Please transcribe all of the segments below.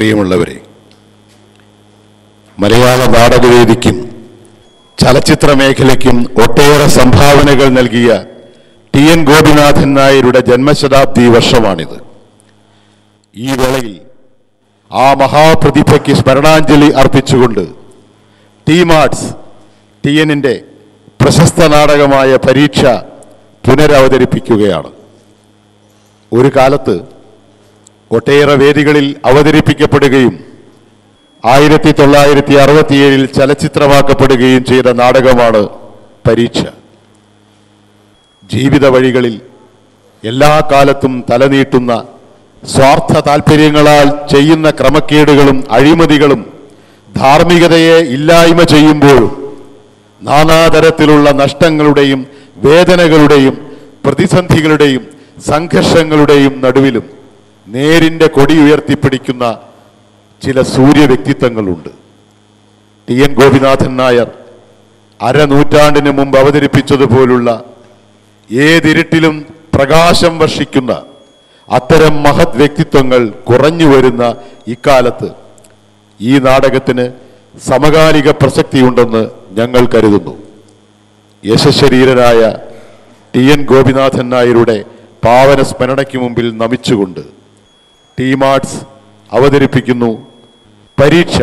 പ്രിയമുള്ളവരെ മലയാള നാടകവേദിക്കും ചലച്ചിത്ര മേഖലയ്ക്കും ഒട്ടേറെ സംഭാവനകൾ നൽകിയ ടി എൻ ഗോപിനാഥൻ നായരുടെ ജന്മശതാബ്ദി വർഷമാണിത് ഈ വേളയിൽ ആ മഹാപ്രതിഭയ്ക്ക് സ്മരണാഞ്ജലി അർപ്പിച്ചുകൊണ്ട് ടീം ആർട്സ് ടി എന്നിൻ്റെ പ്രശസ്ത നാടകമായ പരീക്ഷ പുനരവതരിപ്പിക്കുകയാണ് ഒരു കാലത്ത് ഒട്ടേറെ വേദികളിൽ അവതരിപ്പിക്കപ്പെടുകയും ആയിരത്തി തൊള്ളായിരത്തി അറുപത്തിയേഴിൽ ചലച്ചിത്രമാക്കപ്പെടുകയും ചെയ്ത നാടകമാണ് പരീക്ഷ ജീവിത വഴികളിൽ എല്ലാ കാലത്തും തലനീട്ടുന്ന സ്വാർത്ഥ താൽപ്പര്യങ്ങളാൽ ചെയ്യുന്ന ക്രമക്കേടുകളും അഴിമതികളും ധാർമ്മികതയെ ഇല്ലായ്മ ചെയ്യുമ്പോഴും നാനാതരത്തിലുള്ള നഷ്ടങ്ങളുടെയും വേദനകളുടെയും പ്രതിസന്ധികളുടെയും സംഘർഷങ്ങളുടെയും നടുവിലും നേരിൻ്റെ കൊടി ഉയർത്തിപ്പിടിക്കുന്ന ചില സൂര്യ വ്യക്തിത്വങ്ങളുണ്ട് ടി എൻ ഗോപിനാഥൻ നായർ അരനൂറ്റാണ്ടിന് മുമ്പ് അവതരിപ്പിച്ചതുപോലുള്ള ഏതിരുട്ടിലും പ്രകാശം വർഷിക്കുന്ന അത്തരം മഹത് വ്യക്തിത്വങ്ങൾ കുറഞ്ഞു വരുന്ന ഇക്കാലത്ത് ഈ നാടകത്തിന് സമകാലിക പ്രസക്തിയുണ്ടെന്ന് ഞങ്ങൾ കരുതുന്നു യശശരീരനായ ടി എൻ ഗോപിനാഥൻ നായരുടെ പാവന സ്മരണയ്ക്ക് മുമ്പിൽ നമിച്ചുകൊണ്ട് ടീം ആർട്സ് അവതരിപ്പിക്കുന്നു പരീക്ഷ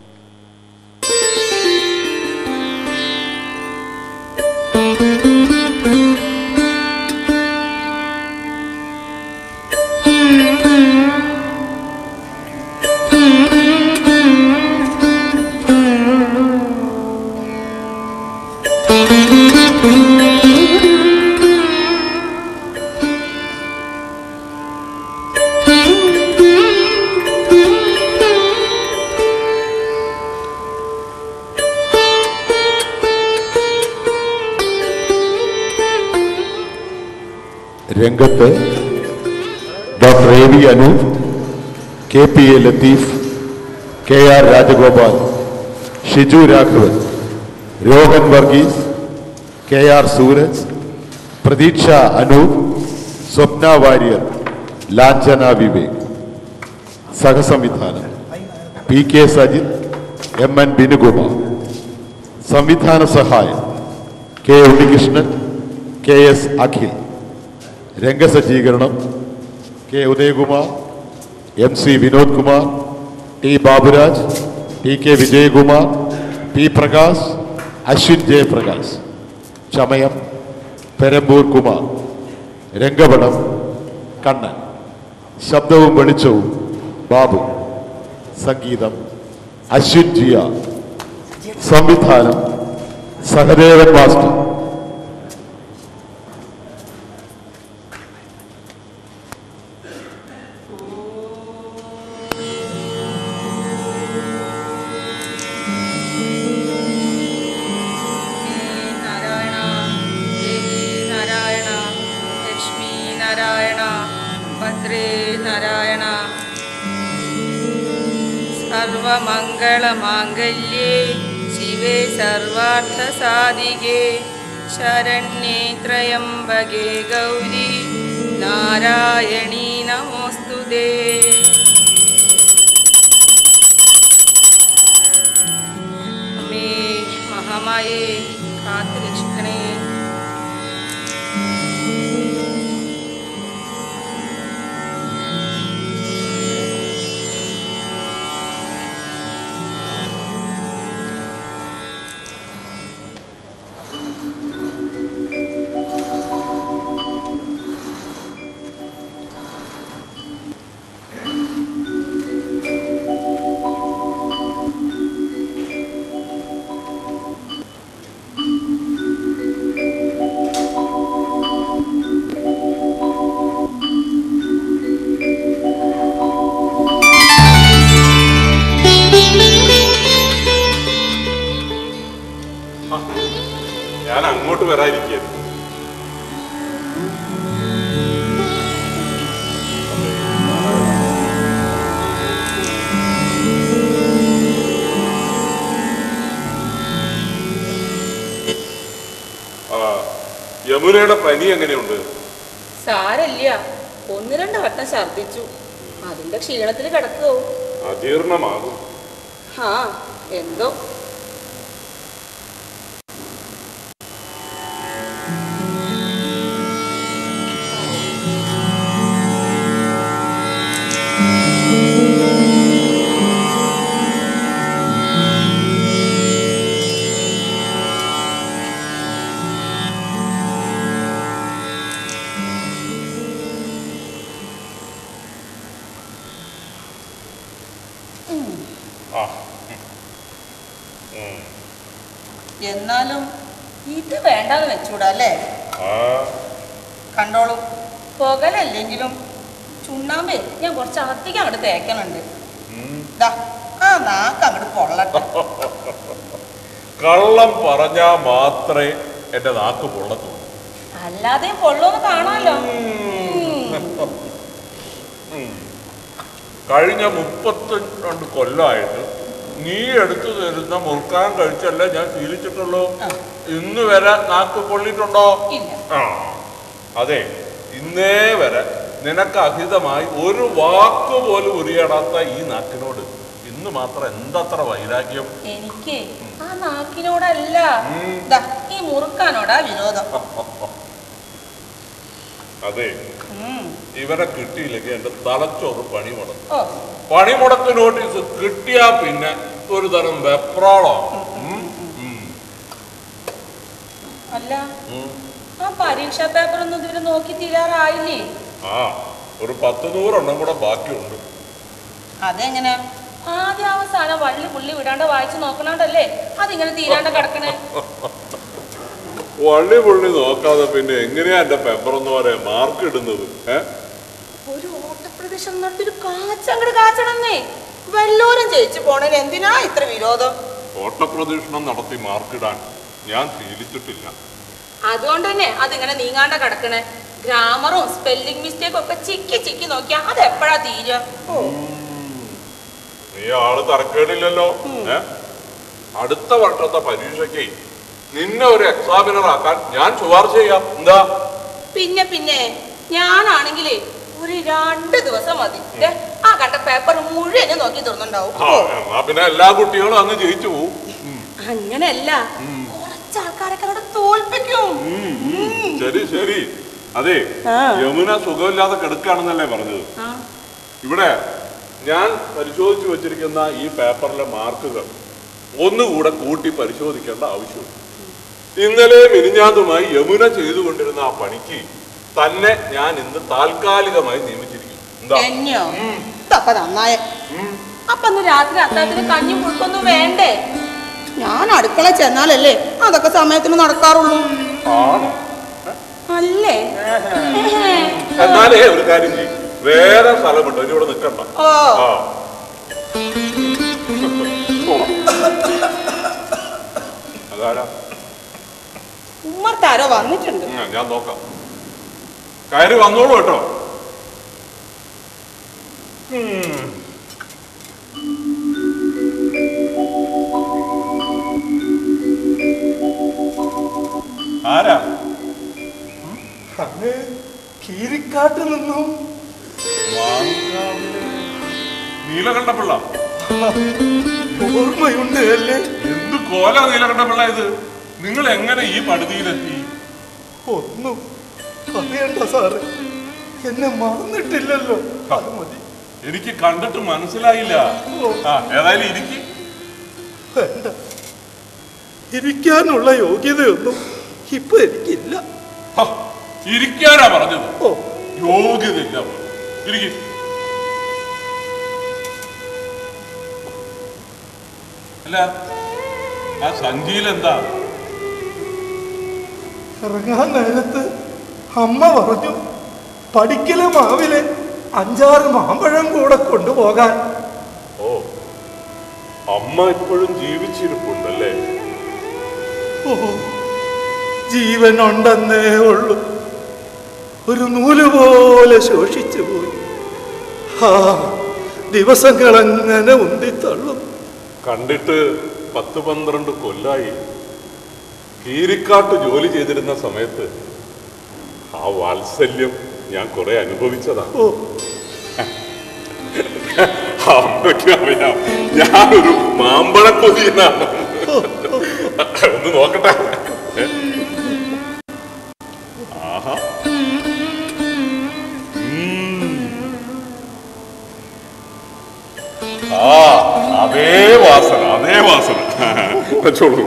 രംഗത്ത് doctor A V Anu K P A Latheef K R Rajagopal Shiju Raghavan Rohan Varghese K R Sooraj Pratheeksha Anoop Swapna Warrier Lanchana Vivek സഹസംവിധാനം P K Sajith M N Binukumar സംവിധാന സഹായം K Unnikrishnan K S Akhil രംഗസജ്ജീകരണം K Udayakumar M C Vinod Kumar T Baburaj T K Vijayakumar P Prakash Ashwin Jayaprakash ചമയം പെരമ്പൂർ കുമാർ രംഗപടം കണ്ണൻ ശബ്ദവും വെളിച്ചവും ബാബു സംഗീതം അശ്വിൻ ജിയ സംവിധാനം സഹദേവൻ മാസ്റ്റർ നാരായണ ദേവി നാരായണ ലക്ഷ്മി നാരായണ ഭദ്രേ നാരായണ സർവമംഗളമാംഗല്യേ ശിവേ സർവാർത്ഥസാധികേ ശരണ്യേ ത്രയംബകേ ഗൗരി നാരായണീ നമോസ്തുതേ അമ്മേ മഹാമായേ കാത്തു രക്ഷിക്കണേ ഞാൻ അങ്ങോട്ട് വരാതിരിക്കുകയാണ് ആ യമുനയുടെ പനി എങ്ങനെയുണ്ട് സാരല്ല ഒന്ന് രണ്ട് വട്ടം ഛർദിച്ചു അതിന്റെ ക്ഷീണത്തിൽ കിടക്കുവോ അജീർണമാകും ആ എന്തോ ആ എന്നാലും ഇത് വേണ്ടാന്ന് വെച്ചൂടാ അല്ലേ ആ കണ്ടോളൂ പുകലല്ലെങ്കിലും ചുണ്ണാമ്പേ ഞാൻ കുറച്ച് അകത്തേക്ക് അങ്ങോട്ട് തേക്കണുണ്ട് ഉം. ദാ ആ നാക്ക് അങ്ങോട്ട് പൊള്ളട്ടെ കള്ളം പറഞ്ഞാ മാത്രമേ എന്റെ നാക്ക് പൊള്ളത്തുള്ളൂ അല്ലാതെ പൊള്ളോന്ന് കാണാമല്ലോ ഉം. കഴിഞ്ഞ മുപ്പത്തി രണ്ട് കൊല്ലമായിട്ട് നീ എടുത്തു തരുന്ന മുറുക്കാൻ കഴിച്ചല്ലേ ഞാൻ ശീലിച്ചിട്ടുള്ളൂ ആ. ഇന്ന് വരെ നാക്ക് പൊള്ളിയിട്ടുണ്ടോ ഇല്ല ആ അതെ ഇന്നേ വരെ നിനക്ക് അഹിതമായി ഒരു വാക്ക് പോലും ഉരിയടാത്ത ഈ നാക്കിനോട് ഇന്ന് മാത്രം എന്തത്ര വൈരാഗ്യം എനിക്ക് ആ നാക്കിനോടല്ല ഉം. ദാ ഈ മുറുക്കാനോടാ വിരോധം അതെ ഉം. ഇവരെ കിട്ടിയില്ലെങ്കിൽ എന്റെ തലച്ചോറ് പണി മുടക്കും ഓ പണിമുടക്ക് നോട്ടീസ് കിട്ടിയാ പിന്നെ ഒരു തരം വെപ്രാളോ ഉം, ഉം, അല്ല ഉം. ആ പരീക്ഷാ പേപ്പർ ഒന്നും ഇതുവരെ നോക്കി തീരാറായില്ലേ ആ ഒരു പത്ത് നൂറെണ്ണം കൂടെ ബാക്കിയുണ്ട് അതെങ്ങനെ ആദ്യ അവസാനം വള്ളി പുള്ളി വിടാണ്ട് വായിച്ചു നോക്കണോണ്ടല്ലേ അതിങ്ങനെ തീരാണ്ട് കിടക്കണേ വള്ളി പുള്ളി നോക്കാതെ പിന്നെ എങ്ങനെയാ എന്റെ പേപ്പർ എന്ന് പറയാ മാർക്ക് ഇടുന്നത് ഏ ഒരു ഓട്ടപ്രദർശനം നടത്തിയൊരു കാച്ചങ്ങട് കാച്ചണമെന്നേ വല്ലോരും ജയിച്ചു പോണേന് എന്തിനാ ഇത്ര വിരോധം ഓട്ടപ്രദക്ഷിണം നടത്തി മാർക്കിടാൻ ഞാൻ ശീലിച്ചിട്ടില്ല അതുകൊണ്ട് തന്നെ അതിങ്ങനെ നീങ്ങാണ്ട കിടക്കണേ ഗ്രാമറും സ്പെല്ലിംഗ് മിസ്റ്റേക്കും ഒക്കെ ചിക്കി ചിക്കി നോക്കിയാ അത് എപ്പോഴാ തീരുക ഓ നീ ആള് തരക്കേടില്ലല്ലോ ഏ അടുത്ത വർഷത്തെ പരീക്ഷയ്ക്ക് നിന്നെ ഒരു എക്സാമിനർ ആക്കാൻ ഞാൻ ശുപാർശ ചെയ്യാം എന്താ പിന്നെ പിന്നെ ഞാനാണെങ്കിലേ ഒരു രണ്ട് ദിവസം മതി ദേ, ആ കണ്ട പേപ്പർ മുഴുവനും നോക്കി തീർന്നുണ്ടാവും ആ, എന്നാ പിന്നെ എല്ലാ കുട്ടികളും അങ്ങ് ജയിച്ചു പോവും അങ്ങനെയല്ല കുറച്ച് ആൾക്കാരൊക്കെ അവിടെ തോൽപ്പിക്കും ശരി ശരി അതെ ആ. യമുന സുഖമില്ലാതെ കിടക്കുകയാണെന്നല്ലേ പറഞ്ഞത് ആ, ഇവിടെ ഞാൻ പരിശോധിച്ചു വെച്ചിരിക്കുന്ന ഈ പേപ്പറിലെ മാർക്കുകൾ ഒന്നുകൂടെ കൂട്ടി പരിശോധിക്കേണ്ട ആവശ്യമുണ്ട് ഇന്നലെ മിനിഞ്ഞാതുമായി യമുന ചെയ്തുകൊണ്ടിരുന്ന ആ പണിക്ക് തന്നെ ഞാൻ ഇന്ന് താൽക്കാലികമായി നിയമിച്ചിരിക്കുന്നു എന്താ എന്നെയോ ഇതപ്പൊ നന്നായ ഉം. അപ്പൊ ഇന്ന് രാത്രി അത്താഴത്തിന് കഞ്ഞി പുഴുക്കൊന്നും വേണ്ടേ ഞാൻ അടുക്കള ചെന്നാലല്ലേ അതൊക്കെ സമയത്തിന് നടക്കാറുള്ളൂ ആണോ അല്ലേ എന്നാലേ ഒരു കാര്യം ചെയ്യും വേറെ സ്ഥലമുണ്ട് ഇനി ഇവിടെ നിൽക്കണ്ട ഓ ആ പോണം. അതാരാ ഉമ്മർത്താരോ വന്നിട്ടുണ്ട് ഉം, ഞാൻ നോക്കാം കയറി വന്നോളൂ കേട്ടോ ഉം. ആരാ അങ്ങ് കീരിക്കാട്ട് നിന്നും മാങ്കാവിലെ നീലകണ്ഠപിള്ള ഓർമ്മയുണ്ട് അല്ലേ എന്ത് കോല നീലകണ്ഠപിള്ള ഇത് നിങ്ങൾ എങ്ങനെ ഈ പടുതിയിലെത്തി ഒന്നും പറയണ്ട സാറ് എന്നെ മറന്നിട്ടില്ലല്ലോ അത് മതി എനിക്ക് കണ്ടിട്ട് മനസ്സിലായില്ല ആ ഏതായാലും ഇരിക്ക് വേണ്ട ഇരിക്കാനുള്ള യോഗ്യതയൊന്നും ഇപ്പൊ എനിക്കില്ല ഹ, ഇരിക്കാനാ പറഞ്ഞത് ഓ യോഗ്യതയില്ല ഇരിക്കും അല്ല ആ സഞ്ചിയിൽ എന്താ ഇറങ്ങാൻ നേരത്ത് അമ്മ പറഞ്ഞു പഠിക്കലെ മാവിലെ അഞ്ചാറ് മാമ്പഴം കൂടെ കൊണ്ടുപോകാൻ ഓ അമ്മ ഇപ്പോഴും ജീവിച്ചിരിപ്പുണ്ടല്ലേ ഓ ജീവനുണ്ടെന്നേ ഉള്ളൂ ഒരു നൂല് പോലെ ശോഷിച്ചു പോയി ആ ദിവസങ്ങളങ്ങനെ ഉന്തിത്തള്ളും കണ്ടിട്ട് പത്ത് പന്ത്രണ്ട് കൊല്ലായി കീരിക്കാട്ട് ജോലി ചെയ്തിരുന്ന സമയത്ത് ആ വാത്സല്യം ഞാൻ കുറെ അനുഭവിച്ചതാ ഓ അമ്മയ്ക്ക് അറിയാം ഞാനൊരു മാമ്പഴക്കൊതിയനാണ് ഒന്ന് നോക്കട്ടെ ഏ? ആഹാ ഉം. ആ അതേ വാസന അതേ വാസന വെച്ചോളൂ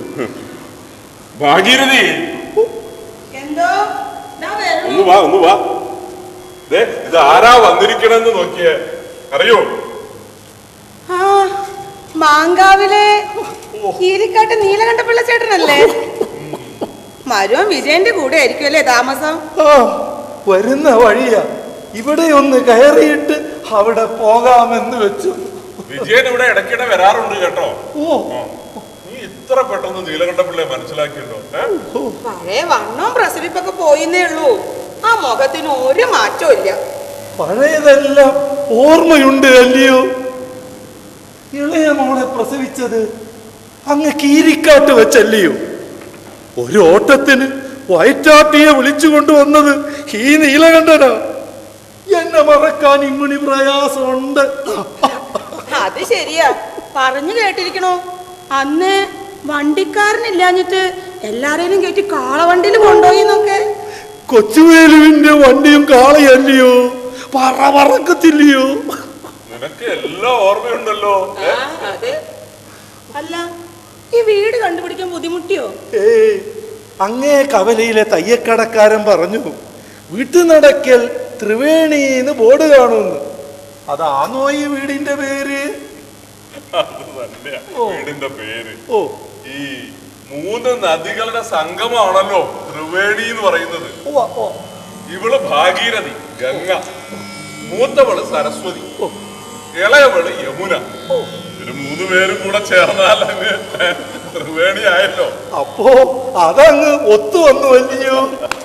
ഭാഗീരഥി എന്തോ ദാ വരുന്നു. ഒന്ന് വാ ഒന്ന് വാ ദേ ഇത് ആരാ വന്നിരിക്കണെന്ന് നോക്കിയേ അറിയോ ആ മാങ്കാവിലെ കീരിക്കാട്ട് നീലകണ്ഠപിള്ള ചേട്ടനല്ലേ മരുവൻ വിജയന്റെ കൂടെ ആയിരിക്കും അല്ലേ താമസം ആ വരുന്ന വഴിയാ ഇവിടെ ഒന്ന് കയറിയിട്ട് അവിടെ പോകാമെന്ന് വെച്ചു വിജയൻ ഇവിടെ ഇടയ്ക്കിടെ വരാറുണ്ട് കേട്ടോ ഓ നീ ഇത്ര പെട്ടെന്ന് നീലകണ്ഠപിള്ളയെ മനസ്സിലാക്കിയല്ലോ ഏ? പഴയ വണ്ണവും പ്രസവിപ്പൊക്കെ പോയിന്നേ ഉള്ളൂ ആ മുഖത്തിന് ഒരു മാറ്റവും ഇല്ല പഴയതെല്ലാം ഓർമ്മയുണ്ട് അല്ലയോ ഇളയ മോളെ പ്രസവിച്ചത് അങ്ങ് കീരിക്കാട്ട് വെച്ചല്ലയോ ഒരു ഓട്ടത്തിന് വയറ്റാട്ടിയെ വിളിച്ചു കൊണ്ടുവന്നത് ഈ നീലകണ്ഠനാ എന്നെ മറക്കാൻ ഇമ്മിണി പ്രയാസമുണ്ട് അത് ശരിയാ പറഞ്ഞു കേട്ടിരിക്കണോ അന്ന് വണ്ടിക്കാരനില്ലാഞ്ഞിട്ട് എല്ലാരേലും കയറ്റി കാളവണ്ടിയിൽ കൊണ്ടുപോയി എന്നൊക്കെ കൊച്ചുവേലുവിന്റെ വണ്ടിയും കാളയല്ലയോ പറ പറക്കത്തില്ലയോ നിനക്ക് എല്ലാം ഓർമ്മയുണ്ടല്ലോ ഏ? അതെ അല്ല ഈ വീട് കണ്ടുപിടിക്കാൻ ബുദ്ധിമുട്ടിയോ ഏയ് അങ്ങേ കവലയിലെ തയ്യക്കടക്കാരൻ പറഞ്ഞു വീട്ടു നടക്കൽ ത്രിവേണിന്ന് ബോർഡ് കാണുമെന്ന് അതാണോ ഈ വീടിന്റെ പേര് അത് തന്നെയാ വീടിന്റെ പേര് ഓ ഈ മൂന്ന് നദികളുടെ സംഗമമാണല്ലോ ത്രിവേണി എന്ന് പറയുന്നത് ഓ ഓ ഇവള് ഭാഗീരഥി ഗംഗ മൂത്തവള് സരസ്വതി ഇളയവള് യമുന ഇവര് മൂന്ന് പേരും കൂടെ ചേർന്നാൽ അങ്ങ് ത്രിവേണി ആയല്ലോ അപ്പോ അതങ്ങ് ഒത്തു വന്നു അല്ലയോ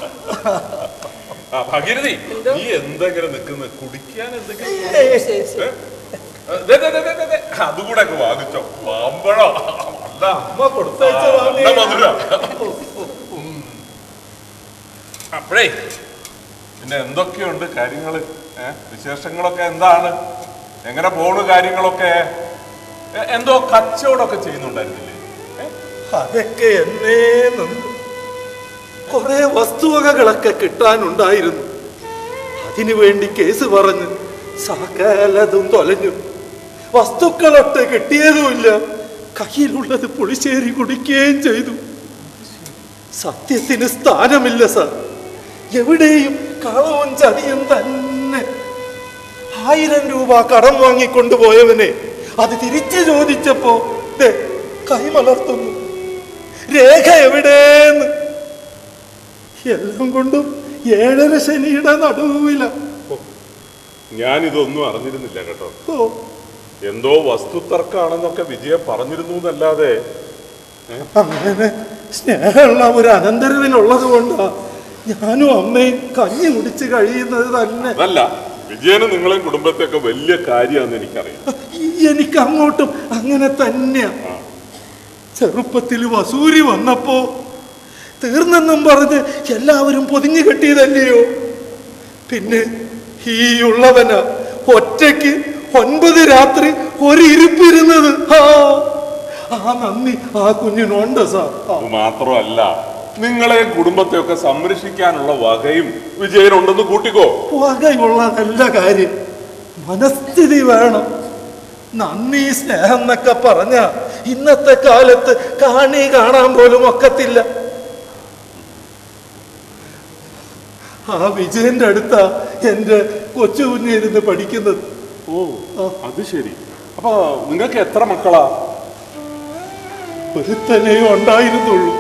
ആ ഭാഗീരഥി നീ എന്തെങ്കിലും നിൽക്കുന്ന കുടിക്കാൻ എന്തെങ്കിലും ഏയ്, ഏ? ദേ, ദേ, ദേ, ദേ, ദേ, ദേ. അതുകൂടെ അങ്ങ് വാങ്ങിച്ചോ മാമ്പഴോ അല്ല അമ്മ കൊടുത്തയച്ചതാ നീ. നല്ല മധുര അപ്പോഴേ പിന്നെ എന്തൊക്കെയുണ്ട് കാര്യങ്ങള് ഏ? വിശേഷങ്ങളൊക്കെ എന്താണ് എങ്ങനെ പോണു കാര്യങ്ങളൊക്കെ എ- എന്തോ കച്ചവടമൊക്കെ ചെയ്യുന്നുണ്ടായിരുന്നില്ലേ ഏ? അതൊക്കെ എന്നേ നിന്ന് കുറെ വസ്തുവകകളൊക്കെ കിട്ടാനുണ്ടായിരുന്നു അതിനു വേണ്ടി കേസ് പറഞ്ഞ് സകലതും തൊലഞ്ഞു വസ്തുക്കളൊട്ട് കിട്ടിയതുമില്ല കയ്യിലുള്ളത് പുളിശ്ശേരി കുടിക്കുകയും ചെയ്തു സത്യത്തിന് സ്ഥാനമില്ല സാർ എവിടെയും കളവും ചതിയും തന്നെ ആയിരം രൂപ കടം വാങ്ങിക്കൊണ്ടുപോയവനെ അത് തിരിച്ചു ചോദിച്ചപ്പോ ദേ, കൈമലർത്തുന്നു രേഖ എവിടേന്ന് എല്ലാം കൊണ്ടും ഏഴര ശനിയുടെ നടുവില ഞാനിതൊന്നും അറിഞ്ഞിരുന്നില്ല കേട്ടോ ഓ എന്തോ വസ്തുതർക്കാണെന്നൊക്കെ വിജയ പറഞ്ഞിരുന്നു എന്നല്ലാതെ അങ്ങനെ സ്നേഹമുള്ള ഒരു അനന്തരവനുള്ളത് കൊണ്ടാ ഞാനും അമ്മയും കഞ്ഞി കുടിച്ച് കഴിയുന്നത് തന്നെ അതല്ല വിജയന് നിങ്ങളെയും കുടുംബത്തെയൊക്കെ വലിയ കാര്യമാണെന്ന് എനിക്കറിയാം എനിക്ക് അങ്ങോട്ടും അങ്ങനെ തന്നെയാ ചെറുപ്പത്തിൽ വസൂരി വന്നപ്പോ തീർന്നെന്നും പറഞ്ഞ് എല്ലാവരും പൊതിഞ്ഞു കെട്ടിയതല്ലയോ പിന്നെ ഈ ഉള്ളവനാ ഒറ്റയ്ക്ക് ഒൻപത് രാത്രി ഒരു ഇരിപ്പിരുന്നത് ആ ആ നന്ദി ആ കുഞ്ഞിനുണ്ട് സാർ ആ. അത് മാത്രമല്ല നിങ്ങളെ കുടുംബത്തെയൊക്കെ സംരക്ഷിക്കാനുള്ള വകയും വിജയനുണ്ടെന്ന് കൂട്ടിക്കോ വകയുള്ള നല്ല കാര്യം മനസ്ഥിതി വേണം നന്ദി സ്നേഹം എന്നൊക്കെ പറഞ്ഞ ഇന്നത്തെ കാലത്ത് കാണി കാണാൻ പോലും ഒക്കത്തില്ല ആ വിജയന്റെ അടുത്താ എന്റെ കൊച്ചു കുഞ്ഞിരുന്ന് പഠിക്കുന്നത് ഓ അത് ശരി അപ്പൊ നിങ്ങൾക്ക് എത്ര മക്കളാ ഒരുത്തനേ ഉണ്ടായിരുന്നുള്ളൂ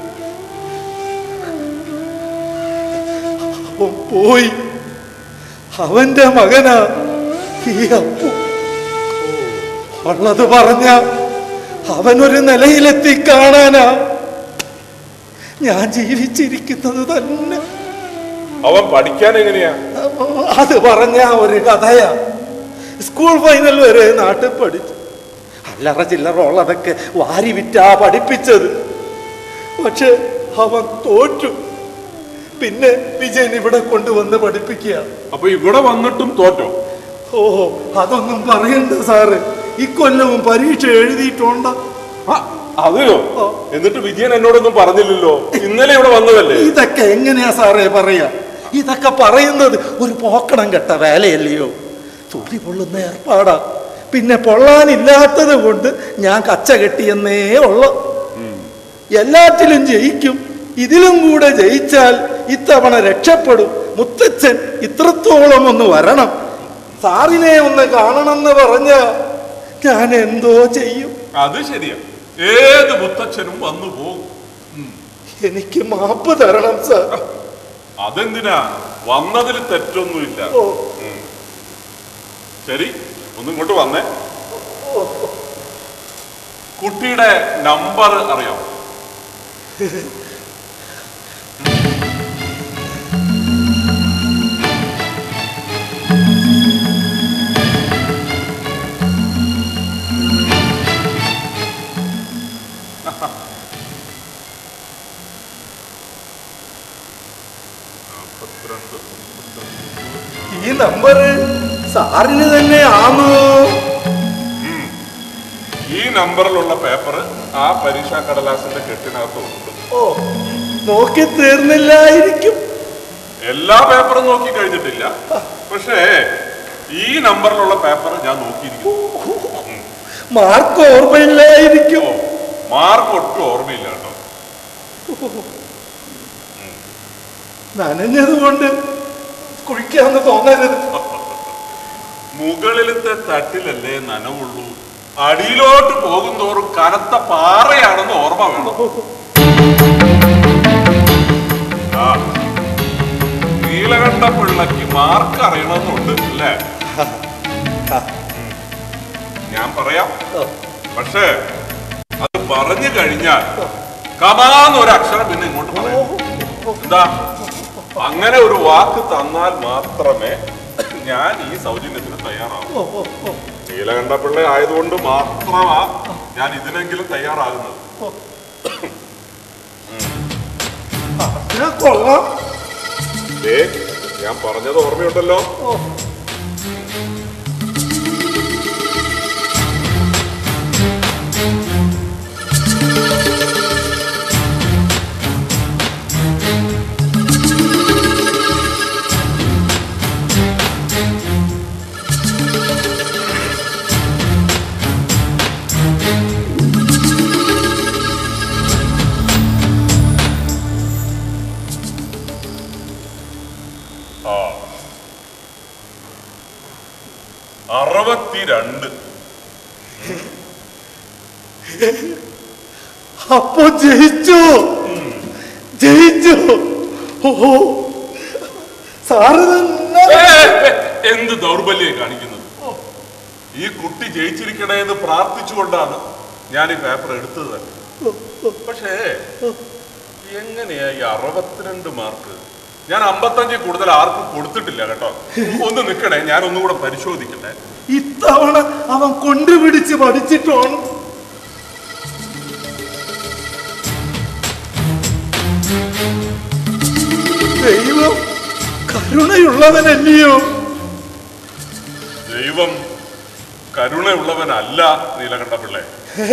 അവൻ പോയി അവന്റെ മകനാ ഈ അപ്പു ഉള്ളത് പറഞ്ഞ അവനൊരു നിലയിലെത്തി കാണാനാ ഞാൻ ജീവിച്ചിരിക്കുന്നത് തന്നെ അവൻ പഠിക്കാൻ എങ്ങനെയാ അത് പറഞ്ഞ ഒരു കഥയാ സ്കൂൾ ഫൈനൽ വരെ നാട്ടിൽ പഠിച്ചു അല്ലറ ചില്ലറ ഉള്ളതൊക്കെ വാരി വിറ്റാ പഠിപ്പിച്ചത് പക്ഷെ അവൻ തോറ്റു പിന്നെ വിജയൻ ഇവിടെ കൊണ്ടുവന്ന് പഠിപ്പിക്കുക അപ്പൊ ഇവിടെ വന്നിട്ടും തോറ്റോ ഓ അതൊന്നും പറയണ്ട സാറ് ഇക്കൊല്ലവും പരീക്ഷ എഴുതിയിട്ടുണ്ട് ആ, അതെയോ എന്നിട്ട് വിജയൻ എന്നോടൊന്നും പറഞ്ഞില്ലല്ലോ ഇന്നലെ ഇവിടെ വന്നതല്ലേ ഇതൊക്കെ എങ്ങനെയാ സാറേ പറയാ ഇതൊക്കെ പറയുന്നത് ഒരു പോക്കണം കെട്ട വേലയല്ലയോ തൊലി പൊള്ളുന്ന ഏർപ്പാടാ പിന്നെ പൊള്ളാനില്ലാത്തത് കൊണ്ട് ഞാൻ കച്ച കെട്ടിയെന്നേ ഉള്ളു എല്ലാറ്റിലും ജയിക്കും ഇതിലും കൂടെ ജയിച്ചാൽ ഇത്തവണ രക്ഷപ്പെടും മുത്തച്ഛൻ ഇത്രത്തോളം ഒന്ന് വരണം സാറിനെ ഒന്ന് കാണണമെന്ന് പറഞ്ഞ ഞാൻ എന്തോ ചെയ്യും അത് ശരിയാ ഏത് മുത്തച്ഛനും വന്നു പോകും എനിക്ക് മാപ്പ് തരണം സാർ അതെന്തിനാ വന്നതിൽ തെറ്റൊന്നുമില്ല ഓ ശരി ഒന്നിങ്ങോട്ട് വന്നേ കുട്ടിയുടെ നമ്പർ അറിയാമോ നാൽപ്പത്തിരണ്ട് ഈ നമ്പർ സാറിന് തന്നെ ആണോ ഈ നമ്പറിലുള്ള പേപ്പർ ആ പരീക്ഷാ കടലാസിന്റെ കെട്ടിനകത്തുണ്ട് ഓ നോക്കി തീർന്നില്ലായിരിക്കും എല്ലാ പേപ്പറും നോക്കി കഴിഞ്ഞിട്ടില്ല പക്ഷേ ഈ നമ്പറിലുള്ള പേപ്പർ ഞാൻ നോക്കിയിരിക്കുന്നു മാർക്ക് ഓർമ്മയില്ലായിരിക്കും ഓ, മാർക്ക് ഒട്ടും ഓർമ്മയില്ല കേട്ടോ നനഞ്ഞത് കൊണ്ട് കുഴിക്കാന്ന് തോന്നരുത് മുകളിലത്തെ തട്ടിലല്ലേ നനവുള്ളൂ അടിയിലോട്ട് പോകും തോറും കനത്ത പാറയാണെന്ന് ഓർമ്മ വേണം ആ നീലകണ്ഠ പിള്ളക്ക് മാർക്ക് അറിയണമെന്നുണ്ട് അല്ലേ ഞാൻ പറയാം പക്ഷേ അത് പറഞ്ഞു കഴിഞ്ഞാൽ കമാന്ന് ഒരു അക്ഷരം പിന്നെ ഇങ്ങോട്ട് പറയാം എന്താ അങ്ങനെ ഒരു വാക്ക് തന്നാൽ മാത്രമേ ഞാൻ ഈ സൗജന്യത്തിന് തയ്യാറാവൂ നീലകണ്ഠപിള്ള ആയതുകൊണ്ട് മാത്രമാ ഞാൻ ഇതിനെങ്കിലും തയ്യാറാകുന്നത് ഞാൻ കൊള്ളാം ദേ, ഞാൻ പറഞ്ഞത് ഓർമ്മയുണ്ടല്ലോ ആ അറുപത്തിരണ്ട് അപ്പൊ ജയിച്ചു ജയിച്ചു ഓഹോ സാറ് തന്നെ ഏ, ഏ, എന്ത് ദൗർബല്യം കാണിക്കുന്നത് ഈ കുട്ടി ജയിച്ചിരിക്കണേ എന്ന് പ്രാർത്ഥിച്ചുകൊണ്ടാണ് ഞാൻ ഈ പേപ്പർ എടുത്തത് തന്നെ പക്ഷേ എങ്ങനെയാ ഈ അറുപത്തിരണ്ട് മാർക്ക് ഞാൻ അമ്പത്തഞ്ചിൽ കൂടുതൽ ആർക്കും കൊടുത്തിട്ടില്ല കേട്ടോ ഒന്ന് നിൽക്കണേ ഞാൻ ഒന്നുകൂടെ പരിശോധിക്കട്ടെ ഇത്തവണ അവൻ കൊണ്ടുപിടിച്ച് പഠിച്ചിട്ടാണ് ദൈവം കരുണയുള്ളവനല്ലയോ ദൈവം കരുണയുള്ളവനല്ല നീലകണ്ഠ പിള്ളേ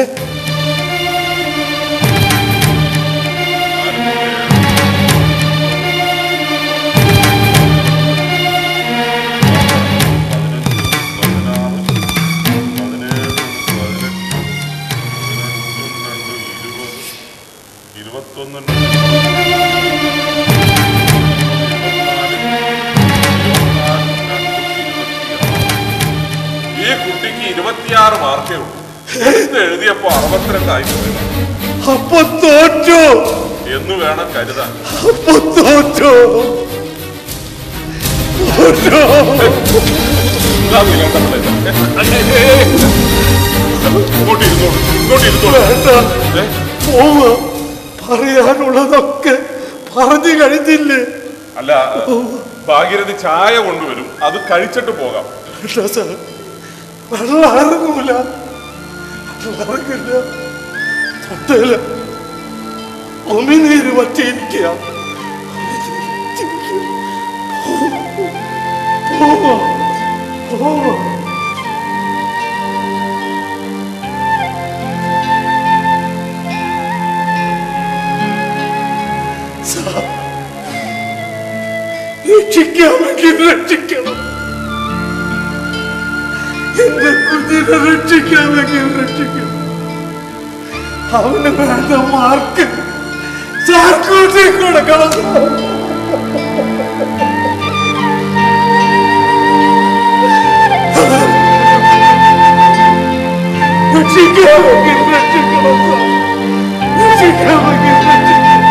ഇരുപത്തൊന്ന് ഈ കുട്ടിക്ക് ഇരുപത്തിയാറ് മാർക്കേ ഉള്ളൂ ഇത് എഴുതിയപ്പോ അറുപത്തിരണ്ടായി പോയത് അപ്പൊ തോറ്റു എന്ന് വേണം കരുതാൻ അപ്പൊ തോറ്റു തോറ്റു ഇതാ നീലകണ്ഠപിള്ള. ഇങ്ങോട്ട് ഇരുന്നോളൂ ഇങ്ങോട്ട് ഇരുന്നോളൂ വേണ്ട ഏ? പോവുക പറയാനുള്ളതൊക്കെ പറഞ്ഞു കഴിഞ്ഞില്ലേ അല്ല ഭാഗീരഥി ചായ കൊണ്ടുവരും അത് കഴിച്ചിട്ട് പോകാം വേണ്ട സാർ വെള്ളം ഇറങ്ങൂല വെള്ളം ഇറങ്ങില്ല തൊട്ടയില് ഒമിനീര് പറ്റിയിരിക്കുക പോവാ സാർ, രക്ഷിക്കാമെങ്കിൽ രക്ഷിക്കണം എന്റെ കുഞ്ഞിനെ രക്ഷിക്കാമെങ്കിൽ രക്ഷിക്കണം അവന് വേണ്ട മാർക്ക് സാർ കൂട്ടി കൊടുക്കണം സാർ. രക്ഷിക്കാമെങ്കിൽ രക്ഷിക്കണം സാർ. രക്ഷിക്കാമെങ്കിൽ രക്ഷിക്കണം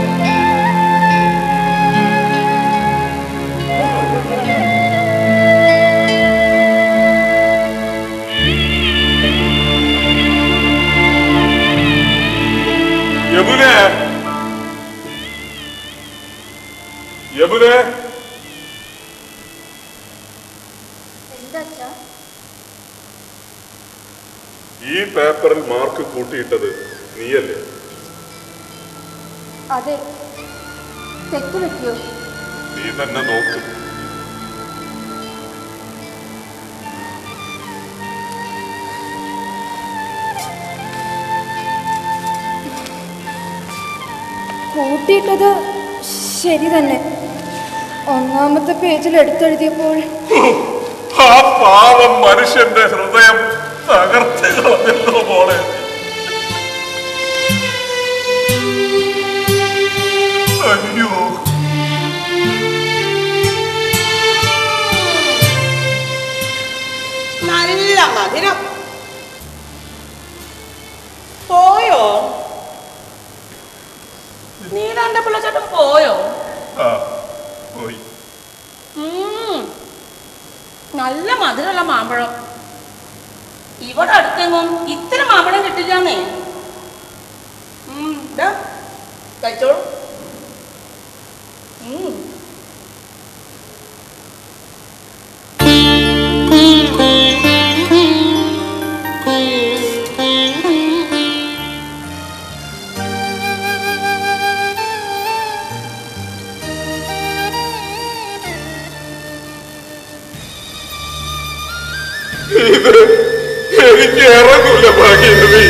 യമുനെ യമുനെ എന്താ അച്ഛാ ഈ പേപ്പറിൽ മാർക്ക് കൂട്ടിയിട്ടത് നീയല്ലേ അതെ തെറ്റു പറ്റിയോ നീ തന്നെ നോക്ക് കൂട്ടിയിട്ടത് ശരി തന്നെ ഒന്നാമത്തെ പേജിൽ എടുത്തെഴുതിയപ്പോൾ ആ പാവം മനുഷ്യന്റെ ഹൃദയം തകർത്ത് കളഞ്ഞല്ലോ മോളെ അയ്യോ നല്ല മധുരം പോയോ നീലാണ്ട പിള്ളച്ചേട്ടൻ പോയോ ആ പോയി ഉം. നല്ല മധുരമുള്ള മാമ്പഴം ഇവിടെ അടുത്തെങ്ങും ഇത്ര മാമ്പഴം കിട്ടില്ലാന്നേ ഉം, ദാ, കഴിച്ചോളൂ ഉം. ഇത് എനിക്ക് ഇറങ്ങൂല ഭാഗ്യവതി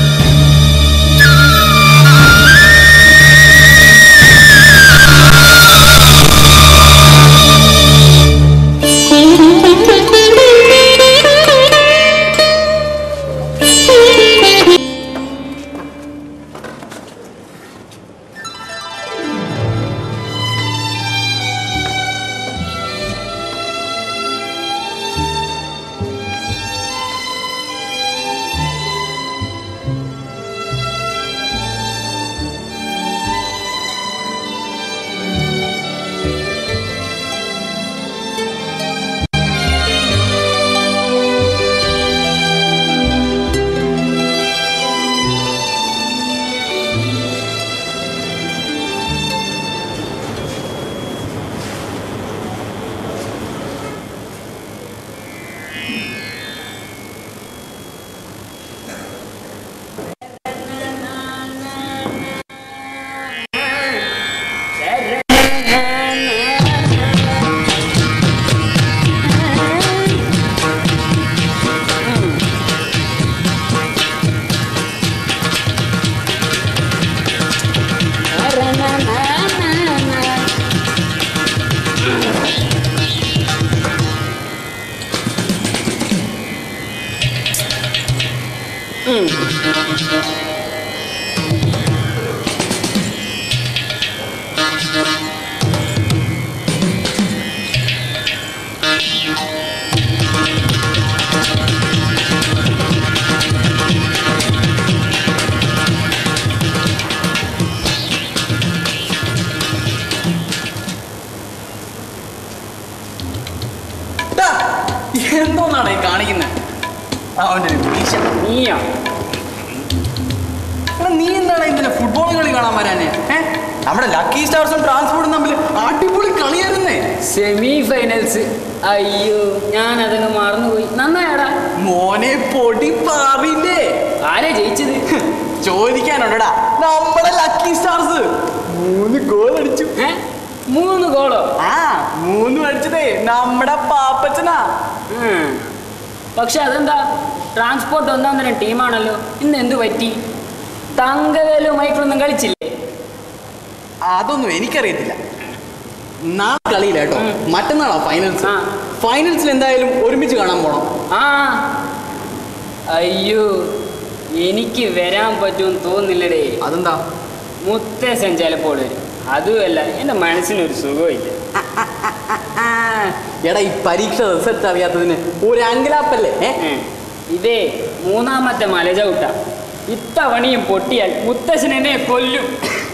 ടാ, എന്തോന്നാണ് ഈ കാണിക്കുന്നത് അവന്റെ ഒരു മീശ നീയാ എടാ, നീ എന്താണ് ഇന്നലെ ഫുട്ബോൾ കളി കാണാൻ വരാനേ ഏ നമ്മുടെ ലക്കി സ്റ്റാർസും ട്രാൻസ്പോർട്ടും തമ്മിൽ അടിപൊളി കളിയായിരുന്നേ സെമി ഫൈനൽസ് അയ്യോ ഞാൻ അതങ്ങ് മറന്നുപോയി നന്നായടാ മോനെ പൊടി പാറില്ലേ ആരാ ജയിച്ചത് ചോദിക്കാനുണ്ടടാ നമ്മുടെ ലക്കി സ്റ്റാർസ് മൂന്ന് ഗോൾ അടിച്ചു ഏ മൂന്ന് ഗോളോ ആ മൂന്ന് അടിച്ചതേ നമ്മുടെ പാപ്പച്ചനാ ഉം. പക്ഷെ അതെന്താ ട്രാൻസ്പോർട്ട് ഒന്നാം തരം ടീമാണല്ലോ ഇന്ന് എന്തു പറ്റി തങ്കവേലും മൈക്കിളൊന്നും കളിച്ചില്ലേ അതൊന്നും എനിക്കറിയത്തില്ല നാളെ കളിയില്ല കേട്ടോ ഉം. മറ്റന്നാളാ ഫൈനൽസ് ആ. ഫൈനൽസിൽ എന്തായാലും ഒരുമിച്ച് കാണാൻ പോണം ആ അയ്യോ എനിക്ക് വരാൻ പറ്റുമെന്ന് തോന്നുന്നില്ലടേ അതെന്താ മുത്തേശൻ ചിലപ്പോൾ വരും അതുമല്ല എൻ്റെ മനസ്സിനൊരു സുഖമില്ല എടാ ഈ പരീക്ഷ റിസൾട്ട് അറിയാത്തതിന് ഒരു അങ്കലാപ്പല്ലേ ഏ? ഉം. ഇതേ മൂന്നാമത്തെ മലചവിട്ട ഇത്തവണയും പൊട്ടിയാൽ മുത്തശ്ശൻ എന്നെ കൊല്ലും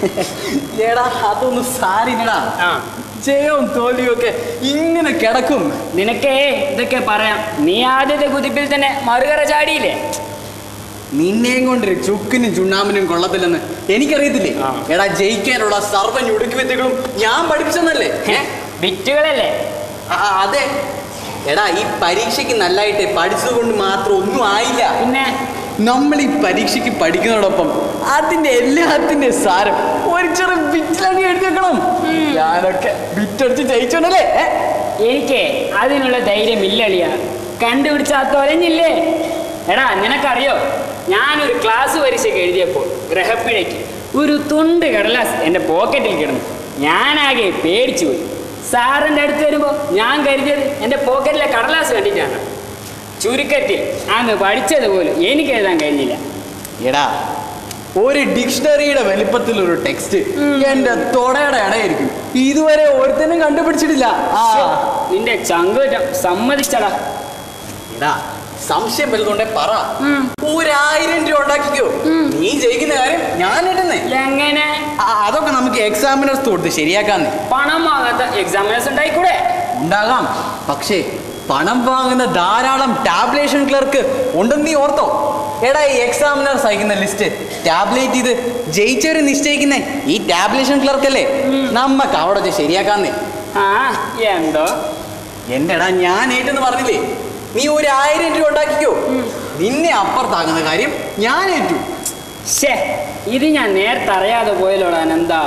എടാ അതൊന്നും സാരില്ലടാ ആ ജയവും തോൽവിയും ഒക്കെ ഇങ്ങനെ കിടക്കും നിനക്കേ ഇതൊക്കെ പറയാം നീ ആദ്യത്തെ കുതിപ്പിൽ തന്നെ മറുകര ചാടിയില്ലേ നിന്നെയും കൊണ്ടൊരു ചുക്കിനും ചുണ്ണാമ്പിനും കൊള്ളത്തില്ലെന്ന് എനിക്കറിയത്തില്ലേ ആ. എടാ ജയിക്കാനുള്ള സർവ്വ ഞുടുക്കി വിദ്യകളും ഞാൻ പഠിപ്പിച്ചെന്നല്ലേ ഏ? വിറ്റുകളല്ലേ ആ, അതെ എടാ ഈ പരീക്ഷയ്ക്ക് നല്ലതായിട്ട് പഠിച്ചത് കൊണ്ട് മാത്രം ഒന്നും ആയില്ല പിന്നെ നമ്മൾ ഈ പരീക്ഷയ്ക്ക് പഠിക്കുന്നതോടൊപ്പം അതിന്റെ എല്ലാത്തിന്റെ സാരം ഒരു ചെറു ബിറ്റിലങ്ങ് എഴുതി വെക്കണം ഞാനൊക്കെ ബിറ്റടിച്ച് ജയിച്ചോണ്ടല്ലേ ഏ? എനിക്ക് അതിനുള്ള ധൈര്യം ഇല്ലളിയ കണ്ടുപിടിച്ച തൊലഞ്ഞില്ലേ എടാ നിനക്കറിയോ ഞാനൊരു ക്ലാസ് പരീക്ഷയ്ക്ക് എഴുതിയപ്പോൾ ഗ്രഹപ്പിഴയ്ക്ക് ഒരു തുണ്ട് കടലാസ് എൻ്റെ പോക്കറ്റിൽ കിടന്നു ഞാനാകെ പേടിച്ചു പോയി സാറിൻ്റെ അടുത്ത് വരുമ്പോൾ ഞാൻ കരുതിയത് എൻ്റെ പോക്കറ്റിലെ കടലാസ് കണ്ടിട്ടാണ് ചുരുക്കത്തിൽ അന്ന് പഠിച്ചത് പോലും എനിക്ക് എഴുതാൻ കഴിഞ്ഞില്ല എടാ ഒരു ഡിക്ഷണറിയുടെ വലിപ്പത്തിൽ ഒരു ടെക്സ്റ്റ് എന്റെ തൊടയുടെ ഇടയായിരിക്കും ഇതുവരെ ഒരുത്തനും കണ്ടുപിടിച്ചിട്ടില്ല ആ ശ്ശോ, നിന്റെ ചങ്കുറ്റം സമ്മതിച്ചടാ എടാ സംശയം വലുതുണ്ടെ പറ ഒരായിരം രൂപ ഉണ്ടാക്കിക്കോ നീ ജയിക്കുന്ന കാര്യം ഞാൻ ഇടുന്നേ എങ്ങനെ അതൊക്കെ നമുക്ക് എക്സാമിനേഴ്സ് കൊടുത്ത് ശരിയാക്കാന്നേ പണം വാങ്ങാത്ത എക്സാമിനേഴ്സ് ഉണ്ടായിക്കൂടെ ഉണ്ടാകാം പക്ഷേ പണം വാങ്ങുന്ന ധാരാളം ടാബ്ലേഷൻ ക്ലർക്ക് ഉണ്ടെന്ന് നീ ഓർത്തോ എടാ ഈ എക്സാമിനർ അയക്കുന്ന ലിസ്റ്റ് ടാബ്ലേറ്റ് ചെയ്ത് ജയിച്ചവരെ നിശ്ചയിക്കുന്നേ ഈ ടാബ്ലേഷൻ ക്ലർക്ക് അല്ലേ നമ്മക്ക് അവിടെ വെച്ച് ശരിയാക്കാന്നേ ആ എന്തോ എന്റെ എടാ ഞാൻ ഏറ്റെന്ന് പറഞ്ഞില്ലേ നീ ഒരു ആയിരം രൂപ ഉണ്ടാക്കിക്കോ നിന്നെ അപ്പുറത്താകുന്ന കാര്യം ഞാൻ ഏറ്റു ഷേ ഇത് ഞാൻ നേരത്തെ അറിയാതെ പോയല്ലോടാ എന്താ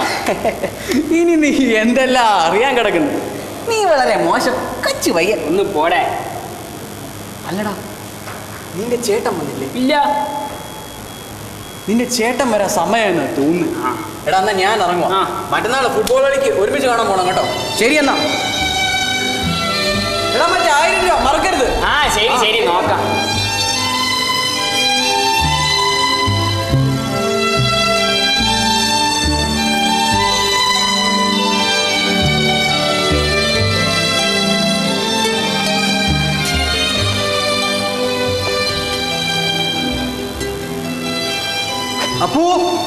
ഇനി നീ എന്തെല്ലാം അറിയാൻ കിടക്കുന്നു നീ വളരെ മോശം കച്ചു വയ്യ ഒന്ന് പോടെ അല്ലടാ നിന്റെ ചേട്ടൻ വന്നില്ലേ ഇല്ല നിന്റെ ചേട്ടൻ വരാൻ സമയമെന്ന് തോന്നുന്നു ആ. എടാ എന്നാ ഞാൻ ഇറങ്ങുവാ ആ. മറ്റന്നാൾ ഫുട്ബോൾ കളിക്ക് ഒരുമിച്ച് കാണാൻ പോണം കേട്ടോ ശരി എന്നാ എടാ മറ്റേ ആയിരം രൂപ മറക്കരുത് ആ ശരി ശരി നോക്കാം അപ്പോ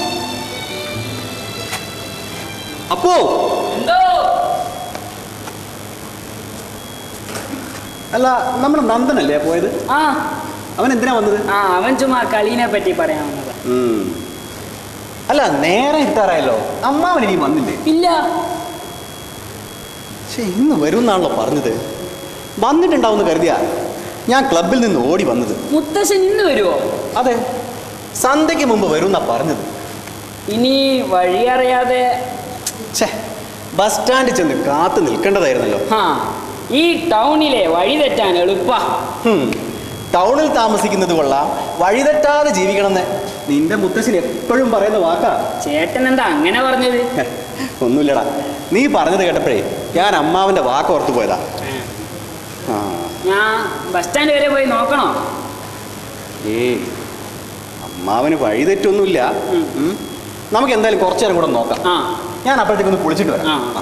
അപ്പോ എന്തോ അല്ല നമ്മുടെ നന്ദനല്ലേ പോയത് ആ അവൻ എന്തിനാ വന്നത് ആ അവൻ ചുമ്മാ കളീനെ പറ്റി പറയാൻ വന്നതാ അല്ല നേരെ എത്താറായല്ലോ അമ്മാവൻ ഇനി വന്നില്ലേ ഇല്ല പക്ഷെ ഇന്ന് വരും എന്നാണല്ലോ പറഞ്ഞത് വന്നിട്ടുണ്ടാവുമെന്ന് കരുതിയാ ഞാൻ ക്ലബിൽ നിന്ന് ഓടി വന്നത് മുത്തശ്ശൻ ഇന്ന് വരുമോ അതെ സന്ധ്യയ്ക്ക് മുമ്പ് വരും എന്നാ പറഞ്ഞത് ഇനി വഴിയറിയാതെ ഛേ ബസ് സ്റ്റാൻഡിൽ ചെന്ന് കാത്തു നിൽക്കേണ്ടതായിരുന്നല്ലോ ആ ഈ ടൗണിലെ വഴി തെറ്റാൻ എളുപ്പാ ഹും, ടൗണിൽ താമസിക്കുന്നത് കൊള്ളാം വഴിതെറ്റാതെ ജീവിക്കണമെന്ന് നിന്റെ മുത്തശ്ശൻ എപ്പോഴും പറയുന്ന വാക്കാ ചേട്ടൻ എന്താ അങ്ങനെ പറഞ്ഞത് ഹെ, ഒന്നുമില്ലടാ നീ പറഞ്ഞത് കേട്ടപ്പോഴേ ഞാൻ അമ്മാവന്റെ വാക്ക് ഓർത്തു പോയതാ ആ ഞാൻ ബസ് സ്റ്റാൻഡ് വരെ പോയി നോക്കണോ ഏ അമ്മാവന് വഴിതെറ്റൊന്നുമില്ല ഉം. ഉം. നമുക്ക് എന്തായാലും കുറച്ചു നേരം കൂടെ നോക്കാം ആ ഞാൻ അപ്പോഴത്തേക്കൊന്ന് കുളിച്ചിട്ട് വരാം ആ.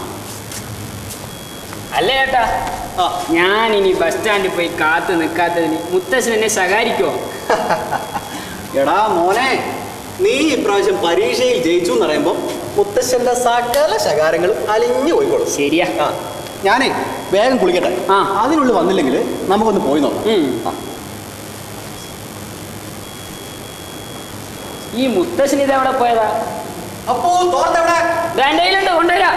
അല്ല ചേട്ടാ ആ. ഞാൻ ഇനി ബസ് സ്റ്റാൻഡിൽ പോയി കാത്തു നിൽക്കാത്തതിന് മുത്തശ്ശൻ എന്നെ ശകാരിക്കോ എടാ മോനെ നീ ഇപ്രാവശ്യം പരീക്ഷയിൽ ജയിച്ചു എന്ന് പറയുമ്പോൾ മുത്തശ്ശന്റെ സകല ശകാരങ്ങളും അലിഞ്ഞു പോയിക്കോളും ശരിയാ ആ ഞാനേ വേഗം കുളിക്കട്ടെ ആ. അതിനുള്ളിൽ വന്നില്ലെങ്കിൽ നമുക്കൊന്ന് പോയി നോക്കാം ഉം. ആ. ഈ മുത്തശ്ശൻ ഇതെവിടെ പോയതാ അപ്പോ തോർത്തെവിടെ ദാ എൻ്റെ കയ്യിലുണ്ട് കൊണ്ടുവരാ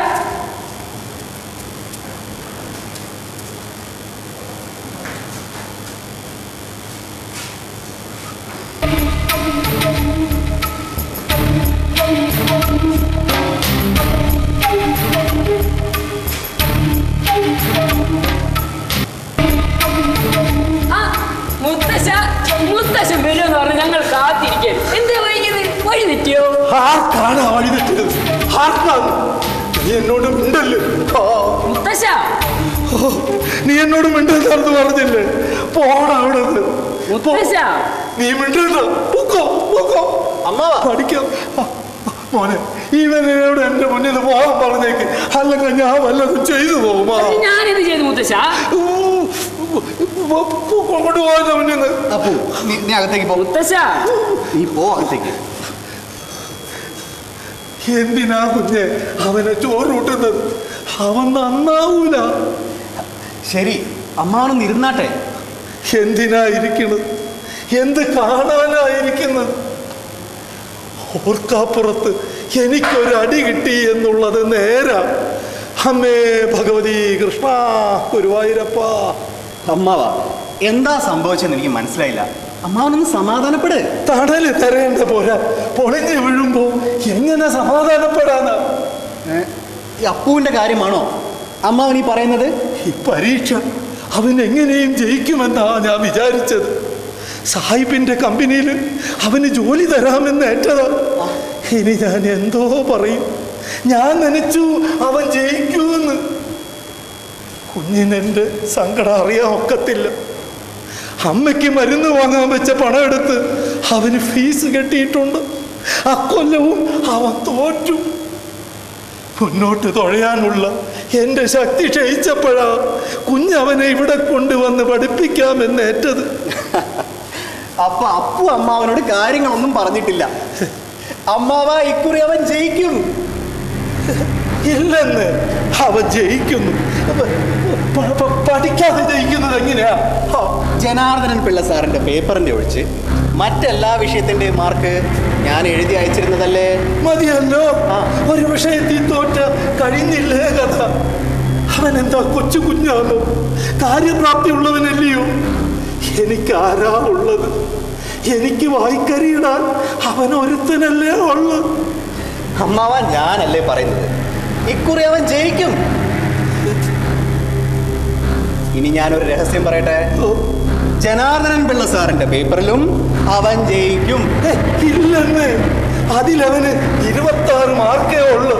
ആർക്കാണ് ആ വഴി തെറ്റിയത് ആർക്കാണ് നീ എന്നോട് മിണ്ടല്ലേ ആ, മുത്തശ്ശ ഓ, നീ എന്നോട് മിണ്ടെന്നാർന്ന് പറഞ്ഞില്ലേ പോടാ അവിടെ നിന്ന്. പോ. മുത്തശ്ശ നീ മിണ്ടണ്ട പൊക്കോ പൊക്കോ അമ്മാവാ പഠിക്കാം ആ, മോനെ ഇവനോട് എന്റെ മുന്നിൽ നിന്ന് പോകാൻ പറഞ്ഞേക്ക് അല്ലെങ്കിൽ ഞാൻ വല്ലതും ചെയ്തു പോകുമാ അത് ഞാനിത് ചെയ്തു മുത്തശ്ശ കൊണ്ടുപോകാൻ മുന്നിൽ നിന്ന് അപ്പു നീ നീ അകത്തേക്ക് പോ മുത്തശ്ശ നീ പോ അകത്തേക്ക് എന്തിനാ കുഞ്ഞെ അവനെ ചോറൂട്ടുന്നത് അവൻ നന്നാവൂല ശരി അമ്മാവനൊന്ന് ഇരുന്നാട്ടെ എന്തിനാ ഇരിക്കുന്നത് എന്ത് കാണാനായിരിക്കുന്നത് ഓർക്കാപ്പുറത്ത് എനിക്കൊരു അടി കിട്ടി എന്നുള്ളത് നേരാ അമ്മേ ഭഗവതി കൃഷ്ണ ഗുരുവായൂരപ്പ അമ്മാവ എന്താ സംഭവിച്ചെന്ന് എനിക്ക് മനസ്സിലായില്ല അമ്മാവനൊന്ന് സമാധാനപ്പെട് തണല് തരേണ്ട പോരാ പൊളിഞ്ഞു വീഴുമ്പോ എങ്ങനെ സമാധാനപ്പെടാനാ ഏ, ഈ അപ്പുവിന്റെ കാര്യമാണോ അമ്മാവൻ ഈ പറയുന്നത് ഈ പരീക്ഷ അവൻ എങ്ങനെയും ജയിക്കുമെന്നാ ഞാൻ വിചാരിച്ചത് സാഹിബിന്റെ കമ്പനിയിൽ അവന് ജോലി തരാമെന്ന് ഏറ്റതാ ഇനി ഞാൻ എന്തോ പറയും ഞാൻ നനച്ചു അവൻ ജയിക്കൂന്ന് കുഞ്ഞിനെന്റെ സങ്കടം അറിയാൻ ഒക്കത്തില്ല അമ്മയ്ക്ക് മരുന്ന് വാങ്ങാൻ വെച്ച പണം എടുത്ത് അവന് ഫീസ് കെട്ടിയിട്ടുണ്ട് അക്കൊല്ലവും അവൻ തോറ്റു മുന്നോട്ട് തുഴയാനുള്ള എൻ്റെ ശക്തി ക്ഷയിച്ചപ്പോഴാ കുഞ്ഞവനെ ഇവിടെ കൊണ്ടുവന്ന് പഠിപ്പിക്കാമെന്ന് ഏറ്റത് അപ്പൊ അപ്പു അമ്മാവനോട് കാര്യങ്ങളൊന്നും പറഞ്ഞിട്ടില്ല അമ്മാവ ഇക്കുറി അവൻ ജയിക്കും ഇല്ലെന്ന് അവൻ ജയിക്കുന്നു പ- പ- പഠിക്കാതെ ജയിക്കുന്നത് എങ്ങനെയാ ആ, ജനാർദ്ദനൻ പിള്ള സാറിന്റെ പേപ്പറിന്റെ ഒഴിച്ച് മറ്റെല്ലാ വിഷയത്തിന്റെയും മാർക്ക് ഞാൻ എഴുതി അയച്ചിരുന്നതല്ലേ മതിയല്ലോ ആ. ഒരു വിഷയത്തിൽ തോറ്റ കഴിഞ്ഞില്ലേ കഥ അവൻ എന്താ കൊച്ചു കുഞ്ഞാണോ കാര്യപ്രാപ്തി ഉള്ളവനല്ലയോ എനിക്ക് ആരാ ഉള്ളത് എനിക്ക് വായിക്കരിയിടാൻ അവൻ ഒരുത്തനല്ലേ ഉള്ളത് അമ്മാവ ഞാനല്ലേ പറയുന്നത് ഇക്കുറി അവൻ ജയിക്കും ഇനി ഞാനൊരു രഹസ്യം പറയട്ടെ ഓ, ജനാർദ്ദനൻ പിള്ള സാറിന്റെ പേപ്പറിലും അവൻ ജയിക്കും ഏ, ഇല്ലെന്ന് അതിലവന് ഇരുപത്തി ആറ് മാർക്കേ ഉള്ളു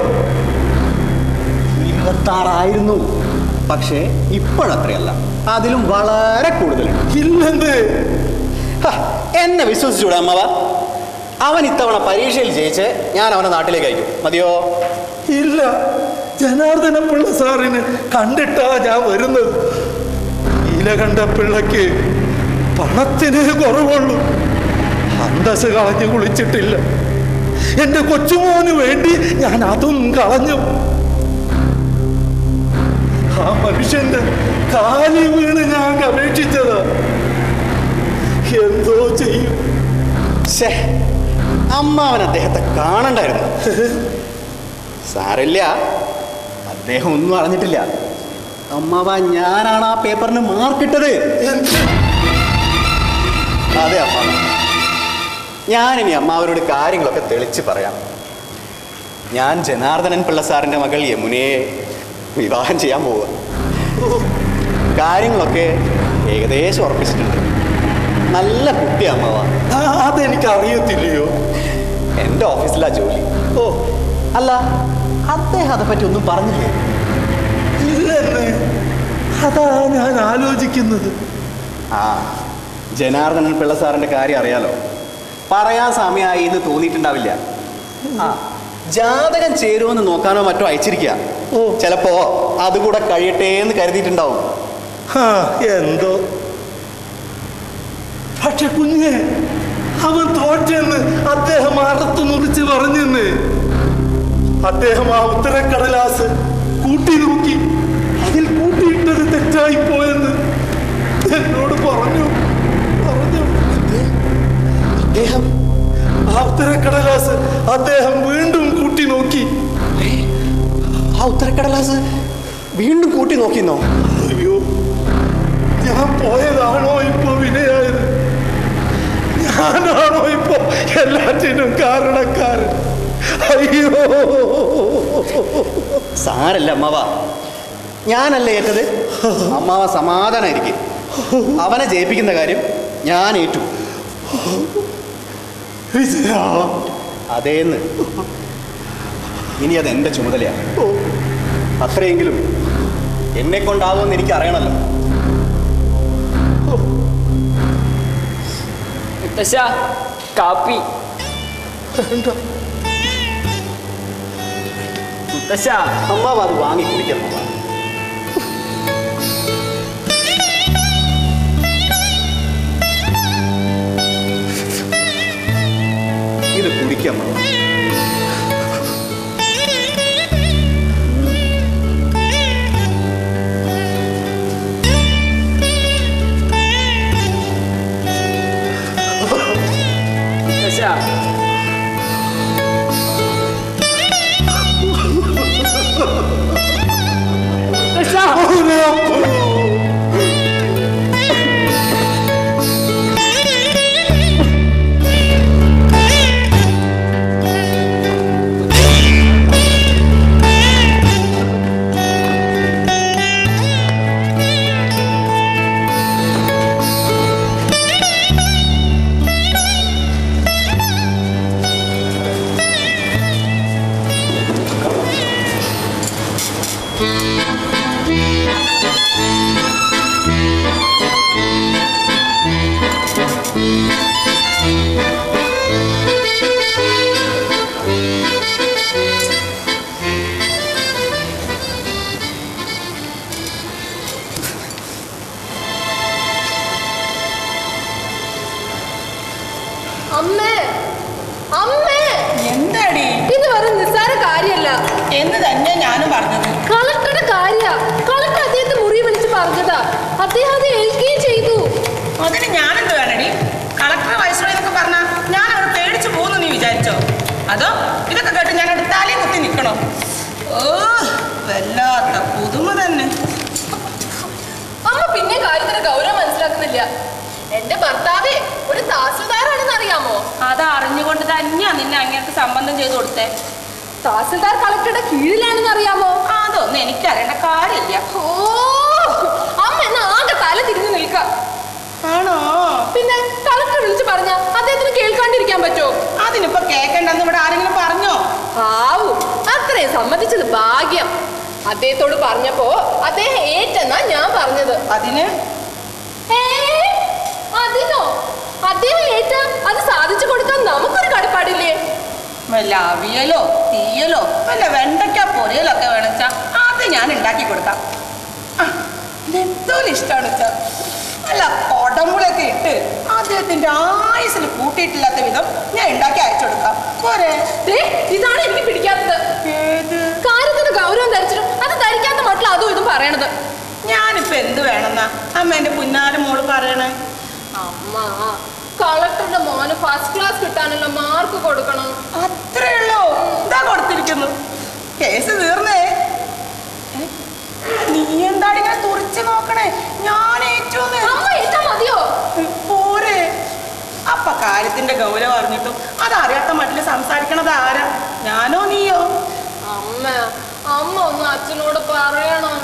ഇരുപത്താറായിരുന്നു പക്ഷേ ഇപ്പോഴത്രയല്ല അതിലും വളരെ കൂടുതലുണ്ട് ഇല്ലെന്ന് ഹ, എന്നെ വിശ്വസിച്ചൂടെ അമ്മവ അവൻ ഇത്തവണ പരീക്ഷയിൽ ജയിച്ച് ഞാൻ അവനെ നാട്ടിലേക്ക് അയക്കും മതിയോ ഇല്ല ജനാർദ്ദന പിള്ള സാറിന് കണ്ടിട്ടാ ഞാൻ വരുന്നത് നീലകണ്ഠ പിള്ളക്ക് പണത്തിന് കുറവുള്ളൂ അന്തസ് കളഞ്ഞു കുളിച്ചിട്ടില്ല എന്റെ കൊച്ചുമോന് വേണ്ടി ഞാൻ അതും കളഞ്ഞു ആ മനുഷ്യന്റെ കാലി വീണ് ഞാൻ അപേക്ഷിച്ചതാ എന്തോ ചെയ്യും ശേ അമ്മാവൻ അദ്ദേഹത്തെ കാണണ്ടായിരുന്നു സാരില്ല അദ്ദേഹം ഒന്നും അറിഞ്ഞിട്ടില്ല അമ്മാവ ഞാനാണ് ആ പേപ്പറിന് മാർക്കിട്ടത് എന്ത് അതെ അമ്മാവ ഞാനിനി അമ്മാവരോട് കാര്യങ്ങളൊക്കെ തെളിച്ച് പറയാം ഞാൻ ജനാർദ്ദനൻ പിള്ള സാറിൻ്റെ മകൾ യമുനയെ വിവാഹം ചെയ്യാൻ പോവുക കാര്യങ്ങളൊക്കെ ഏകദേശം ഉറപ്പിച്ചിട്ടുണ്ട് നല്ല കുട്ടി അമ്മാവ ആ, അതെനിക്ക് അറിയത്തില്ലയോ എൻ്റെ ഓഫീസിലാ ജോലി ഓ അല്ല അദ്ദേഹം അതേപ്പറ്റി ഒന്നും പറഞ്ഞില്ലേ ഇല്ലെന്ന് അതാ ഞാൻ ആലോചിക്കുന്നത് ആ ജനാർദ്ദനൻ പിള്ള സാറിന്റെ കാര്യം അറിയാലോ പറയാൻ സമയമായി എന്ന് തോന്നിയിട്ടുണ്ടാവില്ല ആ ജാതകം ചേരുമെന്ന് നോക്കാനോ മറ്റോ അയച്ചിരിക്കുക ഓ. ചിലപ്പോ അതുകൂടെ കഴിയട്ടെ എന്ന് കരുതിയിട്ടുണ്ടാവും ആ എന്തോ പക്ഷെ കുഞ്ഞെ അവൻ തോറ്റെന്ന് അദ്ദേഹം അറുത്തു മുറിച്ച് പറഞ്ഞെന്ന് അദ്ദേഹം ആ ഉത്തരക്കടലാസ് കൂട്ടി നോക്കി അതിൽ കൂട്ടിയിട്ടത് തെറ്റായി പോയെന്ന് എന്നോട് പറഞ്ഞു പറഞ്ഞു അദ്ദേഹം ആ ഉത്തരക്കടലാസ് അദ്ദേഹം വീണ്ടും കൂട്ടി നോക്കി ആ ഉത്തരക്കടലാസ് വീണ്ടും കൂട്ടി നോക്കിന്നോ അയ്യോ ഞാൻ പോയതാണോ ഇപ്പൊ വിനയായത് ഞാനാണോ ഇപ്പൊ എല്ലാറ്റിനും കാരണക്കാരൻ അയ്യോ സാരല്ല അമ്മാവ ഞാനല്ലേ ഏറ്റത് അമ്മാവ സമാധാനായിരിക്കും അവനെ ജയിപ്പിക്കുന്ന കാര്യം ഞാൻ ഏറ്റു വിജയ അതേന്ന് ഇനി അത് എൻ്റെ ചുമതലയാണ് അത്രയെങ്കിലും എന്നെ കൊണ്ടാവുമെന്ന് എനിക്ക് അറിയണമല്ലോ മുത്തശ്ശ കാപ്പി മുത്തശ്ശ അമ്മാവ് അത് വാങ്ങി കുടിക്കണം അമ്മാവ. ഇത് കുടിക്കാം അമ്മാവ. മുത്തശ്ശ മുത്തശ്ശ അമ്മേ അമ്മേ എന്താടി ഇത് വെറും നിസ്സാര കാര്യല്ല എന്ന് തന്നെ ഞാനും പറഞ്ഞത് കളക്ടറുടെ കാര്യ കളക്ടർ അദ്ദേഹത്തെ മുറി വിളിച്ച് പറഞ്ഞതാ അദ്ദേഹം അത് ഏൽക്കുകയും ചെയ്തു അതിന് ഞാനെന്ത് വേണടി കളക്ടർ വയസ്സുള്ള എന്നൊക്കെ പറഞ്ഞാ ഞാൻ അവിടെ പേടിച്ചു പോകുന്നു നീ വിചാരിച്ചോ അതോ ഇതൊക്കെ കേട്ട് ഞാൻ എടുത്താലേ കുത്തി നിൽക്കണോ ഓ വല്ലാത്ത പുതുമ തന്നെ അമ്മ പിന്നെ കാര്യത്തിന് ഗൗരവം മനസ്സിലാക്കുന്നില്ല എന്റെ ഭർത്താവേ ഒരു തഹസിൽദാറാണെന്ന് അറിയാമോ അത് അറിഞ്ഞുകൊണ്ട് തന്നെയാ നിന്നെ അങ്ങേർക്ക് സംബന്ധം ചെയ്ത് കൊടുത്തേ തഹസിൽദാർ കളക്ടറുടെ കീഴിലാണെന്ന് അറിയാമോ അതൊന്നും എനിക്കറിയേണ്ട കാര്യമില്ല ഓ അമ്മ എന്നാ ആകെ തല തിരിഞ്ഞു നിൽക്ക ആണോ പിന്നെ കളക്ടർ വിളിച്ച് പറഞ്ഞ അദ്ദേഹത്തിന് കേൾക്കാണ്ടിരിക്കാൻ പറ്റുമോ അതിനിപ്പോ കേക്കണ്ടെന്ന് ഇവിടെ ആരെങ്കിലും പറഞ്ഞോ ആവു അത്രയും സമ്മതിച്ചത് ഭാഗ്യം അദ്ദേഹത്തോട് പറഞ്ഞപ്പോ അദ്ദേഹം ഏറ്റെന്നാ ഞാൻ പറഞ്ഞത് അതിന് ഏ, അതിനോ അദ്ദേഹം ഏറ്റ അത് സാധിച്ചു കൊടുക്കാൻ നമുക്കൊരു കടപ്പാടില്ലേ വല്ല അവിയലോ തീയലോ വല്ല വെണ്ടയ്ക്ക പൊരിയലൊക്കെ വേണമെച്ചാ അത് ഞാൻ ഉണ്ടാക്കി കൊടുക്കാം ആ, ഇതെന്തോലും ഇഷ്ടമാണ് വെച്ചാ അല്ല കൊടമ്പുളൊക്കെ ഇട്ട് അദ്ദേഹത്തിന്റെ ആയുസിൽ കൂട്ടിയിട്ടില്ലാത്ത വിധം ഞാൻ ഉണ്ടാക്കി അയച്ചു കൊടുക്കാം പോരെ ദേ, ഇതാണ് എനിക്ക് പിടിക്കാത്തത് ഏത് കാര്യത്തിന് ഗൗരവം ധരിച്ചിട്ടും അത് ധരിക്കാത്ത മട്ടിൽ അതും ഇതും പറയണത് ഞാനിപ്പോ എന്ത് വേണമെന്നാ അമ്മ എന്റെ പുന്നാരം മോള് പറയണേ അമ്മ കളക്ടറുടെ മോന് ഫസ്റ്റ് ക്ലാസ് കിട്ടാനുള്ള മാർക്ക് കൊടുക്കണം അത്രേ ഉള്ളൂ ഇതാ കൊടുത്തിരിക്കുന്നു കേസ് തീർന്നേ ഏ? നീ എന്താടി ഇങ്ങനെ തുറച്ചു നോക്കണേ ഞാൻ ഏറ്റവും അമ്മ ഏറ്റാ മതിയോ പോരെ അപ്പ കാര്യത്തിന്റെ ഗൗരവം അറിഞ്ഞിട്ടും അതറിയാത്ത മട്ടില് സംസാരിക്കണത് ആരാ ഞാനോ നീയോ അമ്മ അമ്മ ഒന്ന് അച്ഛനോട് പറയണം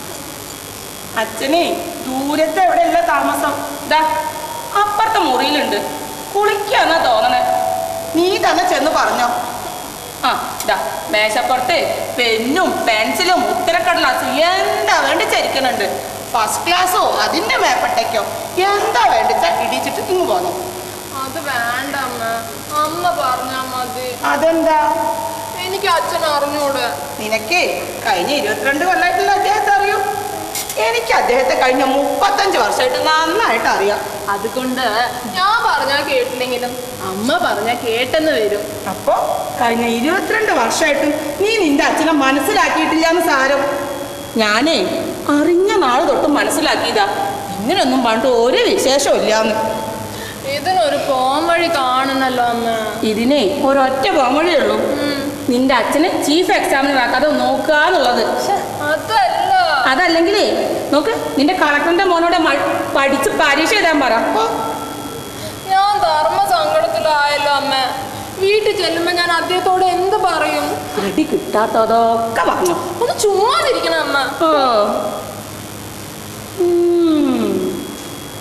അച്ഛനെ ദൂരത്തെ എവിടെയല്ല താമസം ദാ അപ്പുറത്തെ മുറിയിലുണ്ട് കുളിക്കാന്നാ തോന്നണേ നീ തന്നെ ചെന്ന് പറഞ്ഞോ ആ ദാ മേശപ്പുറത്ത് പെന്നും പെൻസിലും ഉത്തരക്കടലാസും എന്താ വേണ്ടി ചരിക്കണുണ്ട് ഫസ്റ്റ് ക്ലാസ്സോ അതിന്റെ മേപ്പട്ടയ്ക്കോ എന്താ വേണ്ടിച്ച ഇടിച്ചിട്ട് ഇങ്ങ് പോന്നു അത് വേണ്ട അമ്മ അമ്മ പറഞ്ഞാ മതി അതെന്താ എനിക്ക് അച്ഛൻ അറിഞ്ഞൂടെ നിനക്ക് കഴിഞ്ഞ ഇരുപത്തിരണ്ട് കൊല്ലമായിട്ടുള്ള അദ്ദേഹത്തെ അറിയും എനിക്ക് അദ്ദേഹത്തെ കഴിഞ്ഞ മുപ്പത്തഞ്ച് വർഷമായിട്ട് നന്നായിട്ട് അറിയാം അതുകൊണ്ട് ഞാൻ പറഞ്ഞാ കേട്ടില്ലെങ്കിലും അമ്മ പറഞ്ഞാ കേട്ടെന്ന് വരും അപ്പോ കഴിഞ്ഞ ഇരുപത്തിരണ്ട് വർഷമായിട്ടും നീ നിന്റെ അച്ഛനെ മനസ്സിലാക്കിയിട്ടില്ല എന്ന് സാരം ഞാനേ അറിഞ്ഞ നാൾ തൊട്ട് മനസ്സിലാക്കിയതാ ഇങ്ങനൊന്നും പണ്ട് ഒരു വിശേഷവും ഇല്ലാന്ന് ഇതിനൊരു പോം വഴി കാണണല്ലോ അമ്മ ഇതിനെ ഒരൊറ്റ പോമഴേ ഉള്ളൂ നിന്റെ അച്ഛനെ ചീഫ് എക്സാമിനർ ആക്കാതെ നോക്കുക എന്നുള്ളത് അതല്ല അതല്ലെങ്കിലേ നോക്ക് നിന്റെ കളക്ടറിന്റെ മോനോട് മ- പഠിച്ച് പരീക്ഷ എഴുതാൻ പറ ഓ ഞാൻ ധർമ്മ സങ്കടത്തിലായല്ലോ അമ്മ വീട്ടിൽ ചെല്ലുമ്പോ ഞാൻ അദ്ദേഹത്തോട് എന്ത് പറയും അടി കിട്ടാത്തതൊക്കെ പറഞ്ഞു ഒന്ന് ചുമ്മാതിരിക്കണം അമ്മ ഓ ഉം.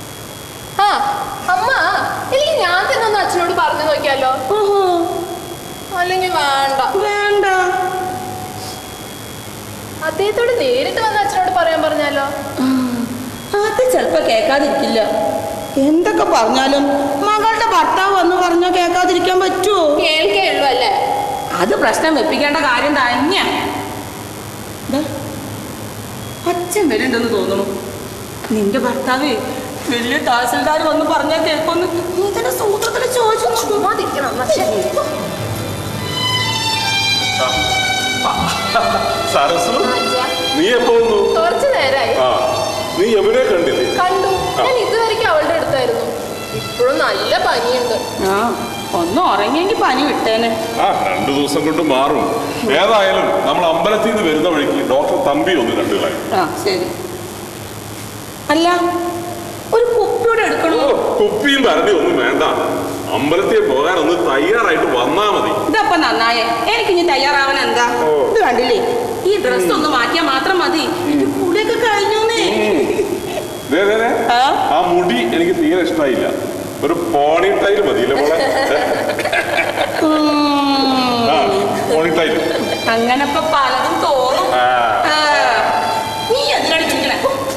ആ അമ്മ ഇല്ലെങ്കിൽ ഞാൻ തന്നെ ഒന്ന് അച്ഛനോട് പറഞ്ഞു നോക്കിയാലോ ഓഹോ അല്ലെങ്കിൽ വേണ്ട വേണ്ട അദ്ദേഹത്തോട് നേരിട്ട് വന്ന് അച്ഛനോട് പറയാൻ പറഞ്ഞാലോ അത് ചിലപ്പോ കേൾക്കാതിരിക്കില്ല എന്തൊക്കെ പറഞ്ഞാലും മകളുടെ ഭർത്താവ് വന്ന് പറഞ്ഞാൽ കേൾക്കാതിരിക്കാൻ പറ്റുമോ കേൾക്കേ ഉള്ളൂ അല്ലേ അത് പ്രശ്നം വെപ്പിക്കേണ്ട കാര്യം തന്നെയാ ദാ, അച്ഛൻ വരുന്നുണ്ടെന്ന് തോന്നുന്നു നിന്റെ ഭർത്താവ് വലിയ തഹസിൽദാർ വന്ന് പറഞ്ഞാൽ കേൾക്കൊന്ന് നീ തന്നെ സൂത്രത്തിൽ ചോദിച്ചു ചുമ്മാതിരിക്കണം പക്ഷേ സരസു അച്ഛാ, നീ എപ്പോ വന്നു കുറച്ച് നേരായി ആ നീ യമുനെ കണ്ടില്ലേ കണ്ടു ഞാൻ ഇതുവരെയ്ക്കും അവളുടെ അടുത്തായിരുന്നു ഇപ്പോഴും നല്ല പനിയുണ്ട് ആ ഒന്ന് ഉറങ്ങിയെങ്കിൽ പനി വിട്ടേനെ ആ രണ്ടു ദിവസം കൊണ്ട് മാറും ഏതായാലും നമ്മൾ അമ്പലത്തിൽ നിന്ന് വരുന്ന വഴിക്ക് ഡോക്ടർ തമ്പി ഒന്ന് കണ്ടുകളായി ആ ശരി അല്ല ഒരു കുപ്പിയോടെ എടുക്കണോ കുപ്പിയും ഭരണി ഒന്നും വേണ്ട അമ്പലത്തിൽ പോകാൻ ഒന്ന് തയ്യാറായിട്ട് വന്നാ മതി ഇതപ്പൊ നന്നായേ എനിക്ക് ഇനി തയ്യാറാവാൻ എന്താ ഓ. ഇത് കണ്ടില്ലേ ഈ ഡ്രസ് ഒന്ന് മാറ്റിയാൽ മാത്രം മതി ഇത് കുളിയൊക്കെ കഴിഞ്ഞൂന്നേ ദേ, ദേ, ദേ. ആ? ആ മുടി എനിക്ക് തീരെ ഇഷ്ടമായില്ല ഒരു പോണി ടൈൽ മതിയില്ലേ മോളെ ഉം. ആ പോണി ടൈൽ അങ്ങനെ ഇപ്പൊ പലതും തോന്നും ആ. ആ. നീ എന്തിനാണ് ചിരിക്കണേ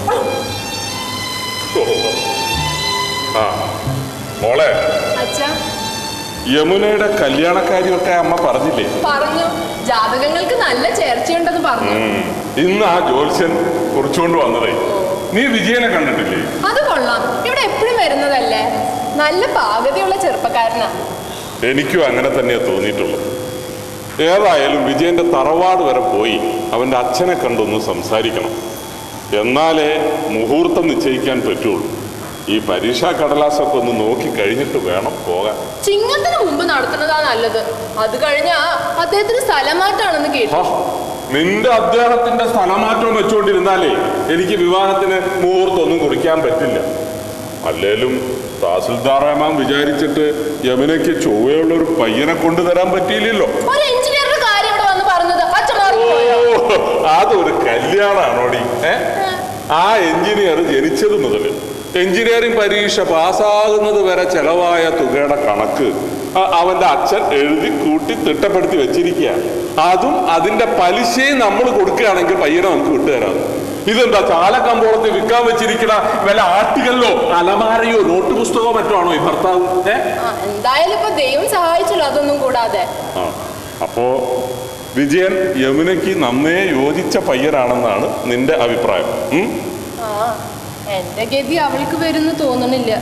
ആ മോളെ അച്ഛാ യമുനയുടെ കല്യാണക്കാരിയൊക്കെ അമ്മ പറഞ്ഞില്ലേ പറഞ്ഞു ജാതകങ്ങൾക്ക് നല്ല ചേർച്ചയുണ്ടെന്ന് പറഞ്ഞു ഉം. ഇന്ന് ആ ജ്യോത്സ്യൻ കുറിച്ചുകൊണ്ട് വന്നതേ നീ വിജയനെ കണ്ടിട്ടില്ലേ അത് കൊള്ളാം ഇവിടെ എപ്പോഴും വരുന്നതല്ലേ നല്ല പാകതയുള്ള ചെറുപ്പക്കാരനാ എനിക്കും അങ്ങനെ തന്നെയാ തോന്നിയിട്ടുള്ളൂ ഏതായാലും വിജയന്റെ തറവാട് വരെ പോയി അവന്റെ അച്ഛനെ കണ്ടൊന്ന് സംസാരിക്കണം എന്നാലേ മുഹൂർത്തം നിശ്ചയിക്കാൻ പറ്റുള്ളൂ ഈ പരീക്ഷാ കടലാസൊക്കെ ഒന്ന് നോക്കി കഴിഞ്ഞിട്ട് വേണം പോകാൻ ചിങ്ങത്തിന് മുമ്പ് നടത്തുന്നതാ നല്ലത് അത് കഴിഞ്ഞാ അദ്ദേഹത്തിന് സ്ഥലമാറ്റാണെന്ന് കേട്ടു ഹ, നിന്റെ അദ്ദേഹത്തിന്റെ സ്ഥലമാറ്റം വെച്ചുകൊണ്ടിരുന്നാലേ എനിക്ക് വിവാഹത്തിന് മുഹൂർത്തം ഒന്നും കുറിക്കാൻ പറ്റില്ല അല്ലേലും തഹസിൽദാറാമാൻ വിചാരിച്ചിട്ട് യമുനയ്ക്ക് ചൊവ്വയുള്ള ഒരു പയ്യനെ കൊണ്ടുതരാൻ പറ്റിയില്ലല്ലോ ഒരു എഞ്ചിനീയറുടെ കാര്യം ഇവിടെ വന്ന് പറഞ്ഞത് അച്ഛൻ ഓ മാറിപ്പോയോ അതൊരു കല്യാണാണോടി ഏ ആ എഞ്ചിനീയർ ജനിച്ചത് മുതൽ എഞ്ചിനീയറിംഗ് പരീക്ഷ പാസ്സാകുന്നത് വരെ ചെലവായ തുകയുടെ കണക്ക് അ- അവന്റെ അച്ഛൻ എഴുതി കൂട്ടി തിട്ടപ്പെടുത്തി വെച്ചിരിക്കുക അതും അതിന്റെ പലിശയും നമ്മൾ കൊടുക്കുകയാണെങ്കിൽ പയ്യനെ നമുക്ക് വിട്ടുതരാം ഇതെന്താ ചാലക്കമ്പോളത്തിൽ വിൽക്കാൻ വെച്ചിരിക്കണ വല്ല ആർട്ടിക്കലിലോ അലമാരയോ നോട്ട് പുസ്തകമോ മറ്റോ ആണോ ഈ ഭർത്താവ് ഏ ആ, എന്തായാലും ഇപ്പൊ ദൈവം സഹായിച്ചല്ലോ അതൊന്നും കൂടാതെ ആ അപ്പോ വിജയൻ യമുനയ്ക്ക് നന്നേ യോജിച്ച പയ്യനാണെന്നാണ് നിന്റെ അഭിപ്രായം ഉം? ആ എന്റെ ഗതി അവൾക്ക് വരുന്നു തോന്നണില്ല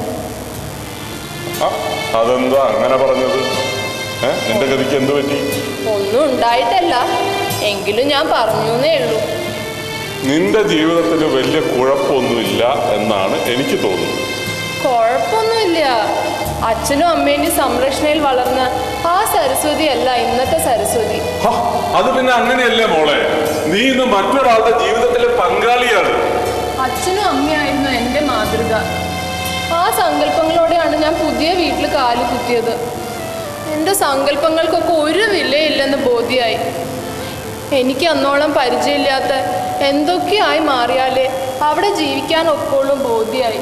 ആ, അതെന്താ അങ്ങനെ പറഞ്ഞത് ഏ നിന്റെ ഗതിക്ക് എന്ത് പറ്റി ഒന്നും ഉണ്ടായിട്ടല്ല എങ്കിലും ഞാൻ പറഞ്ഞേ ഉള്ളൂ നിന്റെ ജീവിതത്തിന് വലിയ കുഴപ്പമൊന്നുമില്ല എന്നാണ് എനിക്ക് തോന്നുന്നത് കുഴപ്പമൊന്നുമില്ല അച്ഛനും അമ്മേന്റെ സംരക്ഷണയിൽ വളർന്ന ആ സരസ്വതി അല്ല ഇന്നത്തെ സരസ്വതി ഹ, അത് പിന്നെ അങ്ങനെയല്ലേ മോളെ നീ ഇന്ന് മറ്റൊരാളുടെ ജീവിതത്തിലെ പങ്കാളിയാണ് അച്ഛനും അമ്മയായിരുന്നു എൻ്റെ മാതൃക ആ സങ്കല്പങ്ങളോടെയാണ് ഞാൻ പുതിയ വീട്ടിൽ കാല് കുത്തിയത് എൻ്റെ സങ്കല്പങ്ങൾക്കൊക്കെ ഒരു വിലയില്ലെന്ന് ബോധ്യമായി എനിക്ക് അന്നോളം പരിചയമില്ലാത്ത എന്തൊക്കെയായി മാറിയാലേ അവിടെ ജീവിക്കാൻ ഒക്കുള്ളൂ ബോധ്യമായി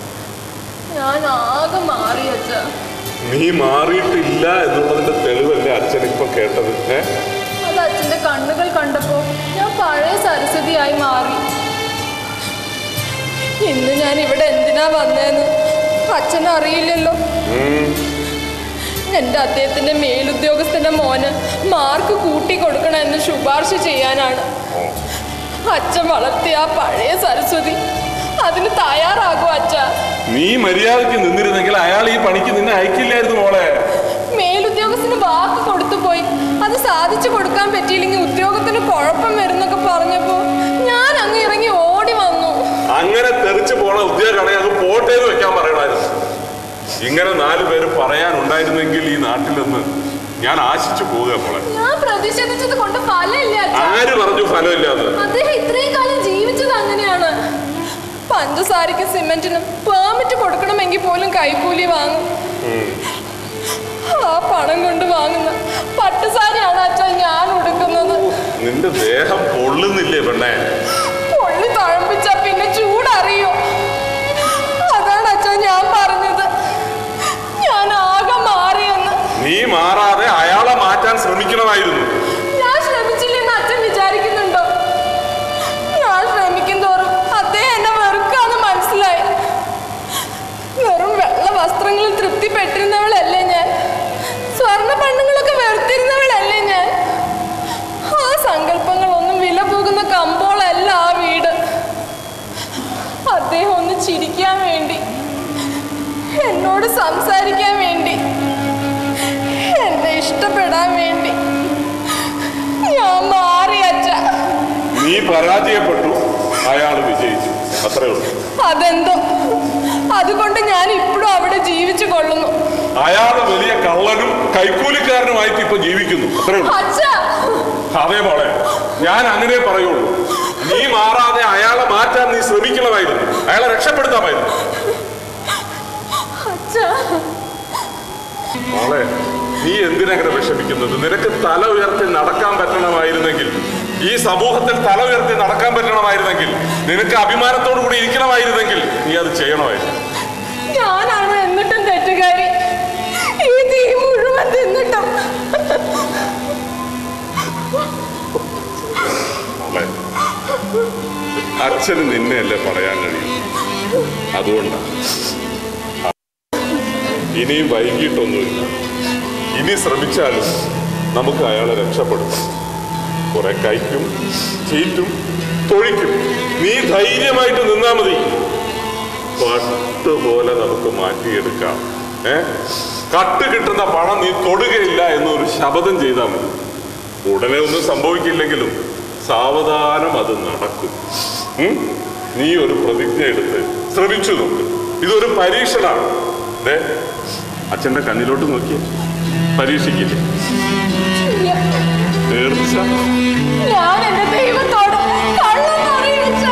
ഞാൻ ആകെ മാറി അച്ഛ നീ മാറിയിട്ടില്ല എന്നുള്ളതിന്റെ തെളിവല്ലേ അച്ഛൻ ഇപ്പൊ കേട്ടത് ഏ അത് അച്ഛൻ്റെ കണ്ണുകൾ കണ്ടപ്പോൾ ഞാൻ പഴയ സരസ്വതിയായി മാറി ഇന്ന് ഞാൻ ഇവിടെ എന്തിനാ വന്നതെന്ന് അച്ഛൻ അറിയില്ലല്ലോ എൻ്റെ അദ്ദേഹത്തിൻ്റെ മേലുദ്യോഗസ്ഥൻ്റെ മോന് മാർക്ക് കൂട്ടി കൊടുക്കണമെന്ന് ശുപാർശ ചെയ്യാനാണ് അച്ഛൻ വളർത്തിയ ആ പഴയ സരസ്വതി അതിന് തയ്യാറാകും അച്ഛ നീ മര്യാദയ്ക്ക് നിന്നിരുന്നെങ്കിൽ അയാൾ ഈ പണിക്ക് നിന്നെ അയക്കില്ലായിരുന്നു മോളെ മേലുദ്യോഗസ്ഥന് വാക്ക് കൊടുത്തു പോയി അത് സാധിച്ചു കൊടുക്കാൻ പറ്റിയില്ലെങ്കിൽ ഉദ്യോഗത്തിന് കുഴപ്പം വരുന്നൊക്കെ പറഞ്ഞപ്പോ ഞാൻ അങ്ങ് ഇറങ്ങി ഓടി വന്നു അങ്ങനെ തെറിച്ച് പോണ ഉദ്യോഗമാണെങ്കിൽ അങ്ങ് പോട്ടെ എന്ന് വെക്കാൻ പറയണമായിരുന്നു ഇങ്ങനെ നാലു പേര് പറയാനുണ്ടായിരുന്നെങ്കിൽ ഈ നാട്ടിൽ നിന്ന് ഞാൻ ആശിച്ചു പോവുക മോളെ ഞാൻ പ്രതിഷേധിച്ചത് കൊണ്ട് ഫലമില്ല അച്ഛാ. ആര് പറഞ്ഞു ഫലമില്ലാന്ന് അദ്ദേഹം ഇത്രയും കാലം ജീവിച്ചത് അങ്ങനെയാണ് പഞ്ചസാരയ്ക്ക് സിമെന്റിനും പെർമിറ്റ് കൊടുക്കണമെങ്കിൽ പോലും കൈക്കൂലി വാങ്ങും ആ പണം കൊണ്ട് വാങ്ങുന്ന പട്ടുസാരിയാണ് അച്ഛാ ഞാൻ ഉടുക്കുന്നത് നിന്റെ ദേഹം പൊള്ളുന്നില്ലേ പെണ്ണേ പൊള്ളി തഴമ്പിച്ച പിന്നെ ചൂടറിയോ അതാണ് അച്ഛാ ഞാൻ പറഞ്ഞത് ഞാൻ ആകെ മാറിയെന്ന് നീ മാറാതെ അയാളെ മാറ്റാൻ ശ്രമിക്കണമായിരുന്നു ഞാൻ ശ്രമിച്ചില്ലെന്ന് അച്ഛൻ വിചാരിക്കുന്നുണ്ടോ ഞാൻ ശ്രമിക്കും തോറും അദ്ദേഹം എന്നെ വെറുക്കാന്ന് മനസ്സിലായി വെറും വെള്ള വസ്ത്രങ്ങളിൽ തൃപ്തിപ്പെട്ടിരുന്നവളല്ലേ ഞാൻ സ്വർണ്ണ പെണ്ണുങ്ങളൊക്കെ വെറുത്തിരുന്നവളല്ലേ ഞാൻ ആ സങ്കല്പങ്ങളൊന്നും വില പോകുന്ന കമ്പോളല്ല ആ വീട് അദ്ദേഹം ഒന്ന് ചിരിക്കാൻ വേണ്ടി എന്നോട് സംസാരിക്കാൻ വേണ്ടി എന്നെ ഇഷ്ടപ്പെടാൻ വേണ്ടി ഞാൻ മാറി അച്ഛ നീ പരാജയപ്പെട്ടു അയാൾ വിജയിച്ചു അത്രേ ഉള്ളൂ അതെന്തോ അതുകൊണ്ട് ഞാൻ ഇപ്പോഴും അവിടെ ജീവിച്ചു കൊള്ളുന്നു അയാൾ വലിയ കള്ളനും കൈക്കൂലിക്കാരനുമായിട്ട് ഇപ്പൊ ജീവിക്കുന്നു അത്രേ ഉള്ളൂ അച്ഛ അതേ മോളെ ഞാൻ അങ്ങനെ പറയുള്ളൂ നീ മാറാതെ അയാളെ മാറ്റാൻ നീ ശ്രമിക്കണമായിരുന്നു അയാളെ രക്ഷപ്പെടുത്താമായിരുന്നു അച്ഛ മോളെ നീ എന്തിനങ്ങനെ വിഷമിക്കുന്നത് നിനക്ക് തല ഉയർത്തി നടക്കാൻ പറ്റണമായിരുന്നെങ്കിൽ ഈ സമൂഹത്തിൽ തല ഉയർത്തി നടക്കാൻ പറ്റണമായിരുന്നെങ്കിൽ നിനക്ക് അഭിമാനത്തോടു കൂടി ഇരിക്കണമായിരുന്നെങ്കിൽ നീ അത് ചെയ്യണമായിരുന്നു ഞാനാണ് എന്നിട്ടും തെറ്റുകാരി ഈ തീ മുഴുവൻ തിന്നിട്ടും മോളെ അച്ഛന് നിന്നെയല്ലേ പറയാൻ കഴിയും അതുകൊണ്ടാണ് ഇനിയും വൈകിട്ടൊന്നുമില്ല ഇനി ശ്രമിച്ചാലും നമുക്ക് അയാളെ രക്ഷപ്പെടുത്താം കുറെ കൈക്കും ചീറ്റും തൊഴിക്കും നീ ധൈര്യമായിട്ട് നിന്നാ മതി പട്ടുപോലെ നമുക്ക് മാറ്റിയെടുക്കാം ഏ കട്ട് കിട്ടുന്ന പണം നീ തൊടുകയില്ല എന്നൊരു ശപഥം ചെയ്താൽ മതി ഉടനെ ഒന്നും സംഭവിക്കില്ലെങ്കിലും സാവധാനം അത് നടക്കും ഉം? നീ ഒരു പ്രതിജ്ഞ എടുത്ത് ശ്രമിച്ചു നോക്ക് ഇതൊരു പരീക്ഷണമാണ് ദേ അച്ഛന്റെ കണ്ണിലോട്ട് നോക്കിയേ പരീക്ഷിക്കില്ലേ തീർച്ച ഞാൻ എന്റെ ദൈവത്തോട് കള്ളം പറയും അച്ഛാ.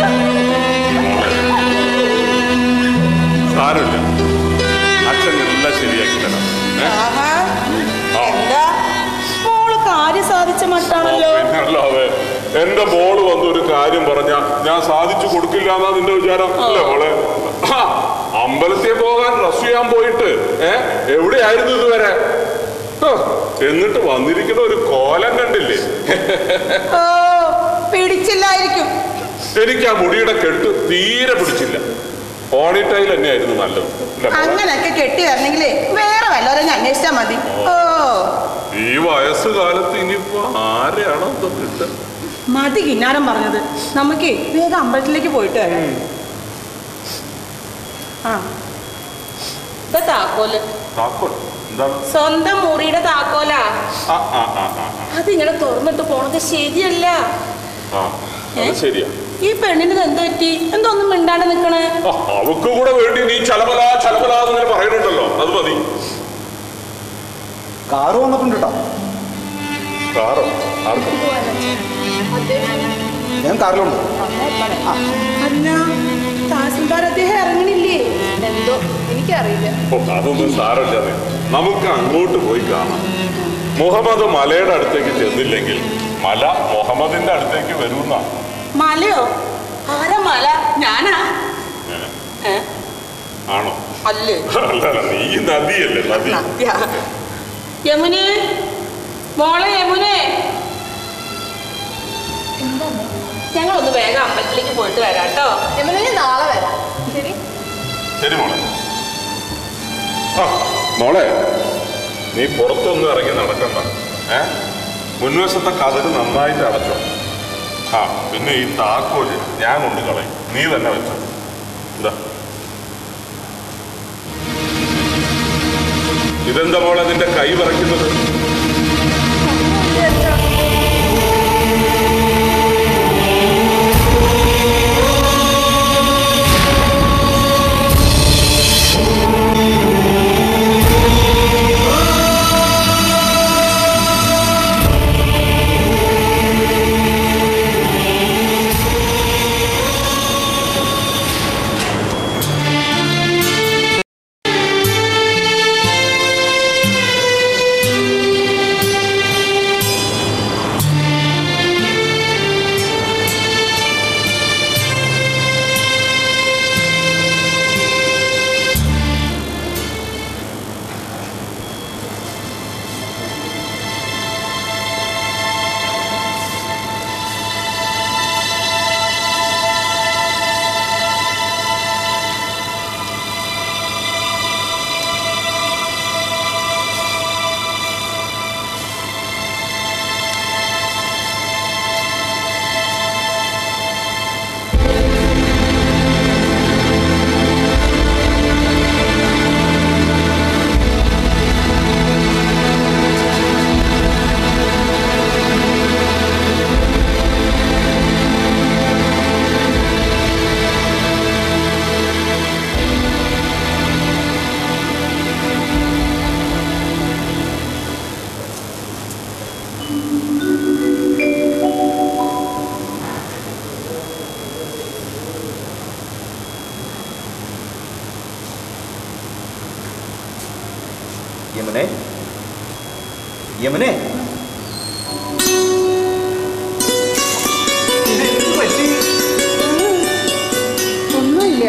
സാരമില്ല അച്ഛൻ എല്ലാം ശരിയാക്കി തരാം ഏ? ആഹാ ആ. എന്താ മോള് കാര്യം സാധിച്ച മട്ടാണല്ലോ പിന്നല്ലാതെ എന്റെ മോള് വന്ന് ഒരു കാര്യം പറഞ്ഞ ഞാൻ സാധിച്ചു കൊടുക്കില്ല എന്നാ നിന്റെ വിചാരം അല്ലേ മോളെ ആ, അമ്പലത്തിൽ പോകാൻ ഡ്രസ് ചെയ്യാൻ പോയിട്ട് ഏ എവിടെയായിരുന്നു ഇതുവരെ ഹ, എന്നിട്ട് വന്നിരിക്കുന്ന ഒരു കോലം കണ്ടില്ലേ ഓ പിടിച്ചില്ലായിരിക്കും എനിക്ക് ആ മുടിയുടെ കെട്ട് തീരെ പിടിച്ചില്ല ഓണിറ്റൈൽ തന്നെയായിരുന്നു നല്ലത് അല്ലേ മോളെ? അങ്ങനൊക്കെ കെട്ടി വരണമെങ്കിലേ വേറെ വല്ലവരും അന്വേഷിച്ചാ മതി ഓ ഈ വയസ്സുകാലത്ത് ഇനിയിപ്പോ ആരെയാണോ എന്തോ കിട്ടുക മതി കിന്നാരം പറഞ്ഞത് നമുക്കേ വേഗം അമ്പലത്തിലേക്ക് പോയിട്ട് വരാം ആ ഇതാ താക്കോല് താക്കോൽ എന്താണ് സ്വന്തം മുറിയുടെ താക്കോലാ ആ ആ ആ ആ ആ. അതിങ്ങനെ തുറന്നിട്ട് പോണത് ശരിയല്ല ആ അത് ശരിയാ ഈ പെണ്ണിന് ഇത് എന്ത് പറ്റി എന്തൊന്നും മിണ്ടാണ്ട് നിക്കണേ ആ, അവക്ക് കൂടെ വേണ്ടി നീ ചലപല ചലപല എന്നിങ്ങനെ പറയുന്നുണ്ടല്ലോ അത് മതി കാറ് വന്നിട്ടുണ്ട് കേട്ടോ കാറോ ആർക്കും ഞാൻ കാറിലുണ്ട് അല്ല തഹസിൽദാർ അദ്ദേഹം ഇറങ്ങണില്ലേ എന്തോ എനിക്കറിയില്ല ഓ അതൊന്നും സാരമില്ലാതെ നമുക്ക് അങ്ങോട്ട് പോയി കാണാം മുഹമ്മദ് മലയുടെ അടുത്തേക്ക് ചെന്നില്ലെങ്കിൽ മല മുഹമ്മദിന്റെ അടുത്തേക്ക് വരുന്ന മലയോ ആരാ മല ഞാനാ ഏ? ആണോ അല്ലേ അല്ല അല്ല, നീ നദിയല്ലേ നദി നദ്യ. യമുനെ മോളെ യമുനെ ഞങ്ങളൊന്ന് വേഗം അമ്പലത്തിലേക്ക് പോയിട്ട് വരാം കേട്ടോ യമുന നാളെ വരാം ശരി ശരി മോളെ ആ മോളെ നീ പുറത്തൊന്നും ഇറങ്ങി നടക്കണ്ട ഏ മുൻവശത്തെ കഥക് നന്നായിട്ട് അടച്ചോ ആ പിന്നെ ഈ താക്കോല് ഞാൻ കൊണ്ട് കളയും നീ തന്നെ വെച്ചോ ഇതാ ഇതെന്താ മോളെ നിന്റെ കൈ വിറയ്ക്കുന്നത് യമുനെ യമുനെ ഇതെന്ത് പറ്റി? ഒന്നുമില്ല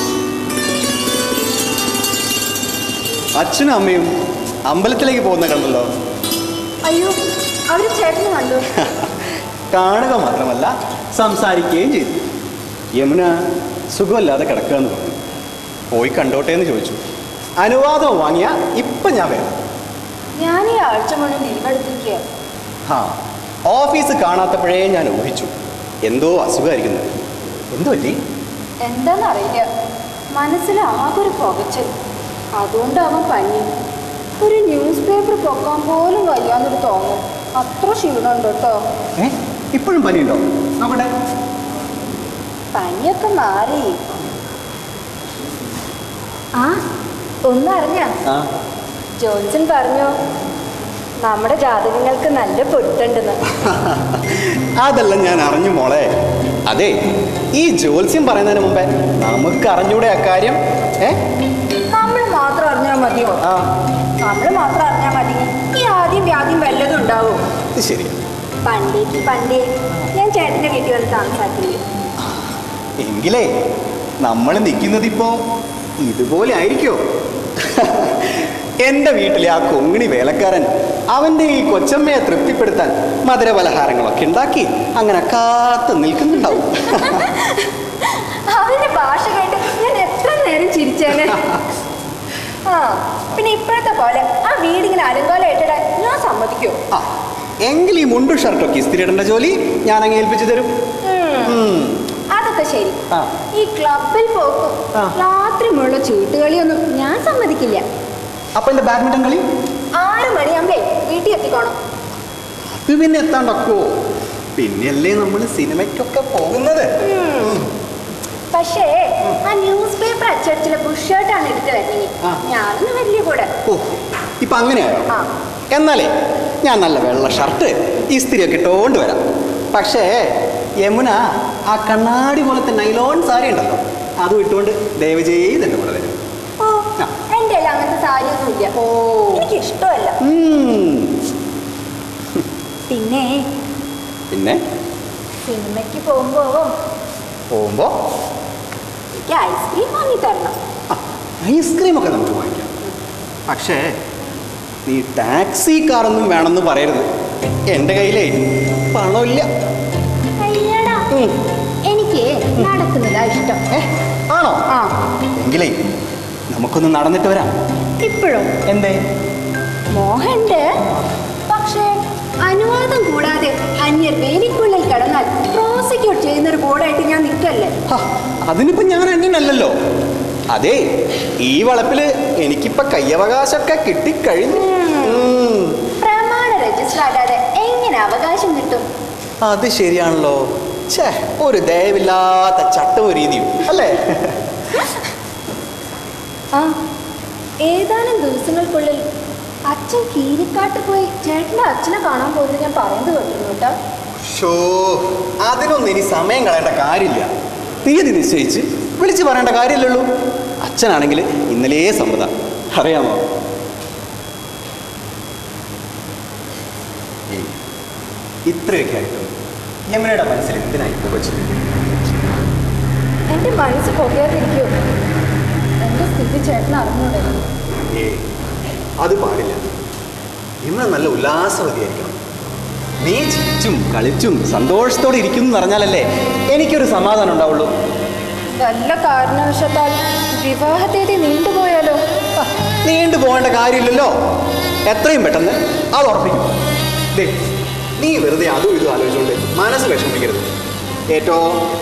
അച്ഛനും അമ്മയും അമ്പലത്തിലേക്ക് പോകുന്ന കണ്ടല്ലോ അയ്യോ അവര് ചേട്ടന് കണ്ടു കാണുക മാത്രമല്ല സംസാരിക്കുകയും ചെയ്തു യമുന സുഖമല്ലാതെ കിടക്കുക എന്ന് പറഞ്ഞു പോയി കണ്ടോട്ടെ എന്ന് ചോദിച്ചു അനുവാദം വാങ്ങിയ ഇപ്പം ഞാൻ വരാം ഞാൻ ഈ ആഴ്ച മുഴുവൻ ലീവ് എടുത്തിരിക്കുക ആ ഓഫീസ് കാണാത്തപ്പോഴേ ഞാൻ ഊഹിച്ചു എന്തോ അസുഖമായിരിക്കുന്നത് എന്തു പറ്റി എന്താന്നറിയില്ല മനസ്സിൽ ആകെ ഒരു പുകച്ചൽ അതുകൊണ്ടാവാൻ പനി ഒരു ന്യൂസ് പേപ്പർ പൊക്കാൻ പോലും വയ്യാന്നൊരു തോന്നും അത്ര ക്ഷീണമുണ്ട് കേട്ടോ ഏ ഇപ്പോഴും പനിയുണ്ടോ നോക്കട്ടെ പനിയൊക്കെ മാറി ആ ഒന്നറിഞ്ഞ ആ ജോൺസൺ പറഞ്ഞു നമ്മുടെ ജാതകങ്ങൾക്ക് നല്ല പൊട്ടുണ്ടെന്ന് അതെല്ലാം ഞാൻ അറിഞ്ഞു മോളെ അതെ ഈ ജ്യോത്സ്യം പറയുന്നതിന് മുമ്പേ നമുക്ക് അറിഞ്ഞൂടെ അക്കാര്യം ഏ നമ്മൾ മാത്രം അറിഞ്ഞാൽ മതിയോ ആ നമ്മൾ മാത്രം അറിഞ്ഞാൽ മതി ഈ ആദ്യം വ്യാദ്യം വല്ലതും ഉണ്ടാവും ഇത് ശരി പണ്ടേ പണ്ടേ ഞാൻ ചേട്ടൻ്റെ വീട്ടിൽ വന്ന് താമസാക്കില്ല എങ്കിലേ നമ്മൾ നിൽക്കുന്നതിപ്പോ ഇതുപോലെ ആയിരിക്കോ എൻ്റെ വീട്ടിലെ ആ കൊങ്ങിണി വേലക്കാരൻ അവൻ്റെ ഈ കൊച്ചമ്മയെ തൃപ്തിപ്പെടുത്താൻ മധുരപലഹാരങ്ങളൊക്കെ ഉണ്ടാക്കി അങ്ങനെ കാത്തു നിൽക്കുന്നുണ്ടാവും അവന്റെ ഭാഷ കേട്ട് ഞാൻ എത്ര നേരം ചിരിച്ചേനെ ആ പിന്നെ ഇപ്പോഴത്തെ പോലെ ആ വീടിങ്ങനെ അലങ്കോലമായിട്ടിടാൻ ഞാൻ സമ്മതിക്കോ ആ എങ്കിൽ ഈ മുണ്ടും ഷർട്ടൊക്കെ ഇസ്തിരിയിടേണ്ട ജോലി ഞാൻ അങ്ങ് ഏൽപ്പിച്ചു തരും ഉം. അതൊക്കെ ശരി ആ. ഈ ക്ലബിൽ പോക്കും ആ. രാത്രി മുഴുവൻ ചീട്ടുകളിയൊന്നും ഞാൻ സമ്മതിക്കില്ല അപ്പൊ എൻ്റെ ബാഡ്മിൻ്റൺ കളി ആറ് മണിയാകുമ്പേ വീട്ടിൽ എത്തിക്കോണം അത് പിന്നെ എത്താണ്ടൊക്കോ പിന്നെയല്ലേ നമ്മൾ സിനിമയ്ക്കൊക്കെ പോകുന്നത് പക്ഷേ ആ ന്യൂസ് പേപ്പർ അച്ചടിച്ചുള്ള ബുഷേർട്ടാണ് എടുത്ത് വരുന്നത് ആ. ഞാനൊന്നും വലിയ കൂടെ ഓ ഇപ്പൊ അങ്ങനെയായോ ആ എന്നാലേ ഞാൻ നല്ല വെള്ള ഷർട്ട് ഇസ്തിരിയൊക്കെ ഇട്ടുകൊണ്ട് വരാം പക്ഷേ യമുന ആ കണ്ണാടി പോലത്തെ നൈലോൺ സാരി ഉണ്ടല്ലോ അതും ഇട്ടുകൊണ്ട് ദയവ് ചെയ്ത് എൻ്റെ കൂടെ വരും ഓ ആ. എൻ്റെ കയ്യിൽ അങ്ങനത്തെ സാരിയൊന്നുമില്ല ഓ. എനിക്ക് ഇഷ്ടമല്ല ഉം. പിന്നെ പിന്നെ സിനിമയ്ക്ക് പോകുമ്പോ പോകുമ്പോ എനിക്ക് ഐസ്ക്രീം വാങ്ങി തരണം ഐസ്ക്രീം ഒക്കെ നമുക്ക് വാങ്ങിക്കാം പക്ഷേ നീ ടാക്സി കാറൊന്നും വേണമെന്ന് പറയരുത് എൻ്റെ കയ്യിലേ പണമില്ല അയ്യടാ ഉം. എനിക്ക് നടക്കുന്നതാ ഇഷ്ടം ഏ ആണോ ആ എങ്കിലേ നമുക്കൊന്ന് നടന്നിട്ട് വരാം ഇപ്പോഴും എന്തേ മോഹണ്ട് പക്ഷേ അനുവാദം കൂടാതെ അന്യർ വേലിക്കുള്ളിൽ കിടന്നാൽ പ്രോസിക്യൂട്ട് ചെയ്യുന്ന ഒരു ബോർഡായിട്ട് ഞാൻ നിൽക്കല്ലേ ഹ, അതിനിപ്പോ ഞാൻ അന്യനല്ലല്ലോ അതെ ഈ വളപ്പില് എനിക്കിപ്പൊ കയ്യവകാശമൊക്കെ കിട്ടിക്കഴിഞ്ഞു ഉം. പ്രമാണ രജിസ്റ്റർ ആകാതെ എങ്ങനെ അവകാശം കിട്ടും അത് ശരിയാണല്ലോ ഛേ ഒരു ദയവില്ലാത്ത ചട്ടവും രീതിയും അല്ലേ ആ ഏതാനും ദിവസങ്ങൾക്കുള്ളിൽ അച്ഛൻ കീരിക്കാട്ട് പോയി ചേട്ടൻ്റെ അച്ഛനെ കാണാൻ പോകുന്നത് ഞാൻ പറയുന്നത് കേട്ടിരുന്നു കേട്ടോ ഷോ അതിനൊന്നും ഇനി സമയം കളയേണ്ട കാര്യമില്ല തീയതി നിശ്ചയിച്ച് വിളിച്ച് പറയേണ്ട കാര്യമല്ലുള്ളൂ അച്ഛനാണെങ്കിൽ ഇന്നലേ സമ്മത അറിയാമോ ഏയ്, ഇത്രയൊക്കെ ആയിട്ടും യമുനയുടെ മനസ്സിൽ എന്തിനായി പുകച്ചു എൻ്റെ മനസ്സ് പൊകയാതിരിക്കൂ എൻ്റെ സ്ഥിതി ചേട്ടൻ അറിഞ്ഞൂടെ ഏ അത് പാടില്ല യമുന നല്ല ഉല്ലാസവതിയായിരിക്കണം നീ ചിരിച്ചും കളിച്ചും സന്തോഷത്തോടെ ഇരിക്കുന്നു എന്ന് പറഞ്ഞാലല്ലേ എനിക്കൊരു സമാധാനം ഉണ്ടാവുള്ളൂ വല്ല കാരണവശത്താൽ വിവാഹ തീയതി നീണ്ടുപോയാലോ ആ, നീണ്ടു പോകേണ്ട കാര്യമില്ലല്ലോ എത്രയും പെട്ടെന്ന് അത് ഉറപ്പിക്കും ദേ, നീ വെറുതെ അതും ഇതും ആലോചിച്ചുകൊണ്ട് മനസ്സ് വിഷമിക്കരുത് ഏറ്റോ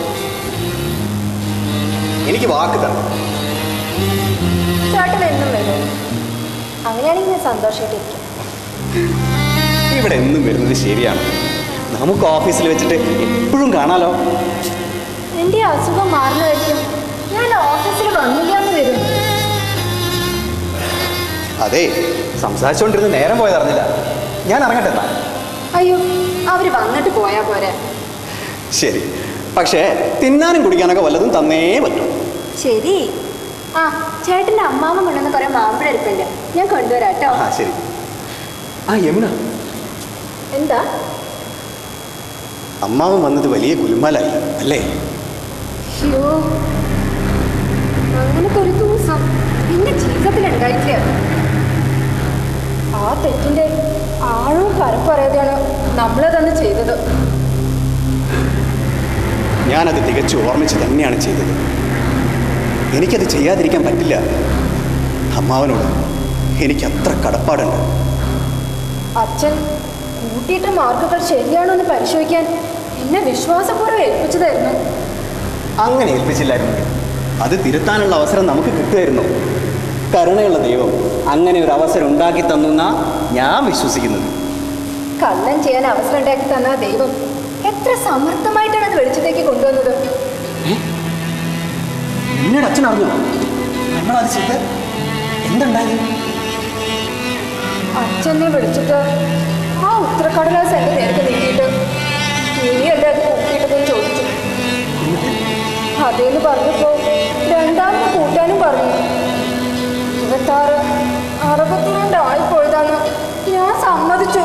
എനിക്ക് വാക്ക് തരണം ചേട്ടൻ എന്നും വരും അങ്ങനെയാണെങ്കിൽ ഞാൻ സന്തോഷമായിട്ടിരിക്കും ഇവിടെ എന്നും വരുന്നത് ശരിയാണ് നമുക്ക് ഓഫീസിൽ വെച്ചിട്ട് എപ്പോഴും കാണാലോ എൻ്റെ അസുഖം മാറുന്നതായിരിക്കും ഞാൻ ഓഫീസിൽ വന്നില്ല എന്ന് വരും അതെ സംസാരിച്ചുകൊണ്ടിരുന്ന് നേരം പോയത് അറിഞ്ഞില്ല ഞാൻ ഇറങ്ങട്ടെ എന്നാ അയ്യോ അവർ വന്നിട്ട് പോയാ പോരെ ശരി പക്ഷേ തിന്നാനും കുടിക്കാനൊക്കെ വല്ലതും തന്നേ പറ്റും ശരി ആ ചേട്ടൻ്റെ അമ്മാവൻ കൊണ്ടുവന്ന് കുറേ മാമ്പഴം ഇരിപ്പുണ്ട് ഞാൻ കൊണ്ടുവരാം കേട്ടോ ആ ശരി ആ യമുന എന്താ അമ്മാവൻ വന്നത് വലിയ കുലുമാലായി അല്ലേ അയ്യോ അങ്ങനത്തെ ഒരു ദിവസം എന്റെ ജീവിതത്തിൽ ഉണ്ടായിട്ടില്ല ആ തെറ്റിന്റെ ആഴവും പരപ്പറിയാതെയാണ് നമ്മളതന്ന് ചെയ്തത് ഞാനത് തികച്ചു ഓർമ്മിച്ച് തന്നെയാണ് ചെയ്തത് എനിക്കത് ചെയ്യാതിരിക്കാൻ പറ്റില്ല അമ്മാവനോട് എനിക്ക് അത്ര കടപ്പാടുണ്ട് അച്ഛൻ കൂട്ടിയിട്ട മാർക്കുകൾ ശരിയാണോ എന്ന് പരിശോധിക്കാൻ എന്നെ വിശ്വാസപൂർവ്വം ഏൽപ്പിച്ചതായിരുന്നു അങ്ങനെ ഏൽപ്പിച്ചില്ലായിരുന്നെങ്കിൽ അത് തിരുത്താനുള്ള അവസരം നമുക്ക് കിട്ടുമായിരുന്നു കരുണയുള്ള ദൈവം അങ്ങനെ ഒരു അവസരം ഉണ്ടാക്കി തന്നു എന്നാ ഞാൻ വിശ്വസിക്കുന്നത് കള്ളൻ ചെയ്യാൻ അവസരം ഉണ്ടാക്കി തന്ന ആ ദൈവം എത്ര സമർത്ഥമായിട്ടാണ് അത് വെളിച്ചത്തേക്ക് കൊണ്ടുവന്നത് പിന്നീട് അച്ഛൻ അറിഞ്ഞോ നമ്മളത് ചെയ്ത് എന്തുണ്ടായത് അച്ഛനെ വിളിച്ചിട്ട് ആ ഉത്തരക്കടലാസ് എന്റെ നേരത്തെ നീക്കിയിട്ട് നീയല്ലേ അത് കൂട്ടിയിട്ടതെന്ന് ചോദിച്ചു അതേന്ന് പറഞ്ഞപ്പോ രണ്ടാമത് കൂട്ടാനും പറഞ്ഞു ഇരുപത്താറ് അറുപത്തിരണ്ട് ആയിപ്പോയതാന്ന് ഞാൻ സമ്മതിച്ചു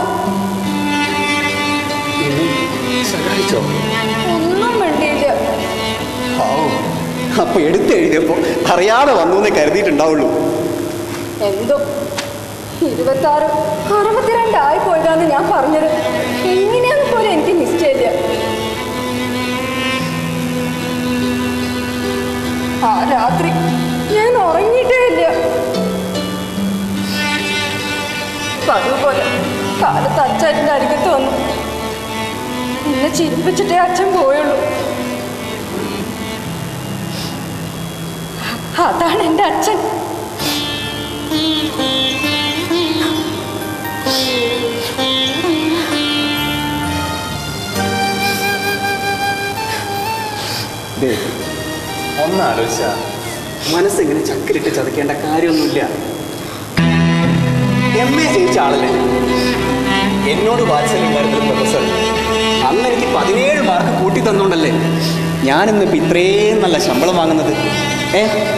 സഹായിച്ചോ ഒന്നും വേണ്ടിയില്ല പാവം അപ്പൊ എടുത്തെഴുതിയപ്പോ അറിയാതെ വന്നു എന്നേ കരുതിയിട്ടുണ്ടാവുള്ളൂ എന്തോ ഇരുപത്താറ് അറുപത്തിരണ്ട് ആയിപ്പോയതാന്ന് ഞാൻ പറഞ്ഞത് എങ്ങനെയാന്ന് പോലും എനിക്ക് നിശ്ചയമില്ല ആ രാത്രി ഞാൻ ഉറങ്ങിയിട്ടേ ഇല്ല പതിവ് പോലെ കാലത്ത് അച്ഛൻ്റെ അരികത്ത് വന്നു എന്നെ ചിരിപ്പിച്ചിട്ടേ അച്ഛൻ പോയുള്ളൂ അതാണ് എൻ്റെ അച്ഛൻ ദേ, ഒന്നാലോചിച്ച മനസ്സിങ്ങനെ ചക്കിലിട്ട് ചതക്കേണ്ട കാര്യമൊന്നുമില്ല എം എ ജയിച്ച ആളല്ലേ എന്നോട് വാത്സല്യമായിരുന്നു പ്രൊഫസർ അന്ന് എനിക്ക് പതിനേഴ് മാർക്ക് കൂട്ടി തന്നോണ്ടല്ലേ ഞാനിന്നിപ്പോൾ ഇത്രയും നല്ല ശമ്പളം വാങ്ങുന്നത് ഏ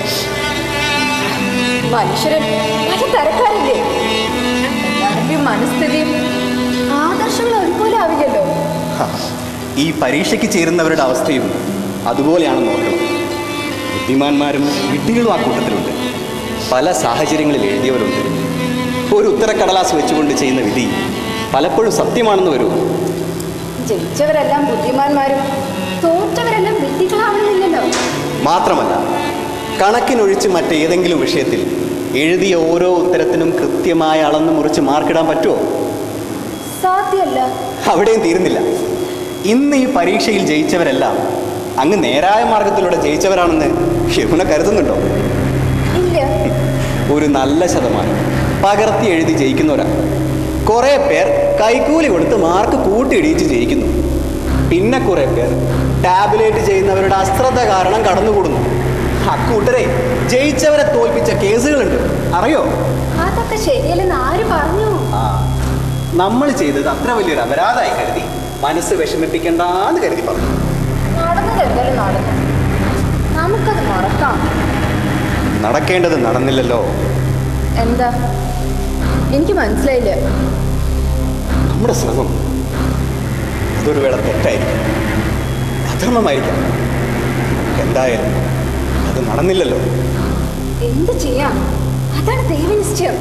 മനുഷ്യരൻ പല തരക്കാരില്ലേ എല്ലാവരുടെയും മനസ്ഥിതിയും ആദർശങ്ങളും ഒരുപോലെ ആവില്ലല്ലോ ഹാ, ഈ പരീക്ഷയ്ക്ക് ചേരുന്നവരുടെ അവസ്ഥയും അതുപോലെയാണെന്ന് നോക്കണം ബുദ്ധിമാന്മാരും വിഡ്ഢികളും ആ കൂട്ടത്തിലുണ്ട് പല സാഹചര്യങ്ങളിൽ എഴുതിയവരുണ്ട് ഒരു ഉത്തരക്കടലാസ് വെച്ചുകൊണ്ട് ചെയ്യുന്ന വിധി പലപ്പോഴും സത്യമാണെന്ന് വരൂ ജയിച്ചവരെല്ലാം ബുദ്ധിമാന്മാരും തോറ്റവരെല്ലാം വിഡ്ഢികളാവണമെന്നില്ലല്ലോ മാത്രമല്ല കണക്കിനൊഴിച്ച് മറ്റേതെങ്കിലും വിഷയത്തിൽ എഴുതിയ ഓരോ ഉത്തരത്തിനും കൃത്യമായ അളന്ന് മുറിച്ച് മാർക്കിടാൻ പറ്റുമോ സാധ്യമല്ല അവിടെയും തീരുന്നില്ല ഇന്ന് ഈ പരീക്ഷയിൽ ജയിച്ചവരെല്ലാം അങ്ങ് നേരായ മാർഗത്തിലൂടെ ജയിച്ചവരാണെന്ന് യമുന കരുതുന്നുണ്ടോ ഇല്ല ഒരു നല്ല ശതമാനം പകർത്തി എഴുതി ജയിക്കുന്നവരാണ് കുറേ പേർ കൈക്കൂലി കൊടുത്ത് മാർക്ക് കൂട്ടിയിടിച്ച് ജയിക്കുന്നു പിന്നെ കുറേ പേർ ടാബുലേറ്റ് ചെയ്യുന്നവരുടെ അശ്രദ്ധ കാരണം കടന്നുകൂടുന്നു അക്കൂട്ടരെ ജയിച്ചവരെ തോൽപ്പിച്ച കേസുകളുണ്ട് അറിയോ അതൊക്കെ ശരിയല്ലെന്ന് ആര് പറഞ്ഞു ആ നമ്മൾ ചെയ്തത് അത്ര വലിയൊരു അപരാധമായി കരുതി മനസ്സ് വിഷമിപ്പിക്കണ്ടെന്ന് കരുതി പറഞ്ഞു നടന്നത് എന്തായാലും നടന്നു നമുക്കത് മറക്കാം നടക്കേണ്ടത് നടന്നില്ലല്ലോ എന്താ എനിക്ക് മനസ്സിലായില്ല നമ്മുടെ ശ്രമം അതൊരു വേള തെറ്റായിരിക്കും അധർമ്മമായിരിക്കാം എന്തായാലും അത് നടന്നില്ലല്ലോ എന്ത് ചെയ്യാം അതാണ് ദൈവനിശ്ചയം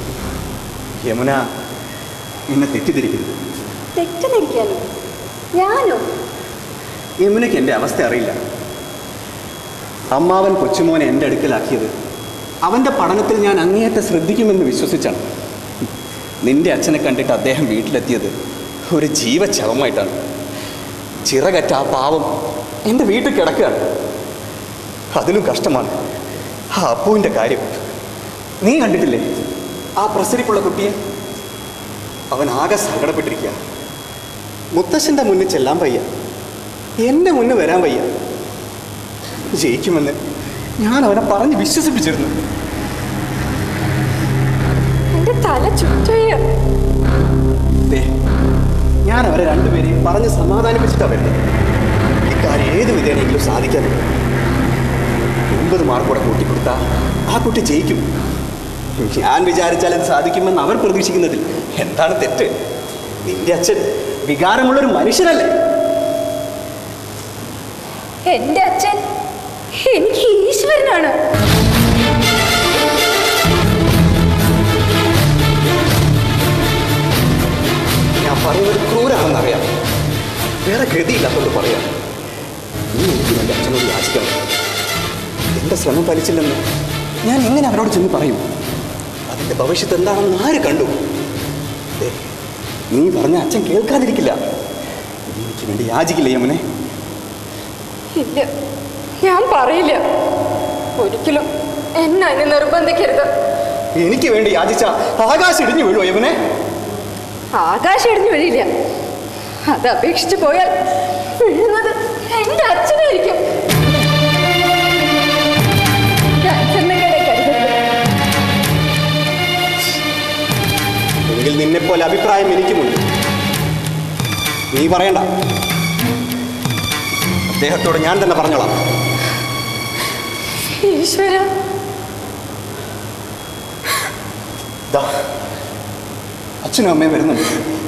യമുന എന്നെ തെറ്റിദ്ധരിക്കുന്നു തെറ്റുന്നിരിക്കാനോ ഞാനോ യമുനയ്ക്ക് എൻ്റെ അവസ്ഥ അറിയില്ല അമ്മാവൻ കൊച്ചുമോനെ എൻ്റെ അടുക്കലാക്കിയത് അവൻ്റെ പഠനത്തിൽ ഞാൻ അങ്ങേയറ്റം ശ്രദ്ധിക്കുമെന്ന് വിശ്വസിച്ചാണ് നിന്റെ അച്ഛനെ കണ്ടിട്ട് അദ്ദേഹം വീട്ടിലെത്തിയത് ഒരു ജീവശവമായിട്ടാണ് ചിറകറ്റ ആ പാവം എൻ്റെ വീട്ടിൽ കിടക്കുകയാണ് അതിലും കഷ്ടമാണ് ആ അപ്പുവിൻ്റെ കാര്യം നീ കണ്ടിട്ടില്ലേ ആ പ്രസരിപ്പുള്ള കുട്ടിയെ അവൻ ആകെ സങ്കടപ്പെട്ടിരിക്കുക മുത്തശ്ശൻ്റെ മുന്നിൽ ചെല്ലാൻ വയ്യ എൻ്റെ മുന്നിൽ വരാൻ വയ്യ ജയിക്കുമെന്ന് ഞാൻ അവനെ പറഞ്ഞ് വിശ്വസിപ്പിച്ചിരുന്നു എന്റെ തല ചുറ്റുകയ ദേ, ഞാൻ അവരെ രണ്ടുപേരെയും പറഞ്ഞ് സമാധാനിപ്പിച്ചിട്ടാണ് വരുന്നത് ഇക്കാര്യം ഏത് വിധേനെങ്കിലും സാധിക്കാൻ ഒമ്പത് മാർക്ക് കൂടെ കൂട്ടിക്കൊടുത്താ ആ കുട്ടി ജയിക്കും ഞാൻ വിചാരിച്ചാൽ ഇത് സാധിക്കുമെന്ന് അവർ പ്രതീക്ഷിക്കുന്നതിൽ എന്താണ് തെറ്റ് നിന്റെ അച്ഛൻ വികാരമുള്ളൊരു മനുഷ്യനല്ലേ എന്റെ അച്ഛൻ എനിക്ക് ഈശ്വരനാണ് ഞാൻ പറയുന്നത് ക്രൂരാണെന്നറിയാം വേറെ ഗതിയില്ലാത്തോണ്ട് പറയാം നീ എനിക്ക് എൻ്റെ അച്ഛനോട് യാചിക്കണം എൻ്റെ ശ്രമം ഫലിച്ചില്ലെന്ന് ഞാൻ എങ്ങനെ അവരോട് ചെന്ന് പറയും അതിൻ്റെ ഭവിഷ്യത്ത് എന്താണെന്ന് ആര് കണ്ടു ദേ, നീ പറഞ്ഞ അച്ഛൻ കേൾക്കാതിരിക്കില്ല നീ എനിക്ക് വേണ്ടി യാചിക്കില്ല യമുനെ ഇല്ല ഞാൻ പറയില്ല ഒരിക്കലും എന്നെ അതിന് നിർബന്ധിക്കരുത് എനിക്ക് വേണ്ടി യാചിച്ച ആകാശം ഇടിഞ്ഞു വീഴുവോ യമുനെ ആകാശം ഇടിഞ്ഞു വീഴില്ല അത് അപേക്ഷിച്ച് പോയാൽ വീഴുന്നത് എന്റെ അച്ഛനായിരിക്കും എന്റെ അച്ഛനെ കേടെ കരുതരുത്. എങ്കിൽ നിന്നെപ്പോലെ അഭിപ്രായം എനിക്കുമുണ്ട് നീ പറയണ്ട അദ്ദേഹത്തോട് ഞാൻ തന്നെ പറഞ്ഞോളാം ഈശ്വര ദാ, അച്ഛനും അമ്മയും വരുന്നുണ്ട്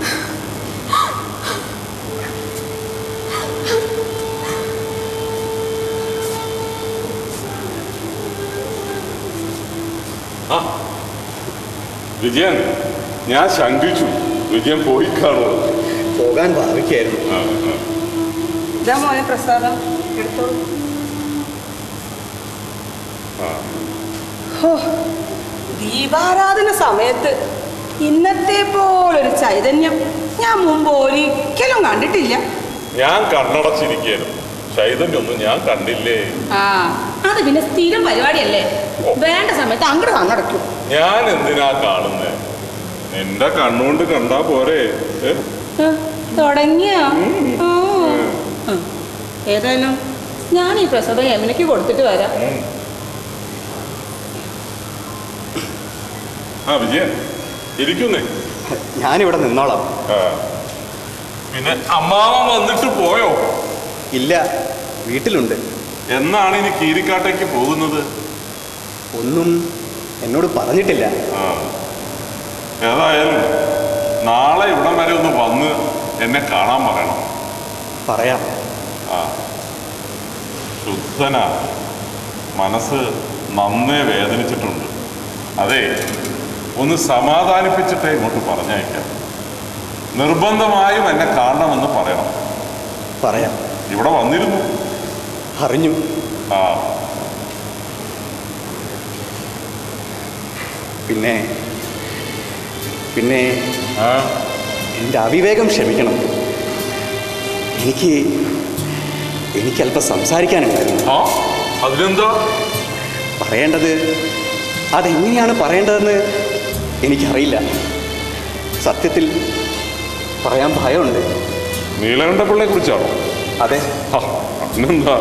ആ വിജയൻ ഞാൻ ശങ്കിച്ചു വിജയൻ പോയി കാണുന്നത് പോകാൻ ഭാവിക്കായിരുന്നു ആ, ആ. ഇതാ മോനെ പ്രസാദം എടുത്തോളൂ ആ. ഹോ, ദീപാരാധന സമയത്ത് ഇന്നത്തെ പോലൊരു ചൈതന്യം ഞാൻ മുമ്പ് ഒരിക്കലും കണ്ടിട്ടില്ല ഞാൻ കണ്ണടച്ചിരിക്കുന്നു ചൈതന്യൊന്നും ഞാൻ കണ്ടില്ലേ ആ അത് പിന്നെ സ്ഥിരം പരിപാടിയല്ലേ ഓ. വേണ്ട സമയത്ത് അങ്ങോട്ട് കണ്ണടയ്ക്കും ഞാൻ എന്തിനാ കാണുന്നേ നിന്റെ കണ്ണുകൊണ്ട് കണ്ടാ പോരെ ഏ? തുടങ്ങിയ ഏതായാലും ഞാൻ ഈ പ്രസാദം യമുനയ്ക്ക് കൊടുത്തിട്ട് വരാം ഉം. ആ വിജയൻ ഇരിക്കുന്നേ ഞാനിവിടെ നിന്നോളാം ആ. പിന്നെ അമ്മാവൻ വന്നിട്ട് പോയോ ഇല്ല വീട്ടിലുണ്ട് എന്നാണ് ഇനി കീരിക്കാട്ടേക്ക് പോകുന്നത് ഒന്നും എന്നോട് പറഞ്ഞിട്ടില്ല ആ ഏതായാലും നാളെ ഇവിടം വരെ ഒന്ന് വന്ന് എന്നെ കാണാൻ പറയണം പറയാം ആ ശുദ്ധനാ മനസ്സ് നന്നേ വേദനിച്ചിട്ടുണ്ട് അതെ ഒന്ന് സമാധാനിപ്പിച്ചിട്ടേ ഇങ്ങോട്ട് പറഞ്ഞയക്കാം നിർബന്ധമായും എന്നെ കാണണമെന്ന് പറയണം പറയാം ഇവിടെ വന്നിരുന്നു അറിഞ്ഞു ആ പിന്നെ പിന്നെ ആ എൻ്റെ അവിവേകം ക്ഷമിക്കണം എനിക്ക് എനിക്കല്പം സംസാരിക്കാനുണ്ടായിരുന്നു ആ അതിനെന്താ പറയേണ്ടത് അതെങ്ങനെയാണ് പറയേണ്ടതെന്ന് എനിക്കറിയില്ല സത്യത്തിൽ പറയാൻ ഭയമുണ്ട് നീലകണ്ഠ പിള്ളയെ കുറിച്ചാണോ അതെ ആ, അതിനെന്താ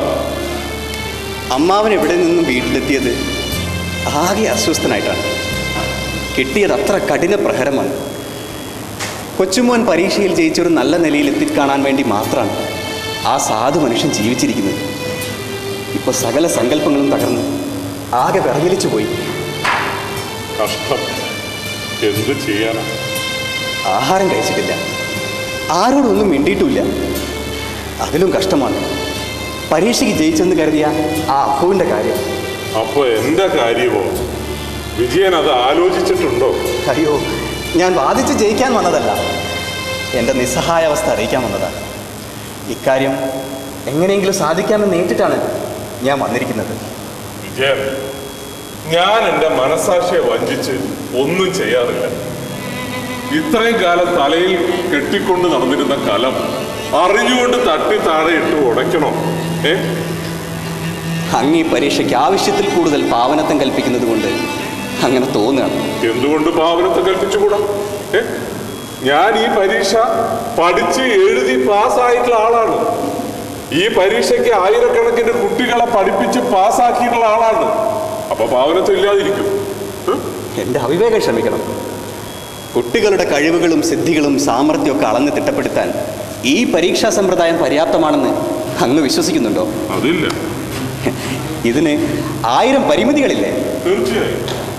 അമ്മാവൻ എവിടെ നിന്നും വീട്ടിലെത്തിയത് ആകെ അസ്വസ്ഥനായിട്ടാണ് കിട്ടിയത് അത്ര കഠിന പ്രഹരമാണ് കൊച്ചുമോൻ പരീക്ഷയിൽ ജയിച്ചൊരു നല്ല നിലയിൽ എത്തിക്കാണാൻ വേണ്ടി മാത്രമാണ് ആ സാധു മനുഷ്യൻ ജീവിച്ചിരിക്കുന്നത് ഇപ്പോൾ സകല സങ്കല്പങ്ങളും തകർന്ന് ആകെ വിറങ്ങലിച്ചു പോയി കഷ്ടം എന്ത് ചെയ്യാനാ ആഹാരം കഴിച്ചിട്ടില്ല ആരോടൊന്നും മിണ്ടിയിട്ടുമില്ല അതിലും കഷ്ടമാണ് പരീക്ഷയ്ക്ക് ജയിച്ചെന്ന് കരുതിയ ആ അപ്പുവിൻ്റെ കാര്യം അപ്പൊ എന്റെ കാര്യമോ വിജയൻ അത് ആലോചിച്ചിട്ടുണ്ടോ അയ്യോ ഞാൻ വാദിച്ച് ജയിക്കാൻ വന്നതല്ല എൻ്റെ നിസ്സഹായാവസ്ഥ അറിയിക്കാൻ വന്നതാണ് ഇക്കാര്യം എങ്ങനെയെങ്കിലും സാധിക്കാമെന്ന് നേരിട്ടിട്ടാണ് ഞാൻ വന്നിരിക്കുന്നത് വിജയൻ ഞാൻ എൻ്റെ മനസാക്ഷിയെ വഞ്ചിച്ച് ഒന്നും ചെയ്യാറില്ല ഇത്രയും കാലം തലയിൽ കെട്ടിക്കൊണ്ട് നടന്നിരുന്ന കലം അറിഞ്ഞുകൊണ്ട് തട്ടി താഴെ ഇട്ട് ഉടയ്ക്കണോ ഏ അങ്ങ് ഈ പരീക്ഷയ്ക്ക് ആവശ്യത്തിൽ കൂടുതൽ പാവനത്വം കൽപ്പിക്കുന്നത് കൊണ്ട് അങ്ങനെ തോന്നുകയാണ് എന്തുകൊണ്ട് ഭാവനത്തെ കൽപ്പിച്ചുകൂടാ ഏ ഞാൻ ഈ പരീക്ഷ പഠിച്ച് എഴുതി പാസ്സായിട്ടുള്ള ആളാണ് ഈ പരീക്ഷയ്ക്ക് ആയിരക്കണക്കിന് കുട്ടികളെ പഠിപ്പിച്ച് പാസ്സാക്കിയിട്ടുള്ള ആളാണ് അപ്പൊ ഭാവനത്വം ഇല്ലാതിരിക്കും ഏ? എൻ്റെ അവിവേകം ക്ഷമിക്കണം കുട്ടികളുടെ കഴിവുകളും സിദ്ധികളും സാമർഥ്യമൊക്കെ അളന്ന് തിട്ടപ്പെടുത്താൻ ഈ പരീക്ഷാ സമ്പ്രദായം പര്യാപ്തമാണെന്ന് അങ്ങ് വിശ്വസിക്കുന്നുണ്ടോ അതില്ല ഇതിന് ആയിരം പരിമിതികളില്ലേ തീർച്ചയായും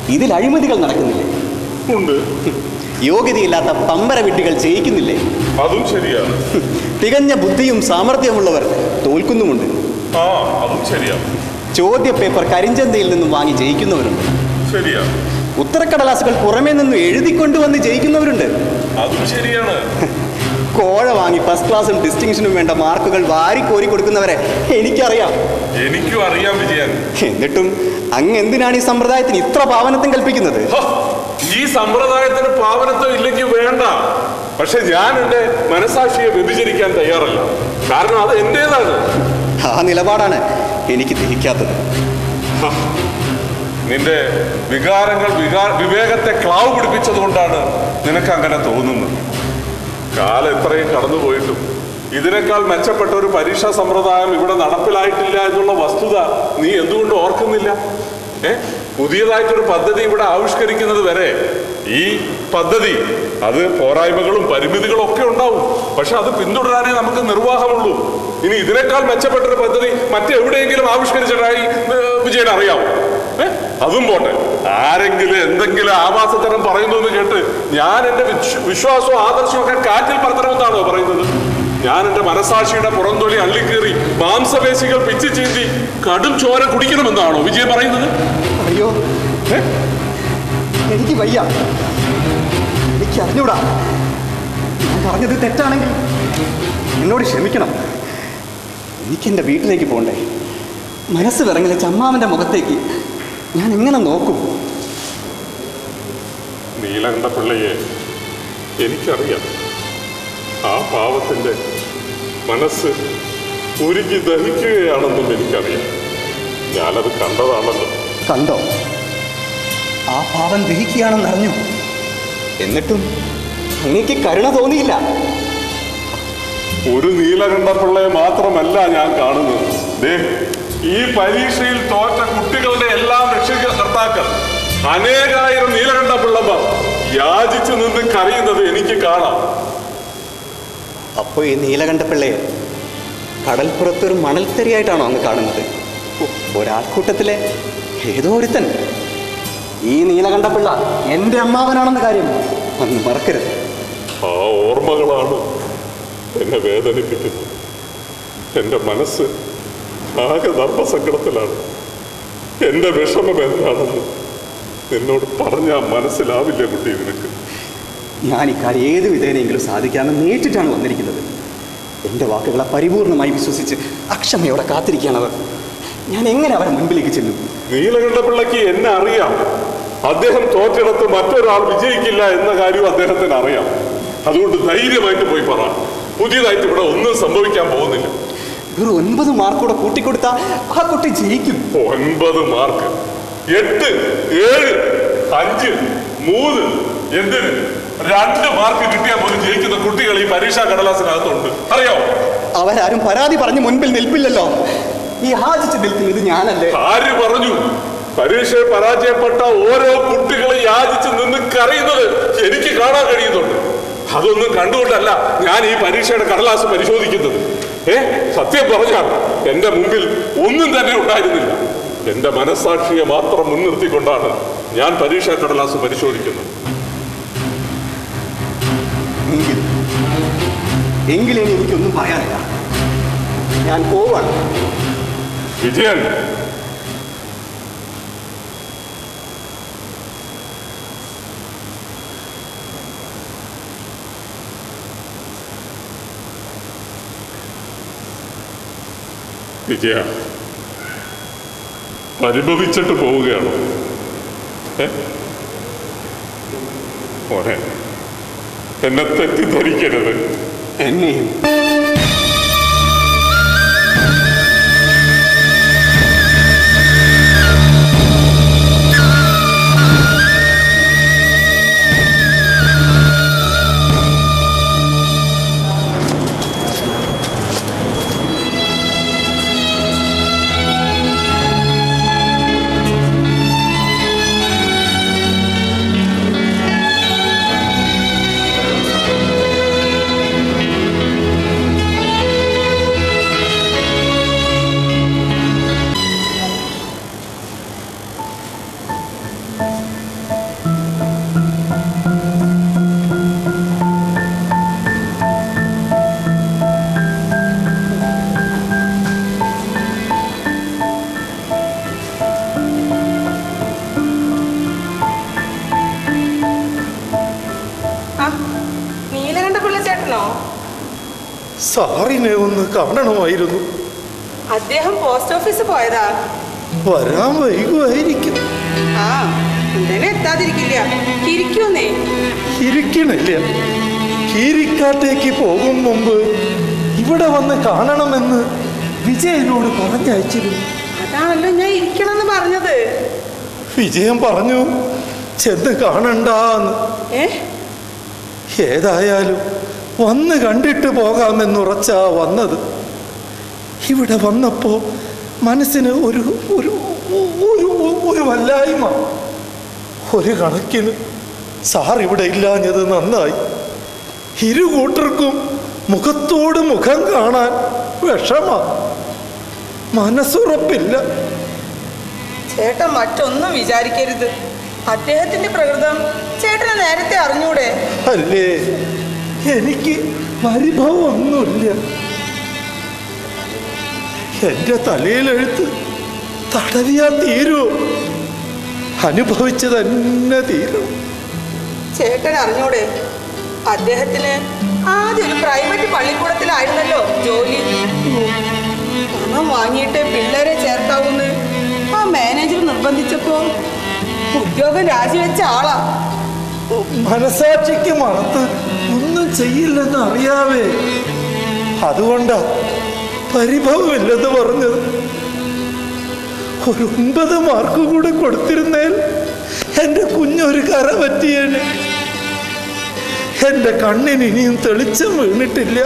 ഇതിൽ അഴിമതികൾ നടക്കുന്നില്ലേ ഉണ്ട് യോഗ്യതയില്ലാത്ത പമ്പര വിഡ്ഢികൾ ജയിക്കുന്നില്ലേ അതും ശരിയാണ് തികഞ്ഞ ബുദ്ധിയും സാമർഥ്യമുള്ളവർ തോൽക്കുന്നുമുണ്ട് ആ അതും ശരിയാണ് ചോദ്യ പേപ്പർ കരിഞ്ചന്തയിൽ നിന്നും വാങ്ങി ജയിക്കുന്നവരുണ്ട് ശരിയാണ് ഉത്തരക്കടലാസുകൾ പുറമേ നിന്നും എഴുതിക്കൊണ്ടുവന്ന് ജയിക്കുന്നവരുണ്ട് അതും ശരിയാണ് കോഴ വാങ്ങി ഫസ്റ്റ് ക്ലാസ്സും ഡിസ്റ്റിങ്ഷനും വേണ്ട മാർക്കുകൾ വാരിക്കോരി കൊടുക്കുന്നവരെ എനിക്കറിയാം എനിക്കും അറിയാം വിജയൻ എന്നിട്ടും അങ്ങ് എന്തിനാണ് ഈ സമ്പ്രദായത്തിന് ഇത്ര പാവനത്വം കൽപ്പിക്കുന്നത് ഹ, ഈ സമ്പ്രദായത്തിന് പാവനത്വം ഇല്ലെങ്കിൽ വേണ്ട പക്ഷെ ഞാൻ എന്റെ മനസാക്ഷിയെ വ്യഭിചരിക്കാൻ തയ്യാറല്ല കാരണം അത് എന്റേതാണ് ആ നിലപാടാണ് എനിക്ക് ദഹിക്കാത്തത് ഹ, നിന്റെ വികാരങ്ങൾ വികാ വിവേകത്തെ ക്ലാവ് പിടിപ്പിച്ചത് കൊണ്ടാണ് നിനക്ക് അങ്ങനെ തോന്നുന്നത് കാലം എത്രയും കടന്നുപോയിട്ടും ഇതിനേക്കാൾ മെച്ചപ്പെട്ട ഒരു പരീക്ഷാ സമ്പ്രദായം ഇവിടെ നടപ്പിലായിട്ടില്ല എന്നുള്ള വസ്തുത നീ എന്തുകൊണ്ട് ഓർക്കുന്നില്ല ഏ പുതിയതായിട്ടൊരു പദ്ധതി ഇവിടെ ആവിഷ്കരിക്കുന്നത് വരെ ഈ പദ്ധതി അത് പോരായ്മകളും പരിമിതികളും ഒക്കെ ഉണ്ടാവും പക്ഷെ അത് പിന്തുടരാനേ നമുക്ക് നിർവാഹമുള്ളൂ ഇനി ഇതിനേക്കാൾ മെച്ചപ്പെട്ടൊരു പദ്ധതി മറ്റെവിടെയെങ്കിലും ആവിഷ്കരിച്ചിട്ടായി ഏ, വിജയൻ അറിയാമോ ഏ? അതും പോട്ടെ ആരെങ്കിലും എന്തെങ്കിലും ആവാസത്തരം പറയുന്നു എന്ന് കേട്ട് ഞാൻ എന്റെ വിശ്വ- വിശ്വാസവും ആദർശവും ഒക്കെ കാറ്റിൽ പറത്തണമെന്നാണോ പറയുന്നത് ഞാൻ എന്റെ മനസാക്ഷിയുടെ പുറംതൊലി അള്ളിക്കേറി മാംസപേശികൾ പിച്ചു ചീന്തി കടും ചോര കുടിക്കണമെന്നാണോ വിജയൻ പറയുന്നത് അയ്യോ ഏ? എനിക്ക് വയ്യ എനിക്ക് അറിഞ്ഞൂടാ ഞാൻ പറഞ്ഞത് തെറ്റാണെങ്കിൽ എന്നോട് ക്ഷമിക്കണം എനിക്ക് എൻ്റെ വീട്ടിലേക്ക് പോകണ്ടേ മനസ്സ് വിറങ്ങല ചമ്മാവൻ്റെ മുഖത്തേക്ക് ഞാൻ എങ്ങനെ നോക്കും നീലകണ്ഠ പിള്ളയെ എനിക്കറിയാം ആ പാവത്തിന്റെ മനസ്സ് ഉരുകി ദഹിക്കുകയാണെന്നും എനിക്കറിയാം ഞാനത് കണ്ടതാണല്ലോ കണ്ടോ ആ പാവം ദഹിക്കുകയാണെന്ന് അറിഞ്ഞു എന്നിട്ടും അങ്ങേക്ക് കരുണ തോന്നിയില്ല ഒരു നീലകണ്ഠ പിള്ളയെ മാത്രമല്ല ഞാൻ കാണുന്നത് ദേ ഈ പരീക്ഷയിൽ തോറ്റ കുട്ടികളുടെ എല്ലാം രക്ഷികർത്താക്കൾ അനേകായിരം നീലകണ്ഠ പിള്ളമാർ യാചിച്ചു നിന്ന് കരയുന്നത് എനിക്ക് കാണാം അപ്പോൾ ഈ നീലകണ്ഠ പിള്ളയെ കടൽപ്പുറത്തൊരു മണൽത്തരിയായിട്ടാണോ അങ്ങ് കാണുന്നത് ഓ, ഒരാൾക്കൂട്ടത്തിലെ ഏതോ ഒരുത്തൻ ഈ നീലകണ്ഠ പിള്ള എൻ്റെ അമ്മാവനാണെന്ന കാര്യം അന്ന് മറക്കരുത് ആ ഓർമ്മകളാണ് എന്നെ വേദനിപ്പിക്കുന്നത് എൻ്റെ മനസ്സ് ആകെ ധർമ്മസങ്കടത്തിലാണ് എൻ്റെ വിഷമം എന്താണെന്ന് നിന്നോട് പറഞ്ഞാൽ മനസ്സിലാവില്ല കുട്ടി നിനക്ക് ഞാൻ ഇക്കാര്യം ഏത് വിധേനയെങ്കിലും സാധിക്കാമെന്ന് നേരിട്ടിട്ടാണ് വന്നിരിക്കുന്നത് എൻ്റെ വാക്കുകളെ പരിപൂർണമായി വിശ്വസിച്ച് അക്ഷമയോടെ കാത്തിരിക്കുകയാണ് അവർ ഞാൻ എങ്ങനെ അവരെ മുൻപിലേക്ക് ചെല്ലും നീലകണ്ഠ പിള്ളയ്ക്ക് എന്നെ അറിയാം അദ്ദേഹം തോറ്റിടത്ത് മറ്റൊരാൾ വിജയിക്കില്ല എന്ന കാര്യം അദ്ദേഹത്തിന് അറിയാം അതുകൊണ്ട് ധൈര്യമായിട്ട് പോയി പറ പുതിയതായിട്ട് ഇവിടെ ഒന്നും സംഭവിക്കാൻ പോകുന്നില്ല ഒരു ഒൻപത് മാർക്കൂടെ കൂട്ടിക്കൊടുത്താൽ ആ കുട്ടി ജയിക്കും ഒൻപത് മാർക്ക് എട്ട് ഏഴ് അഞ്ച് മൂന്ന് എന്തിന് രണ്ട് മാർക്ക് കിട്ടിയാൽ പോലും ജയിക്കുന്ന കുട്ടികൾ ഈ പരീക്ഷാ കടലാസിനകത്തുണ്ട് അറിയാമോ അവരാരും പരാതി പറഞ്ഞ് മുൻപിൽ നിൽപ്പില്ലല്ലോ ഈ ആചിച്ച് നിൽക്കുന്നത് ഞാനല്ലേ ആര് പറഞ്ഞു പരീക്ഷയിൽ പരാജയപ്പെട്ട ഓരോ കുട്ടികളെ യാചിച്ച് നിന്ന് കരയുന്നത് എനിക്ക് കാണാൻ കഴിയുന്നുണ്ട് അതൊന്നും കണ്ടുകൊണ്ടല്ല ഞാൻ ഈ പരീക്ഷയുടെ കടലാസ് പരിശോധിക്കുന്നത് ഏ സത്യം പറഞ്ഞാൽ എന്റെ മുമ്പിൽ ഒന്നും തന്നെ ഉണ്ടായിരുന്നില്ല എന്റെ മനസാക്ഷിയെ മാത്രം മുൻനിർത്തിക്കൊണ്ടാണ് ഞാൻ പരീക്ഷാ കടലാസ് പരിശോധിക്കുന്നത് എങ്കിലും എങ്കിലും ഇനി എനിക്കൊന്നും പറയാനില്ല ഞാൻ പോവാണ് വിജയൻ വിജയ പരിഭവിച്ചിട്ട് പോവുകയാണോ ഏ? മോനെ എന്നെ തെറ്റിദ്ധരിക്കരുത് എന്നെയും ആ നീലകണ്ഠ പിള്ളച്ചേട്ടനോ സാറിനെ ഒന്ന് കാണണമായിരുന്നു അദ്ദേഹം പോസ്റ്റ് ഓഫീസിൽ പോയതാ വരാൻ വൈകുമായിരിക്കും ആ ഉടനെ എത്താതിരിക്കില്ല ഇരിക്കൂന്നേ ഇരിക്കണില്ല കീരിക്കാട്ടേക്ക് പോകും മുമ്പ് ഇവിടെ വന്ന് കാണണമെന്ന് വിജയനോട് പറഞ്ഞയച്ചിരുന്നു അതാണല്ലോ ഞാൻ ഇരിക്കണമെന്ന് പറഞ്ഞത് വിജയൻ പറഞ്ഞു ചെന്ന് കാണണ്ടാന്ന് ഏ ഏതായാലും വന്ന് കണ്ടിട്ട് പോകാമെന്നുറച്ചാ വന്നത് ഇവിടെ വന്നപ്പോ മനസ്സിന് ഒരു ഒരു ഒരു ഒരു വല്ലായ്മ ഒരു കണക്കിന് സാർ ഇവിടെ ഇല്ലാഞ്ഞത് നന്നായി ഇരു കൂട്ടർക്കും മുഖത്തോട് മുഖം കാണാൻ വിഷമ മനസ്സുറപ്പില്ല ചേട്ടൻ മറ്റൊന്നും വിചാരിക്കരുത് അദ്ദേഹത്തിന്റെ പ്രകൃതം ചേട്ടന് നേരത്തെ അറിഞ്ഞൂടെ അല്ലേ എനിക്ക് പരിഭവമൊന്നുമില്ല എന്റെ തലയിലെഴുത്ത് തടവിയാ തീരൂ അനുഭവിച്ചു തന്നെ തീരും ചേട്ടൻ അറിഞ്ഞൂടെ അദ്ദേഹത്തിന് ആദ്യം ഒരു പ്രൈവറ്റ് പള്ളിക്കൂടത്തിലായിരുന്നല്ലോ ജോലി പണം വാങ്ങിയിട്ട് പിള്ളേരെ ചേർക്കാവൂന്ന് ആ മാനേജർ നിർബന്ധിച്ചപ്പോ ഉദ്യോഗം രാജിവെച്ച ആളാ മനസാക്ഷിക്ക് മറത്ത് ഒന്നും ചെയ്യില്ലെന്ന് അറിയാവേ അതുകൊണ്ടാ പരിഭവമില്ലെന്ന് പറഞ്ഞത് ഒരു ഒൻപത് മാർക്ക് കൂടെ കൊടുത്തിരുന്നേൽ എൻ്റെ കുഞ്ഞൊരു കര പറ്റിയേനെ എൻ്റെ കണ്ണിന് ഇനിയും തെളിച്ചം വീണിട്ടില്ല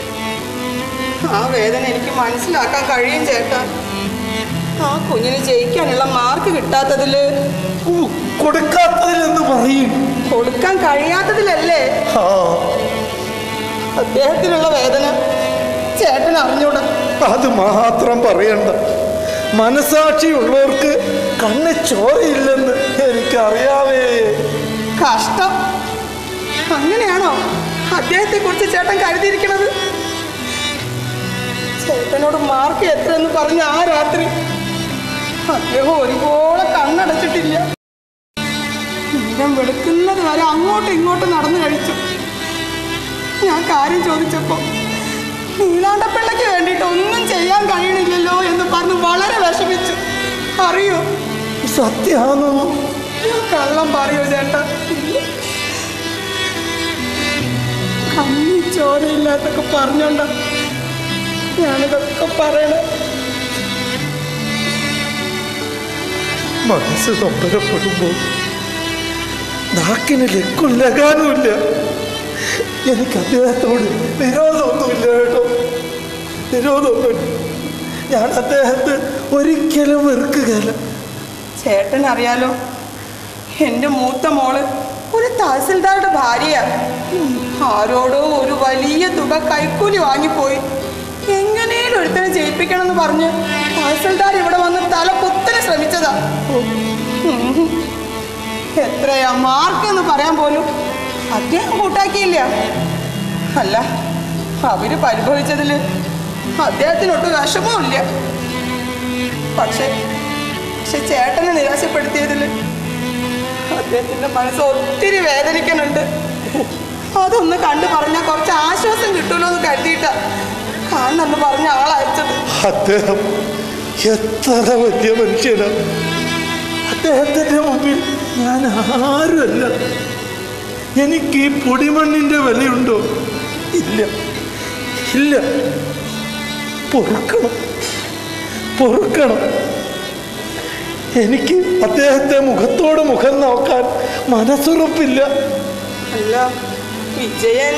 ആ വേദന എനിക്ക് മനസ്സിലാക്കാൻ കഴിയും ചേട്ടാ ആ കുഞ്ഞിന് ജയിക്കാനുള്ള മാർക്ക് കിട്ടാത്തതില് ഉ, കൊടുക്കാത്തതിലെന്ന് പറയും കൊടുക്കാൻ കഴിയാത്തതിലല്ലേ ആ അദ്ദേഹത്തിനുള്ള വേദന ചേട്ടൻ അറിഞ്ഞൂടാ അത് മാത്രം പറയണ്ട മനസാക്ഷിയുള്ളവർക്ക് കണ്ണ് ചോരയില്ലെന്ന് എനിക്കറിയാവേ കഷ്ടം അങ്ങനെയാണോ അദ്ദേഹത്തെ കുറിച്ച് ചേട്ടൻ കരുതിയിരിക്കണത് ചേട്ടനോട് മാർക്ക് എത്രയെന്ന് പറഞ്ഞ ആ രാത്രി അദ്ദേഹം ഒരുപോലെ കണ്ണടച്ചിട്ടില്ല നേരം വെളുക്കുന്നത് വരെ അങ്ങോട്ടും ഇങ്ങോട്ടും നടന്നു കഴിച്ചു ഞാൻ കാര്യം ചോദിച്ചപ്പോ നീലാണ്ടപ്പിള്ളയ്ക്ക് വേണ്ടിയിട്ട് ഒന്നും ചെയ്യാൻ കഴിയണില്ലല്ലോ എന്ന് പറഞ്ഞ് വളരെ വിഷമിച്ചു അറിയോ സത്യാണോ ഞാൻ കള്ളം പറയോ ചേട്ടാ കണ്ണി ചോരയില്ലാത്തൊക്കെ പറഞ്ഞോണ്ട ഞാനിതൊക്കെ പറയണേ മനസ്സ് നൊമ്പരപ്പെടുമ്പോൾ നാക്കിന് ലക്കും ലകാനുമില്ല എനിക്ക് അദ്ദേഹത്തോട് വിരോധമൊന്നുമില്ല കേട്ടോ വിരോധമൊന്നുമില്ല ഞാൻ അദ്ദേഹത്തെ ഒരിക്കലും വെറുക്കുകയില്ല ചേട്ടൻ അറിയാലോ എൻ്റെ മൂത്ത മോള് ഒരു തഹസിൽദാരുടെ ഭാര്യയാ ആരോടോ ഒരു വലിയ തുക കൈക്കൂലി വാങ്ങിപ്പോയി എങ്ങനെയും ഒരുത്തനെ ജയിപ്പിക്കണം എന്ന് പറഞ്ഞ് തഹസിൽദാർ ഇവിടെ വന്ന് തല കുത്തനെ ശ്രമിച്ചതാ ഉം. എത്രയാ മാർക്ക് എന്ന് പറയാൻ പോലും അദ്ദേഹം കൂട്ടാക്കിയില്ല അല്ല അവര് പരിഭവിച്ചതില് അദ്ദേഹത്തിനൊട്ട് വിഷമവുമില്ല പക്ഷെ പക്ഷെ ചേട്ടനെ നിരാശപ്പെടുത്തിയതിൽ അദ്ദേഹത്തിന്റെ മനസ്സ് ഒത്തിരി വേദനിക്കുന്നുണ്ട് അതൊന്ന് കണ്ടു പറഞ്ഞാൽ കുറച്ച് ആശ്വാസം കിട്ടുമല്ലോ എന്ന് കരുതിയിട്ടാ കാണണമെന്ന് പറഞ്ഞ ആളയച്ചത് അദ്ദേഹം എത്ര വലിയ മനുഷ്യനാണ് അദ്ദേഹത്തിന്റെ മുമ്പിൽ ഞാൻ ആരുമല്ല എനിക്ക് ഈ പൊടിമണ്ണിന്റെ വിലയുണ്ടോ ഇല്ല ഇല്ല പൊറുക്കണം പൊറുക്കണം എനിക്ക് അദ്ദേഹത്തെ മുഖത്തോട് മുഖം നോക്കാൻ മനസ്സുറപ്പില്ല അല്ല വിജയൻ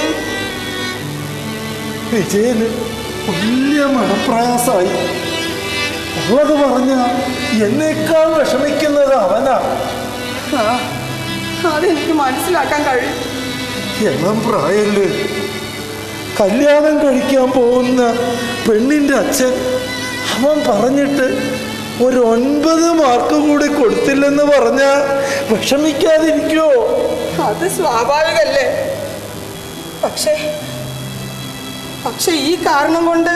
വിജയന് വലിയ മനപ്രയാസമായി ഉള്ളത് പറഞ്ഞ എന്നേക്കാൾ വിഷമിക്കുന്നത് അവനാ ആ അതെനിക്ക് മനസ്സിലാക്കാൻ കഴിയും എളം പ്രായല്ലേ കല്യാണം കഴിക്കാൻ പോകുന്ന പെണ്ണിന്റെ അച്ഛൻ അവൻ പറഞ്ഞിട്ട് ഒരു ഒൻപത് മാർക്ക് കൂടി കൊടുത്തില്ലെന്ന് പറഞ്ഞ വിഷമിക്കാതിരിക്കോ അത് സ്വാഭാവികല്ലേ പക്ഷേ പക്ഷെ ഈ കാരണം കൊണ്ട്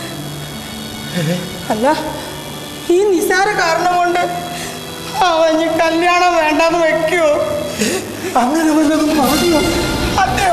അല്ല ഈ നിസാര കാരണം കൊണ്ട് അവന് കല്യാണം വേണ്ടെന്ന് വെക്കുവോ അങ്ങനെ വല്ലതും പറഞ്ഞു അദ്ദേഹം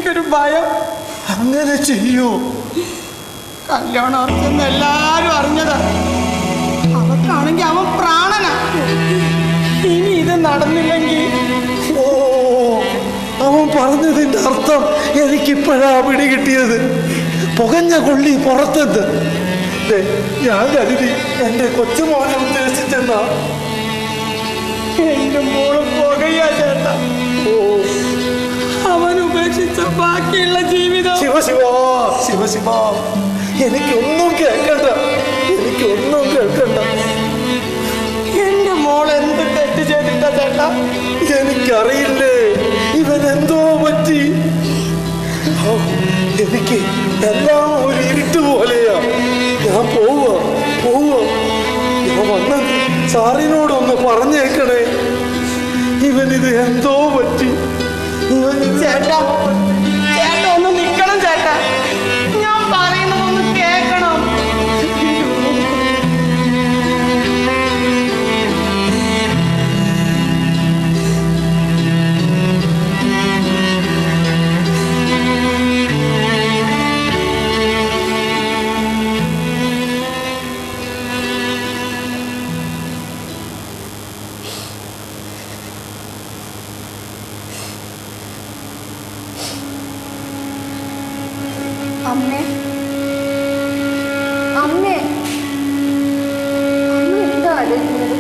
എനിക്കൊരു ഭയം അങ്ങനെ ചെയ്യൂ കല്യാണം ഉറച്ചെന്ന് എല്ലാരും അറിഞ്ഞതാ അവക്കാണെങ്കി അവൻ പ്രാണനാ ഇനി ഇത് നടന്നില്ലെങ്കിൽ ഓ അവൻ പറഞ്ഞതിന്റെ അർത്ഥം എനിക്കിപ്പോഴാ പിടി കിട്ടിയത് പുകഞ്ഞ കൊള്ളി പുറത്തെന്ന് ദേ, ഞാൻ കരുതി എന്റെ കൊച്ചുമോനെ ഉദ്ദേശിച്ചെന്നാ എന്റെ മോള് പുകയാ ചേട്ടാ ഓ അവൻ ഉപേക്ഷിച്ച ബാക്കിയുള്ള ജീവിതം ശിവ ശിവ ശിവ ശിവ എനിക്കൊന്നും കേൾക്കണ്ട എനിക്കൊന്നും കേൾക്കണ്ട എന്റെ മോൾ എന്ത് തെറ്റ് ചെയ്തിട്ടാ ചേട്ടാ എനിക്കറിയില്ലേ ഇവൻ എന്തോ പറ്റി ഓ, എനിക്ക് എല്ലാം ഒരു ഇരുട്ട് പോലെയാ ഞാൻ പോവുക പോവുക ഞാൻ വന്നത് സാറിനോടൊന്ന് പറഞ്ഞേക്കണേ ഇവനിത് എന്തോ പറ്റി ഇവനിത് ചേട്ടാ ചേട്ടാ ഒന്ന് നിക്കണം ചേട്ടാ ഞാൻ പറയുന്നതൊന്ന് കേക്കണം അമ്മേ അമ്മേ അമ്മ എന്താ ആലോചിക്കുന്നത്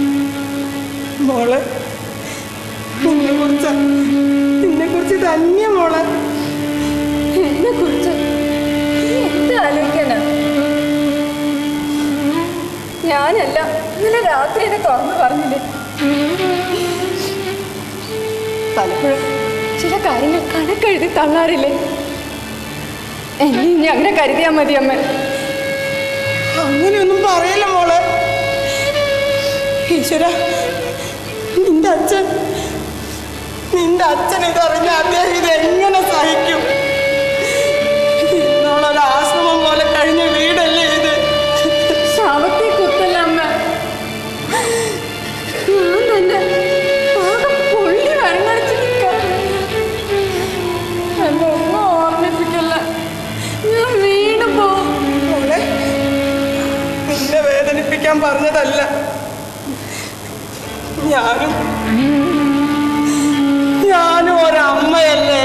മോളെ നിന്നെ കുറിച്ച് നിന്നെ കുറിച്ച് തന്നെ മോളെ എന്നെ കുറിച്ച് എന്ത് ആലോചിക്കാനാ ഞാനല്ല ഇന്നലെ രാത്രി എന്നെ തുറന്നു പറഞ്ഞില്ലേ പലപ്പോഴും ചില കാര്യങ്ങൾ കണക്കെഴുതി തള്ളാറില്ലേ എന്നെ ഇനി അങ്ങനെ കരുതിയാ മതി അമ്മ അങ്ങനെയൊന്നും പറയില്ല മോളെ ഈശ്വര നിന്റെ അച്ഛൻ നിന്റെ അച്ഛൻ ഇതറിഞ്ഞ അദ്ദേഹം ഇത് എങ്ങനെ സഹിക്കും ഇന്നോളൊരു ആശ്രമം പോലെ കഴിഞ്ഞ വീടല്ലേ ഇത് ശവത്തെ കുത്തല്ല അമ്മ ഞാൻ തന്നെ ആകെ പൊള്ളി വെള്ളടിച്ച് നിൽക്കാം എന്നെ ഒന്നും ഓർമ്മിപ്പിക്കല്ല ഞാൻ വീണ് പോവും മോളെ നിന്നെ വേദനിപ്പിക്കാൻ പറഞ്ഞതല്ല ഞാനും ഞാനും ഒരമ്മയല്ലേ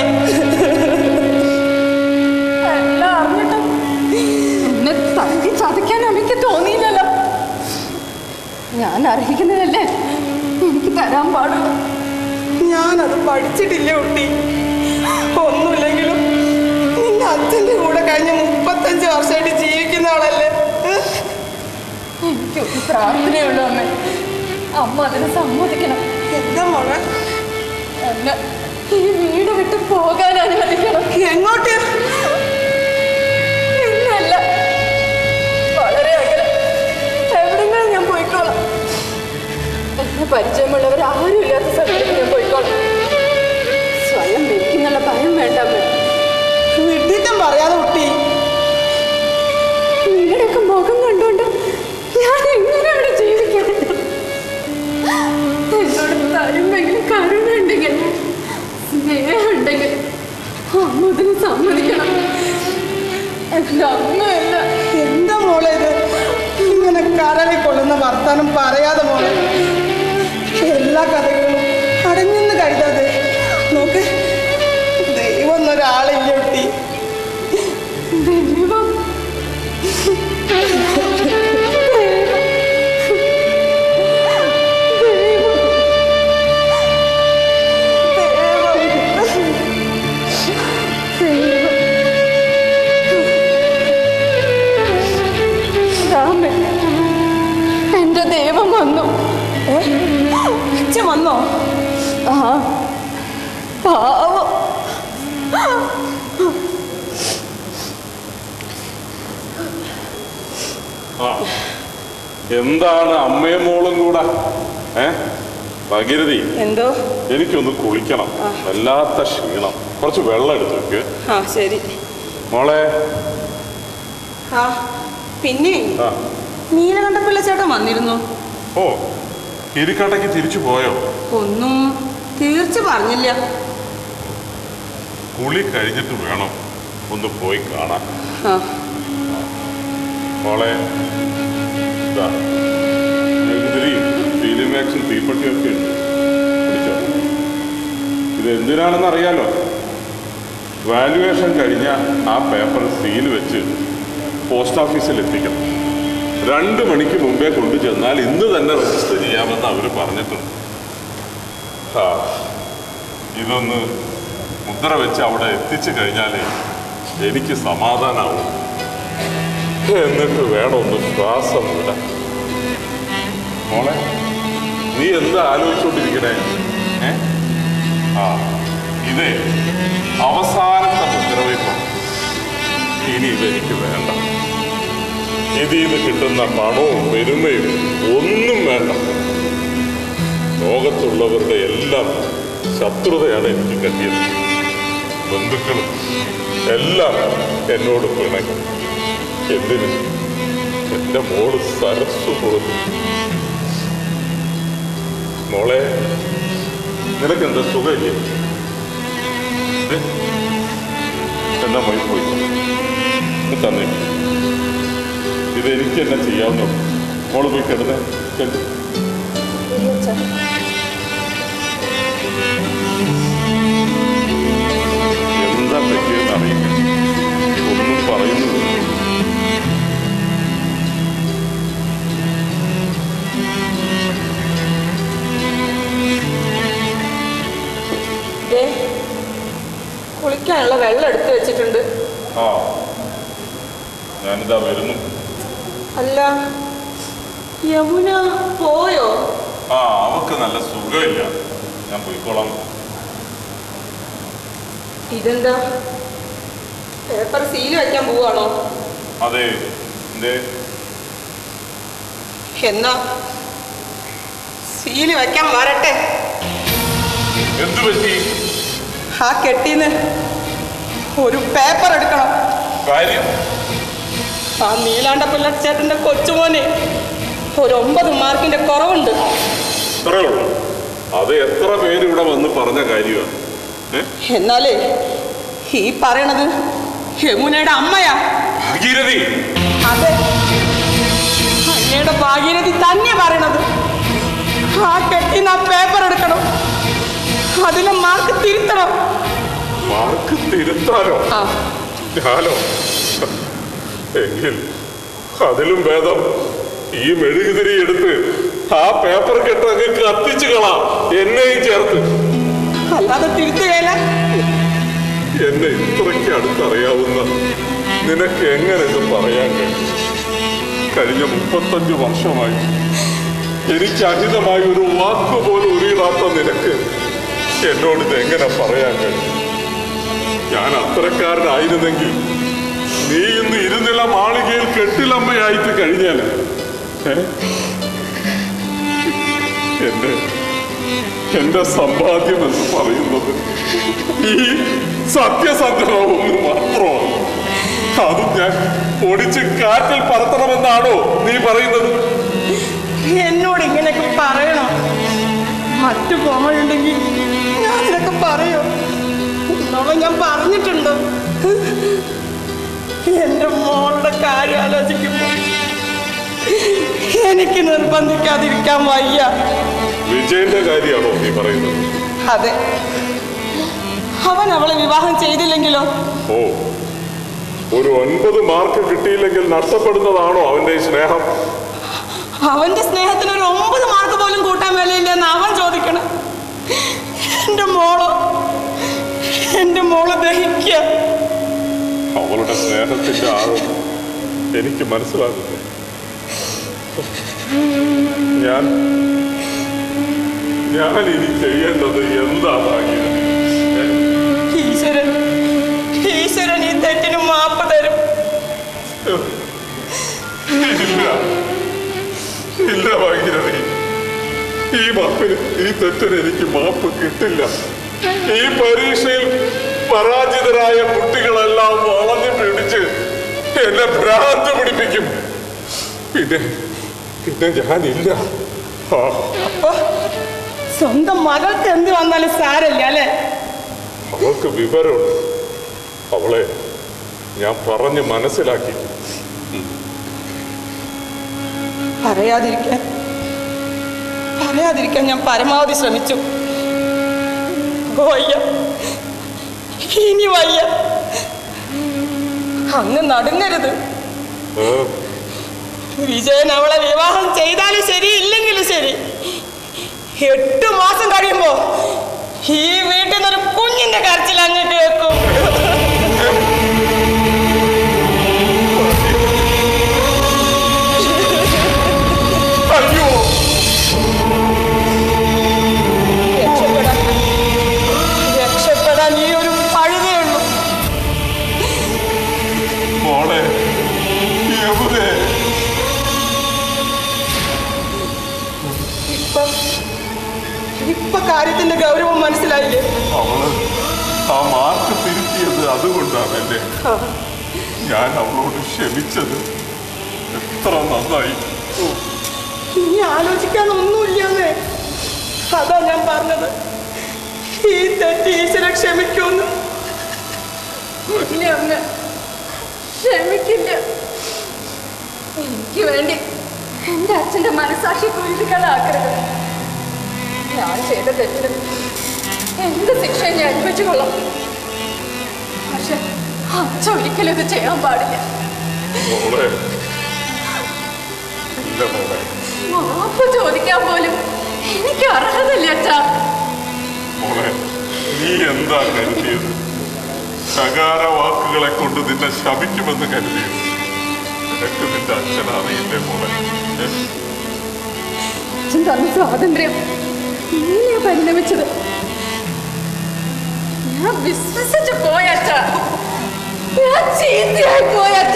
എല്ലാം അറിഞ്ഞിട്ടും എന്നെ തല്ലി ചതയ്ക്കാൻ എനിക്ക് തോന്നിയില്ലല്ലോ ഞാൻ അർഹിക്കുന്നതല്ലേ എനിക്ക് തരാൻ പാടുള്ളൂ ഞാനത് പഠിച്ചിട്ടില്ല കുട്ടി ഒന്നുമില്ലെങ്കിലും നിന്റെ അച്ഛൻ്റെ കൂടെ കഴിഞ്ഞ മുപ്പത്തഞ്ച് വർഷമായിട്ട് ജീവിക്കുന്ന ആളല്ലേ ഏ? എനിക്ക് ഒരു പ്രാർത്ഥനയുള്ളൂ അമ്മ അമ്മ അതിന് സമ്മതിക്കണം എന്താ മോളെ എന്നെ ഈ വീട് വിട്ട് പോകാൻ അനുവദിക്കണം എങ്ങോട്ട് ഇന്നല്ല വളരെ അകലെ എവിടെങ്കിലും ഞാൻ പോയിക്കോളാം എന്നെ പരിചയമുള്ളവർ ആരും ഇല്ലാത്ത സ്ഥലത്തേക്ക് ഞാൻ പോയിക്കോളാം സ്വയം മരിക്കുന്നുള്ള ഭയം വേണ്ട അമ്മ വിഡിത്തം പറയാതെ കുട്ടി നിങ്ങളുടെയൊക്കെ മുഖം കണ്ടുകൊണ്ട് ഞാൻ എങ്ങനെ അവിടെ ജീവിക്കണം എന്നോട് തരുമെങ്കിലും കരുണ ഉണ്ടെങ്കിൽ സ്നേഹം ഉണ്ടെങ്കിൽ അമ്മ അതിന് സമ്മതിക്കണം എൻ്റെ അമ്മയല്ല എന്താ മോളെ ഇത് ഇങ്ങനെ കരളി കൊള്ളുന്ന വർത്താനം പറയാതെ മോളെ എല്ലാ കഥകളും അടഞ്ഞെന്ന് കരുതാതെ നോക്ക് ദൈവം എന്നൊരാളില്ല കുട്ടി ദൈവം രാമൻ എന്റെ ദൈവം വന്നു അച്ഛൻ വന്നോ ആ പാവം ആ എന്താണ് അമ്മയും മോളും കൂടെ ഏ ഭഗീരഥി എന്തോ എനിക്കൊന്ന് കുളിക്കണം വല്ലാത്ത ക്ഷീണം കുറച്ച് വെള്ളം എടുത്ത് വെക്ക് ആ ശരി മോളെ ആ പിന്നെ ആ നീലകണ്ഠപിള്ള ചേട്ടൻ വന്നിരുന്നു ഓ കിരിക്കാട്ടയ്ക്ക് തിരിച്ചു പോയോ ഒന്നും തീർച്ച പറഞ്ഞില്ല കുളി കഴിഞ്ഞിട്ട് വേണം ഒന്ന് പോയി കാണാൻ ആ മോളെ ഇതാ മെഴുകുതിരി ഫീലിംഗ് ആക്ഷൻ തീപ്പെട്ടിയൊക്കെ ഉണ്ട് പിടിച്ചോ ഇത് എന്തിനാണെന്ന് അറിയാലോ വാല്യുവേഷൻ കഴിഞ്ഞ ആ പേപ്പർ സീൽ വെച്ച് പോസ്റ്റ് ഓഫീസിൽ എത്തിക്കണം രണ്ട് മണിക്ക് മുമ്പേ കൊണ്ടു ചെന്നാൽ ഇന്ന് തന്നെ രജിസ്റ്റർ ചെയ്യാമെന്ന് അവർ പറഞ്ഞിട്ടുണ്ട് ആ ഇതൊന്ന് മുദ്ര വെച്ച് അവിടെ എത്തിച്ചു കഴിഞ്ഞാലേ എനിക്ക് സമാധാനാവും എന്നിട്ട് വേണം ഒന്ന് ശ്വാസം വിടാൻ മോളെ നീ എന്താ ആലോചിച്ചുകൊണ്ടിരിക്കണേ ഏ ആ ഇതേ അവസാനത്തെ മുദ്രവയ്പ്പാണ് ഇനി ഇതെനിക്ക് വേണ്ട ഇതിൽ നിന്ന് കിട്ടുന്ന പണവും പെരുമയും ഒന്നും വേണ്ട ലോകത്തുള്ളവരുടെ എല്ലാം ശത്രുതയാണ് എനിക്ക് കണ്ടിയത് ബന്ധുക്കളും എല്ലാം എന്നോട് പിണങ്ങി എന്തിന് എന്റെ മോള് സരസ് പോലും മോളെ നിനക്കെന്താ സുഖമില്ലേ ദേ, എന്നാ മൈ പോയി ഇത് തന്നെ ഇത് എനിക്ക് എന്നെ ചെയ്യാവുന്ന മോള് പോയി കിടന്നേ ചെല്ലു എന്താ പറ്റിയെന്ന് അറിയില്ല ഒന്നും പറയുന്നില്ല ദേ, കുളിക്കാനുള്ള വെള്ളം എടുത്തു വെച്ചിട്ടുണ്ട് ആ ഞാനിതാ വരുന്നു അല്ല യമുന പോയോ ആ അവക്ക് നല്ല സുഖമില്ല ഞാൻ പോയിക്കോളാം ഇതെന്താ പേപ്പർ സീൽ വെക്കാൻ പോവാണോ അതെ എന്തേ എന്നാ സീല് വെക്കാൻ വരട്ടെ എന്തു പറ്റി ആ കെട്ടിന്ന് ഒരു പേപ്പർ എടുക്കണം കാര്യം ആ നീലാണ്ട പിള്ളച്ചേട്ടന്റെ കൊച്ചുമോനെ ഒരു ഒമ്പത് മാർക്കിന്റെ കുറവുണ്ട് ഇത്രേ ഉള്ളൂ അത് എത്ര പേര് ഇവിടെ വന്ന് പറഞ്ഞ കാര്യമാണ് ഏ? എന്നാലേ ഈ പറയണത് യമുനയുടെ അമ്മയാ ഭാഗീരഥി അതെ അങ്ങയുടെ ഭാഗീരഥി തന്നെ പറയണത് ആ കെട്ടിന്ന് ആ പേപ്പർ എടുക്കണം അതിലെ മാർക്ക് തിരുത്തണം മാർക്ക് തിരുത്താനോ ആ ഞാനോ എങ്കിൽ അതിലും ഭേദം ഈ മെഴുകുതിരി എടുത്ത് ആ പേപ്പർ കെട്ട് അങ്ങ് കത്തിച്ചു കളാം എന്നെയും ചേർത്ത് അല്ലാതെ തിരുത്തുകയില്ല എന്നെ ഇത്രയ്ക്ക് അടുത്തറിയാവുന്ന നിനക്ക് എങ്ങനെ ഇത് പറയാൻ കഴിയും കഴിഞ്ഞ മുപ്പത്തഞ്ച് വർഷമായി എനിക്ക് അഹിതമായി ഒരു വാക്ക് പോലും ഉരിയിടാത്ത നിനക്ക് എന്നോട് ഇത് എങ്ങനെ പറയാൻ കഴിയും ഞാൻ അത്തരക്കാരനായിരുന്നെങ്കിൽ നീ ഇന്ന് ഇരുനില മാളികയിൽ കെട്ടിലമ്മയായിട്ട് കഴിഞ്ഞാൽ എന്റെ എന്റെ സമ്പാദ്യം എന്ന് പറയുന്നത് ഈ സത്യസന്ധത ഒന്ന് മാത്രമാണ് അതും ഞാൻ ഒടിച്ച് കാറ്റിൽ പറത്തണമെന്നാണോ നീ പറയുന്നത് എന്നോട് ഇങ്ങനെയൊക്കെ പറയണം മറ്റു പോമഴുണ്ടെങ്കിൽ ഞാൻ ഇതൊക്കെ പറയോ എന്നോട് ഞാൻ പറഞ്ഞിട്ടുണ്ട് എന്റെ മോളുടെ കാര്യം ആലോചിക്കുമ്പോൾ എനിക്ക് നിർബന്ധിക്കാതിരിക്കാൻ വയ്യ വിജയന്റെ കാര്യമാണോ നീ പറയുന്നത് അതെ അവൻ അവളെ വിവാഹം ചെയ്തില്ലെങ്കിലോ ഓ ഒരു ഒൻപത് മാർക്ക് കിട്ടിയില്ലെങ്കിൽ നഷ്ടപ്പെടുന്നതാണോ അവന്റെ ഈ സ്നേഹം അവന്റെ സ്നേഹത്തിന് ഒരു ഒമ്പത് മാർക്ക് പോലും കൂട്ടാൻ വിലയില്ലെന്ന് അവൻ ചോദിക്കണം എന്റെ മോളോ എന്റെ മോള് ദഹിക്കുക അവളുടെ സ്നേഹത്തിന്റെ ആഴം എനിക്ക് മനസ്സിലാകുന്നു ഞാൻ ഞാൻ ഇനി ചെയ്യേണ്ടത് എന്താ ഭാഗ്യം ഈശ്വരൻ ഈശ്വരൻ ഈ തെറ്റിന് മാപ്പ് തരും ഇല്ല ഇല്ല ഭാഗ്യരഥി ഈ മാപ്പിന് ഈ തെറ്റിന് എനിക്ക് മാപ്പ് കിട്ടില്ല ഈ പരീക്ഷയിൽ പരാജിതരായ കുട്ടികളെല്ലാം വളഞ്ഞു പിടിച്ച് എന്നെ ഭ്രാന്ത് പിടിപ്പിക്കും പിന്നെ പിന്നെ ഞാനില്ല ആ അപ്പൊ സ്വന്തം മകൾക്ക് എന്ത് വന്നാലും സാരല്ല അല്ലേ അവൾക്ക് വിവരമുണ്ട് അവളെ ഞാൻ പറഞ്ഞ് മനസ്സിലാക്കി പറയാതിരിക്കാൻ പറയാതിരിക്കാൻ ഞാൻ പരമാവധി ശ്രമിച്ചു വയ്യ ഇനി വയ്യ അങ്ങ് നടുങ്ങരുത് ഏ? വിജയൻ അവളെ വിവാഹം ചെയ്താലും ശരി ഇല്ലെങ്കിലും ശരി എട്ട് മാസം കഴിയുമ്പോ ഈ വീട്ടിൽ നിന്നൊരു കുഞ്ഞിന്റെ കരച്ചിൽ അങ്ങ് കേൾക്കും അയ്യോ രക്ഷപ്പെടാൻ രക്ഷപ്പെടാൻ ഈ ഒരു പഴുതേ ഉള്ളൂ മോളെ യമുനെ ഇപ്പൊ ഇപ്പൊ കാര്യത്തിന്റെ ഗൗരവം മനസ്സിലായില്ലേ അവള് ആ മാർക്ക് തിരുത്തിയത് അതുകൊണ്ടാണല്ലേ ഞാൻ അവളോട് ക്ഷമിച്ചത് എത്ര നന്നായി ഓ, ഇനി ആലോചിക്കാൻ ഒന്നുമില്ലെന്നേ അതാ ഞാൻ പറഞ്ഞത് ഈ തെറ്റ് ഈശ്വര ക്ഷമിക്കുമെന്ന് ഇല്ല അമ്മ ക്ഷമിക്കില്ല എനിക്ക് വേണ്ടി എന്റെ അച്ഛന്റെ മനസാക്ഷി കുരുതികളാക്കരുത് ഞാൻ ചെയ്ത തെറ്റിന് എന്ത് ശിക്ഷയും ഞാൻ അനുഭവിച്ചു കൊള്ളാം പക്ഷെ അച്ഛൻ ഒരിക്കലും ഇത് ചെയ്യാൻ പാടില്ല മോളെ ഇല്ല മോളെ മാപ്പ് ചോദിക്കാൻ പോലും എനിക്ക് അർഹതയില്ല അച്ഛാ മോളെ നീ എന്താ കരുതിയത് ശകാര വാക്കുകളെ കൊണ്ട് നിന്നെ ശപിക്കുമെന്ന് കരുതിയത് നിനക്ക് നിന്റെ അച്ഛൻ അറിയില്ലേ മോളെ ഏ? അച്ഛൻ തന്ന സ്വാതന്ത്ര്യം ഇങ്ങനെയാ പരിണമിച്ചത് ഞാൻ വിശ്വസിച്ച് പോയച്ച ഞാൻ ചീത്തയായി പോയച്ച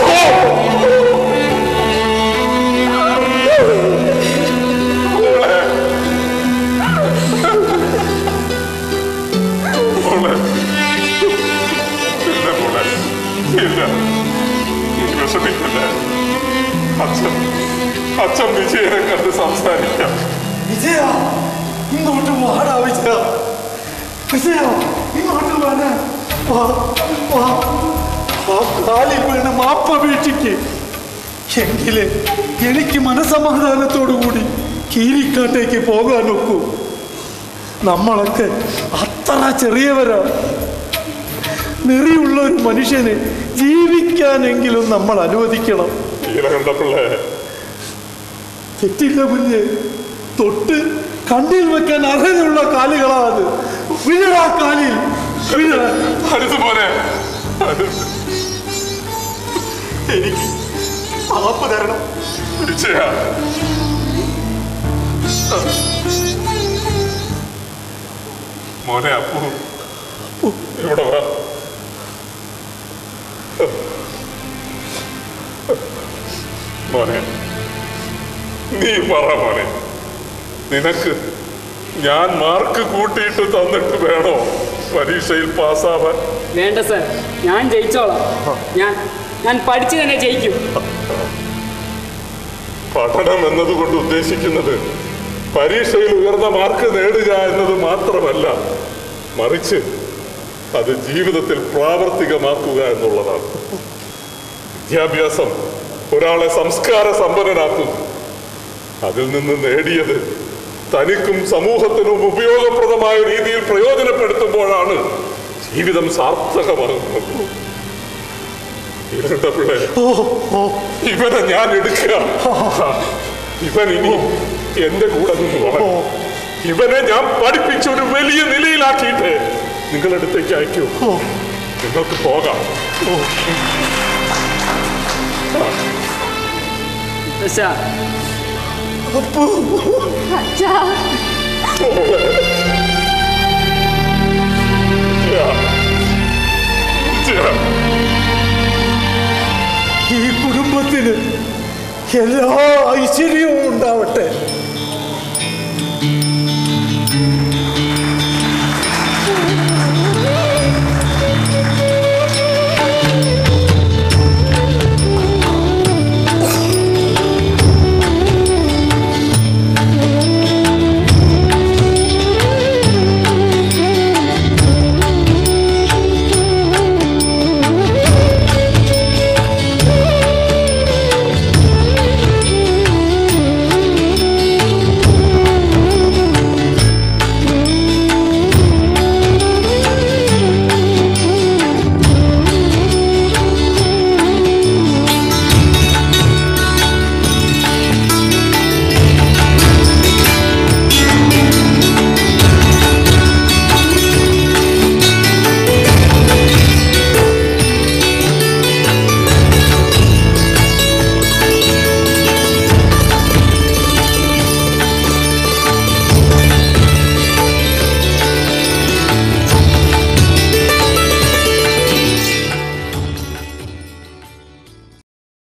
മോളെ ഇല്ല മോളെ ഇല്ല നീ വിഷമിക്കല്ലേ അച്ഛൻ അച്ഛൻ വിജയനെ കണ്ട് സംസാരിക്കാം വിജയ ഇങ്ങോട്ട് വാടാ വിജയ വിജയ ഇങ്ങോട്ട് വാടാ വാ വാ ആ കാലിൽ വീണ് മാപ്പപേക്ഷിക്ക് എങ്കിലേ എനിക്ക് മനസമാധാനത്തോടു കൂടി കീരിക്കാട്ടേക്ക് പോകാൻ ഒക്കൂ നമ്മളൊക്കെ അത്ര ചെറിയവരാ നെറിയുള്ള ഒരു മനുഷ്യന് ജീവിക്കാനെങ്കിലും നമ്മൾ അനുവദിക്കണം നീലകണ്ഠപിള്ളേ തെറ്റില്ല കുഞ്ഞ് തൊട്ട് കണ്ണിൽ വെക്കാൻ അർഹതയുള്ള കാലുകളാ അത് വീഴാ കാലിൽ വീഴാ അടുത്ത് പോരെ അടുത്ത് എനിക്ക് മാപ്പ് തരണം വിജയ മോനെ അപ്പു ഇവിടെ വാ മോനെ നീ പറ മോനെ നിനക്ക് ഞാൻ മാർക്ക് കൂട്ടിയിട്ട് തന്നിട്ട് വേണോ പരീക്ഷയിൽ പാസ്സാവാൻ വേണ്ട സർ ഞാൻ ജയിച്ചോളാം ഞാൻ ഞാൻ പഠിച്ചു തന്നെ ജയിക്കും പഠനം എന്നതുകൊണ്ട് ഉദ്ദേശിക്കുന്നത് പരീക്ഷയിൽ ഉയർന്ന മാർക്ക് നേടുക എന്നത് മാത്രമല്ല മറിച്ച് അത് ജീവിതത്തിൽ പ്രാവർത്തികമാക്കുക എന്നുള്ളതാണ് വിദ്യാഭ്യാസം ഒരാളെ സംസ്കാര സമ്പന്നനാക്കും അതിൽ നിന്ന് നേടിയത് തനിക്കും സമൂഹത്തിനും ഉപയോഗപ്രദമായ രീതിയിൽ പ്രയോജനപ്പെടുത്തുമ്പോഴാണ് ജീവിതം സാർത്ഥകമാകുന്നത് ഇരുണ്ട പിള്ളേ ഇവനെ ഞാൻ എടുക്കുക ഇവൻ ഇനി എന്റെ കൂടെ നിന്ന് വളരും ഇവനെ ഞാൻ പഠിപ്പിച്ച ഒരു വലിയ നിലയിലാക്കിയിട്ട് നിങ്ങളടുത്തേക്ക് അയക്കൂ നിങ്ങൾക്ക് പോകാം പക്ഷാ അച്ഛാ ഈ കുടുംബത്തിന് എല്ലാ ഐശ്വര്യവും ഉണ്ടാവട്ടെ